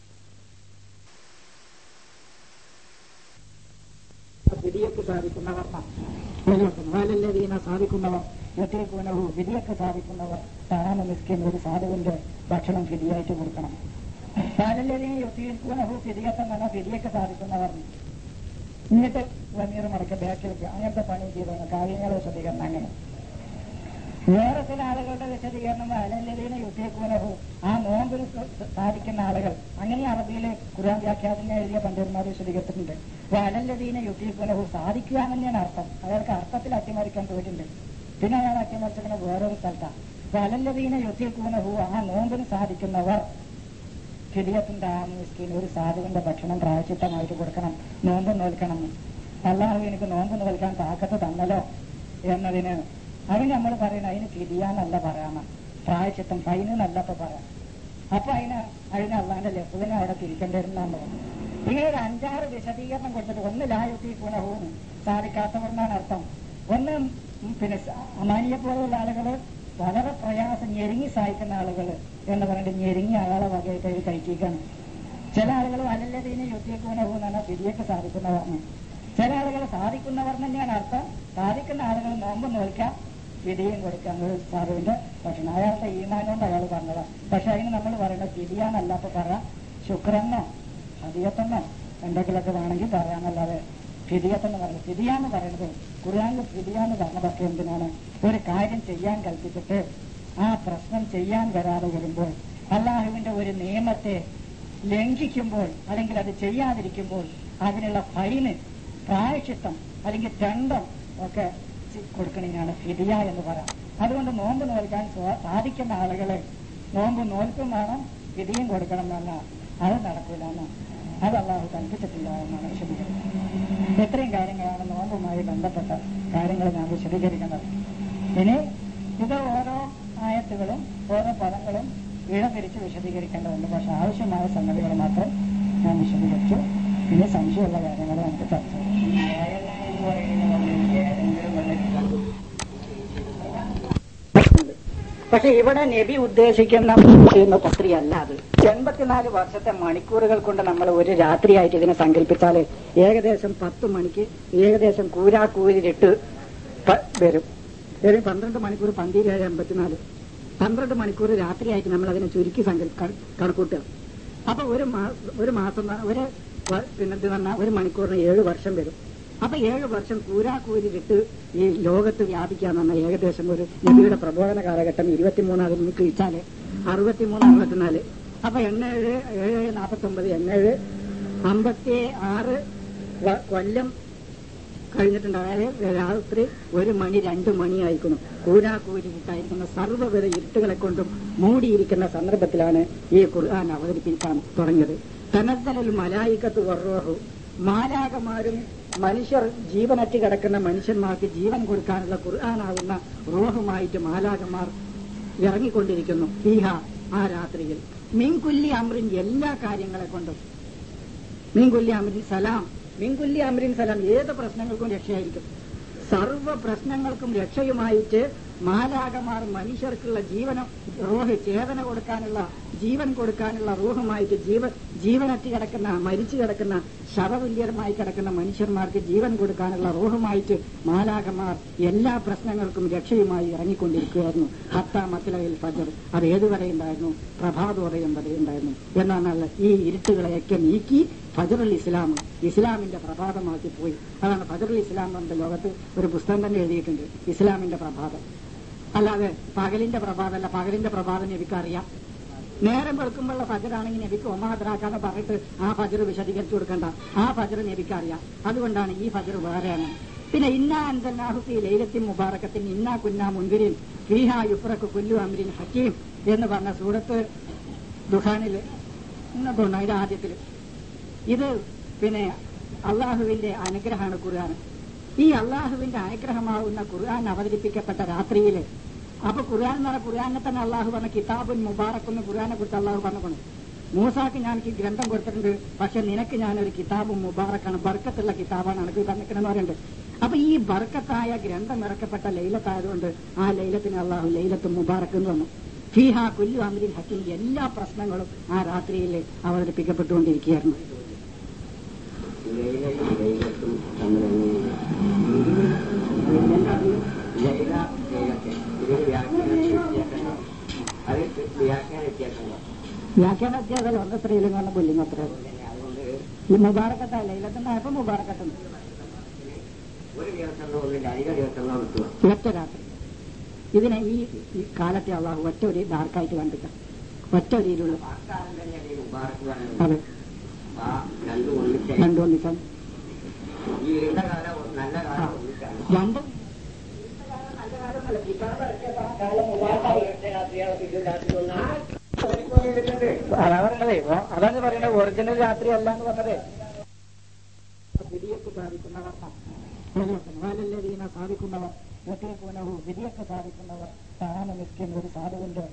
വിധിയൊക്കെ സാധിക്കുന്നവർ വാലല്ലതീന സാധിക്കുന്നവർ യത്തിരിക്കുന്നവർ വിധിയൊക്കെ സാധിക്കുന്നവർ താന മിസ്കിൻ ഒരു സാധുവിന്റെ ഭക്ഷണം ഫിതിയായിട്ട് കൊടുക്കണം വാലല്ലതീന യത്തിരിക്കുന്നവർ ഫിതിയൊക്കെ പറഞ്ഞാൽ ഫിതിയൊക്കെ സാധിക്കുന്നവർ എന്നിട്ട് വമീർ മടക്ക ബാക്കിലേക്ക് അങ്ങനത്തെ പണി ചെയ്ത കാര്യങ്ങളെ ശ്രദ്ധിക്കണം അങ്ങനെ വേറെ ചില ആളുകളുടെ വിശദീകരണം അലല്ലതീന യുദ്ധേക്കുനഹു ആ നോമ്പിന് സാധിക്കുന്ന ആളുകൾ അങ്ങനെ അറബിയിലെ ഖുർആൻ വ്യാഖ്യാതനെ എഴുതിയ പണ്ഡിതന്മാർ വിശദീകരിച്ചിട്ടുണ്ട് അലല്ലതീന യുദ്ധേക്കുനഹു സാധിക്കുക തന്നെയാണ് അർത്ഥം അയാൾക്ക് അർത്ഥത്തിൽ അട്ടിമറിക്കാൻ പോയിട്ടുണ്ട് പിന്നെ അയാൾ അട്ടിമറിച്ചിരിക്കുന്ന വേറൊരു സ്ഥലത്താണ് അലല്ലതീന യുദ്ധേക്കുനഹു ആ നോമ്പിന് സാധിക്കുന്നവർ ഫിദിയത്തിന്റെ ആ മിസ്കിൻ ഒരു സാധുവിന്റെ ഭക്ഷണം പ്രായച്ചിത്തമായിട്ട് കൊടുക്കണം നോമ്പ് നോൽക്കണം അള്ളാഹു എനിക്ക് നോമ്പ് നോൽക്കാൻ താക്കത്ത് തന്നല്ലോ എന്നതിന് അതിന് നമ്മൾ പറയണ അതിന് ഫിദിയാന്നല്ല പറയാമ പ്രായച്ചിത്തം ഫൈന് എന്നല്ല ഇപ്പൊ പറയാം അപ്പൊ അതിന് അതിന് അള്ളാന്റെ ലഫുവിനെ അവിടെ തിരിക്കേണ്ടിരുന്നാന്ന് പറഞ്ഞു ഇങ്ങനെ ഒരു അഞ്ചാറ് വിശദീകരണം കൊടുത്തിട്ട് ഒന്ന് ലായുത്തി ഗുണവും സാധിക്കാത്തവരെന്നാണ് അർത്ഥം ഒന്ന് പിന്നെ അമാനിയെ പോലെയുള്ള ആളുകള് വളരെ പ്രയാസം ഞെരുങ്ങി സഹായിക്കുന്ന ആളുകൾ എന്ന് പറഞ്ഞിട്ട് ഞെരുങ്ങി ആളെ വകയായിട്ട് അവർ കഴിച്ചിരിക്കാണ് ചില ആളുകൾ വലല്ലതീനെ യുദ്ധിക്കുനവും എന്നാണ് വിധിയൊക്കെ സാധിക്കുന്നവരാണ് ചില ആളുകൾ സാധിക്കുന്നവർ തന്നെയാണ് അർത്ഥം സാധിക്കുന്ന ആളുകൾ നോമ്പ് നോൽക്കാം വിധിയും കൊടുക്കാം ഒരു സാധുവിന്റെ ഭക്ഷണം അയാളുടെ ഈമാനോണ്ട് അയാൾ പറഞ്ഞതാണ് പക്ഷെ അതിന് നമ്മൾ പറയുന്നത് വിധിയാന്നല്ല അപ്പൊ പറയാം ശുക്രന്നോ ഹദിയത്തെന്നോ എന്തെങ്കിലുമൊക്കെ വേണമെങ്കിൽ പറയാന്നല്ലാതെ ഫിദിയത്തെന്ന് പറയുന്നത് ഫിദിയാന്ന് പറയുന്നത് ഖുർആാനിൽ ഫിദിയാന്ന് പറഞ്ഞതൊക്കെ എന്തിനാണ് ഒരു കാര്യം ചെയ്യാൻ കൽപ്പിച്ചിട്ട് ആ പ്രശ്നം ചെയ്യാൻ വരാതെ വരുമ്പോൾ അള്ളാഹുവിന്റെ ഒരു നിയമത്തെ ലംഘിക്കുമ്പോൾ അല്ലെങ്കിൽ അത് ചെയ്യാതിരിക്കുമ്പോൾ അതിനുള്ള ഫൈന് പ്രായച്ചിത്തം അല്ലെങ്കിൽ ദണ്ഡം ഒക്കെ കൊടുക്കണതിനാണ് ഫിദിയ എന്ന് പറയാം അതുകൊണ്ട് നോമ്പ് നോൽക്കാൻ സാധിക്കുന്ന ആളുകളെ നോമ്പ് നോൽക്കും വേണം ഫിദിയും കൊടുക്കണം എന്നല്ല അത് നടക്കില്ല എന്ന് അത് അള്ളാഹു കൽപ്പിച്ചിട്ടില്ല എന്നാണ് വിശദീകരിക്കുന്നത് ഇത്രയും കാര്യങ്ങളാണ് നോമ്പുമായി ബന്ധപ്പെട്ട കാര്യങ്ങൾ ഞാൻ വിശദീകരിക്കുന്നത് ഇനി ഇത് ഓരോ ആയത്തുകളും ഓരോ പദങ്ങളും ഇഴതിരിച്ച് വിശദീകരിക്കേണ്ടതുണ്ട് പക്ഷെ ആവശ്യമായ സംഗതികൾ മാത്രം ഞാൻ വിശദീകരിച്ചു ഇനി സംശയമുള്ള കാര്യങ്ങൾ നമുക്ക് ചർച്ച പക്ഷെ ഇവിടെ നബി ഉദ്ദേശിക്കുന്ന ചെയ്യുന്ന പത്രിയല്ല അത് എൺപത്തിനാല് വർഷത്തെ മണിക്കൂറുകൾ കൊണ്ട് നമ്മൾ ഒരു രാത്രിയായിട്ട് ഇതിനെ സങ്കല്പിച്ചാൽ ഏകദേശം പത്ത് മണിക്ക് ഏകദേശം കൂരാക്കൂരിട്ട് വരും ഒരു പന്ത്രണ്ട് മണിക്കൂർ പന്തിരേഴ് എൺപത്തിനാല് പന്ത്രണ്ട് മണിക്കൂർ രാത്രിയായിട്ട് നമ്മൾ അതിനെ ചുരുക്കി കണക്കൂട്ടുക അപ്പൊ ഒരു ഒരു മാസം ഒരു പിന്നെ പറഞ്ഞാൽ ഒരു മണിക്കൂറിന് ഏഴ് വർഷം വരും അപ്പൊ ഏഴ് വർഷം കൂരാക്കൂരിട്ട് ഈ ലോകത്ത് വ്യാപിക്കാന്ന് പറഞ്ഞാൽ ഏകദേശം ഒരു നബിയുടെ പ്രബോധന കാലഘട്ടം ഇരുപത്തിമൂന്നാം കഴിച്ചാല് അറുപത്തിമൂന്ന് അറുപത്തിനാല് അപ്പൊ എണ്ണേഴ് ഏഴ് നാപ്പത്തി ഒമ്പത് എണ്ണേഴ് അമ്പത്തി ആറ് കൊല്ലം കഴിഞ്ഞിട്ടുണ്ട് അതായത് രാത്രി ഒരു മണി രണ്ട് മണിയായിരിക്കുന്നു കൂരാക്കൂരിട്ടായിരിക്കുന്ന സർവ്വവിധ ഇരുട്ടുകളെ കൊണ്ടും മൂടിയിരിക്കുന്ന സന്ദർഭത്തിലാണ് ഈ ഖുർആൻ അവതരിപ്പിക്കാൻ തുടങ്ങിയത് തനത്തലൽ മലായിക്കത്ത് വർറോഹു മാലാകമാരും മനുഷ്യർ ജീവനറ്റ് കിടക്കുന്ന മനുഷ്യന്മാർക്ക് ജീവൻ കൊടുക്കാനുള്ള ഖുർആനാകുന്ന റോഹുമായിട്ട് മാലാകമാർ ഇറങ്ങിക്കൊണ്ടിരിക്കുന്നു ഈഹ ആ രാത്രിയിൽ മീൻകുല്ലി അമ്രിൻ എല്ലാ കാര്യങ്ങളെ കൊണ്ടും മീൻകുല്ലി അമ്രിൻ സലാം മീൻകുല്ലി അമ്രിൻ സലാം ഏത് പ്രശ്നങ്ങൾക്കും രക്ഷയായിരിക്കും സർവ്വ പ്രശ്നങ്ങൾക്കും രക്ഷയുമായിട്ട് മാലാകമാർ മനുഷ്യർക്കുള്ള ജീവനം റൂഹ് ചേതന കൊടുക്കാനുള്ള ജീവൻ കൊടുക്കാനുള്ള റൂഹുമായിട്ട് ജീവ ജീവനറ്റ് കിടക്കുന്ന മരിച്ചു കിടക്കുന്ന ശവതുല്യരമായി കിടക്കുന്ന മനുഷ്യന്മാർക്ക് ജീവൻ കൊടുക്കാനുള്ള റൂഹുമായിട്ട് മാലാകമാർ എല്ലാ പ്രശ്നങ്ങൾക്കും രക്ഷയുമായി ഇറങ്ങിക്കൊണ്ടിരിക്കുകയായിരുന്നു ഹത്ത മത്തിലയിൽ ഫജർ അത് ഏതുവരെ ഉണ്ടായിരുന്നു പ്രഭാതോദയം വരെ ഉണ്ടായിരുന്നു എന്നാണ് ഈ ഇരുട്ടുകളെയൊക്കെ നീക്കി ഫജറുൽ ഇസ്ലാം ഇസ്ലാമിന്റെ പ്രഭാതമാക്കി പോയി അതാണ് ഫജറുൽ ഇസ്ലാം എന്ന ലോകത്ത് ഒരു പുസ്തകം തന്നെ എഴുതിയിട്ടുണ്ട് ഇസ്ലാമിന്റെ പ്രഭാതം അല്ലാതെ പകലിന്റെ പ്രഭാതമല്ല പകലിന്റെ പ്രഭാതം നബിക്കറിയാം നേരം വെളുക്കുമ്പോഴുള്ള ഫജറാണെങ്കിൽ നബിക്ക് ഒമാദ്രാക്കാന്ന് പറഞ്ഞിട്ട് ആ ഫജർ വിശദീകരിച്ചു കൊടുക്കണ്ട ആ ഫജർ നബിക്കറിയാം അതുകൊണ്ടാണ് ഈ ഫജർ വേറെയാണ് പിന്നെ ഇന്നാ അൻസല്ലാഹുഫി ലൈലത്തിൻ മുബാറക്കത്തിൻ ഇന്നാ കുന്നാ മുൻകിരിൻ ഫീഹ യുഫ്രഖ് കുല്ലു അമ്രിൻ ഹക്കീം എന്ന് പറഞ്ഞ സൂറത്ത് ദുഹാനില് തോന്നുന്നു അതിന്റെ ആദ്യത്തില് ഇത് പിന്നെ അള്ളാഹുവിന്റെ അനുഗ്രഹമാണ് ഖുർആൻ ഈ അള്ളാഹുവിന്റെ അനുഗ്രഹമാകുന്ന ഖുർആൻ അവതരിപ്പിക്കപ്പെട്ട രാത്രിയില് അപ്പൊ ഖുർആൻ എന്ന് പറഞ്ഞ ഖുർആനെ തന്നെ അള്ളാഹു പറഞ്ഞ കിതാബുൻ മുബാറക് എന്ന് ഖുർആനെ കുറിച്ച് അള്ളാഹു പറഞ്ഞു മൂസാക്ക് ഞാൻ ഈ ഗ്രന്ഥം കൊടുത്തിട്ടുണ്ട് പക്ഷെ നിനക്ക് ഞാനൊരു കിതാബും മുബാറക്കാണ് ബർക്കത്തുള്ള കിതാബാണ് എനിക്ക് തന്നിക്കണെന്ന് പറയുന്നുണ്ട് അപ്പൊ ഈ ബർക്കത്തായ ഗ്രന്ഥം ഇറക്കപ്പെട്ട ലൈലത്തായതുകൊണ്ട് ആ ലൈലത്തിന് അള്ളാഹു ലൈലത്തും മുബാറക്ക് എന്ന് വന്നു ഫീഹ കുല്ലു അമരിൻ ഹക്കിം എല്ലാ പ്രശ്നങ്ങളും ആ രാത്രിയിൽ അവതരിപ്പിക്കപ്പെട്ടുകൊണ്ടിരിക്കുകയായിരുന്നു ലൈലയും ലൈലത്തും തമ്മിൽ ലൈല ലൈലത്തെ ഇതൊരു വ്യാഖ്യാന വ്യത്യാസമുണ്ടോ അത് വ്യാഖ്യാന വ്യത്യാസമുണ്ടോ വ്യാഖ്യാന അധ്യാപകർ ഒന്ന് സ്ത്രീലിംഗ് പറഞ്ഞ പുല്ലിംഗ് അത്ര അതുകൊണ്ട് ഈ മുബാറക്കത്ത ലൈലത്തിന്റെ ആയപ്പോ മുബാറക്കത്തുണ്ട് ഒരു ദിവസം ഒന്നില്ല അധിക ദിവസം കിട്ടുക ഒറ്റ രാത്രി ഇതിനെ ഈ ഈ കാലത്തെ അള്ളാഹു ഒറ്റ ഒരു ഡാർക്കായിട്ട് കണ്ടിക്കാം ഒറ്റ ഒരു ഇരുള് വാക്കാലം തന്നെയാണ് ഈ മുബാറക്ക് പറയുന്നത് അതെ ആ രണ്ടും ഒന്നിച്ച് രണ്ടു ഒന്നിച്ചാണ് ഈ ഇരുണ്ട കാലം നല്ല കാലം ഒന്നിച്ചാണ് രണ്ടും അതാ പറയണതേ ഓ, അതാണ് പറയണത് ഒറിജിനൽ രാത്രി അല്ല എന്ന് പറഞ്ഞത് വിധിയൊക്കെ സാധിക്കുന്നവർ വാലല്ലതീന സാധിക്കുന്നവർ യത്തീഖൂനഹു വിധിയൊക്കെ സാധിക്കുന്നവർ താന നിൽക്കുന്ന ഒരു സാധുവിന്റെ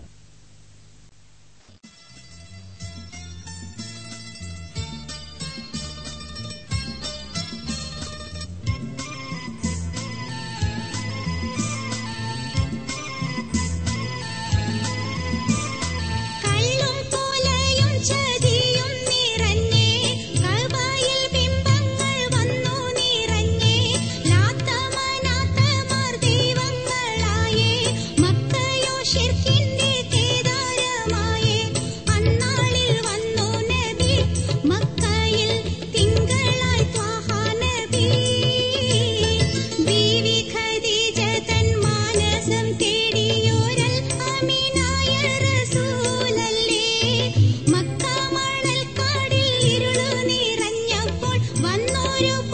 കള്ളും പോലയും ചതിയും നിറഞ്ഞേ കബായിൽ ബിംബങ്ങൾ വന്നു നിറഞ്ഞേ ലാത്തമനാത്തമാർ ദൈവങ്ങളായേ മക്കയോ ഷിർക്കിന്റെ കേദാരമായേ അന്നാളിൽ വന്നു നബി മക്കയിൽ തിങ്കളായി ത്വാഹാ നബി ബീവി ഖദീജ തൻ മാനസം തേടിയോരൽ അമീനായ റസൂലല്ലേ മക്ക മണൽക്കാടിൽ ഇരുളു നിറഞ്ഞപ്പോൾ വന്നൊരു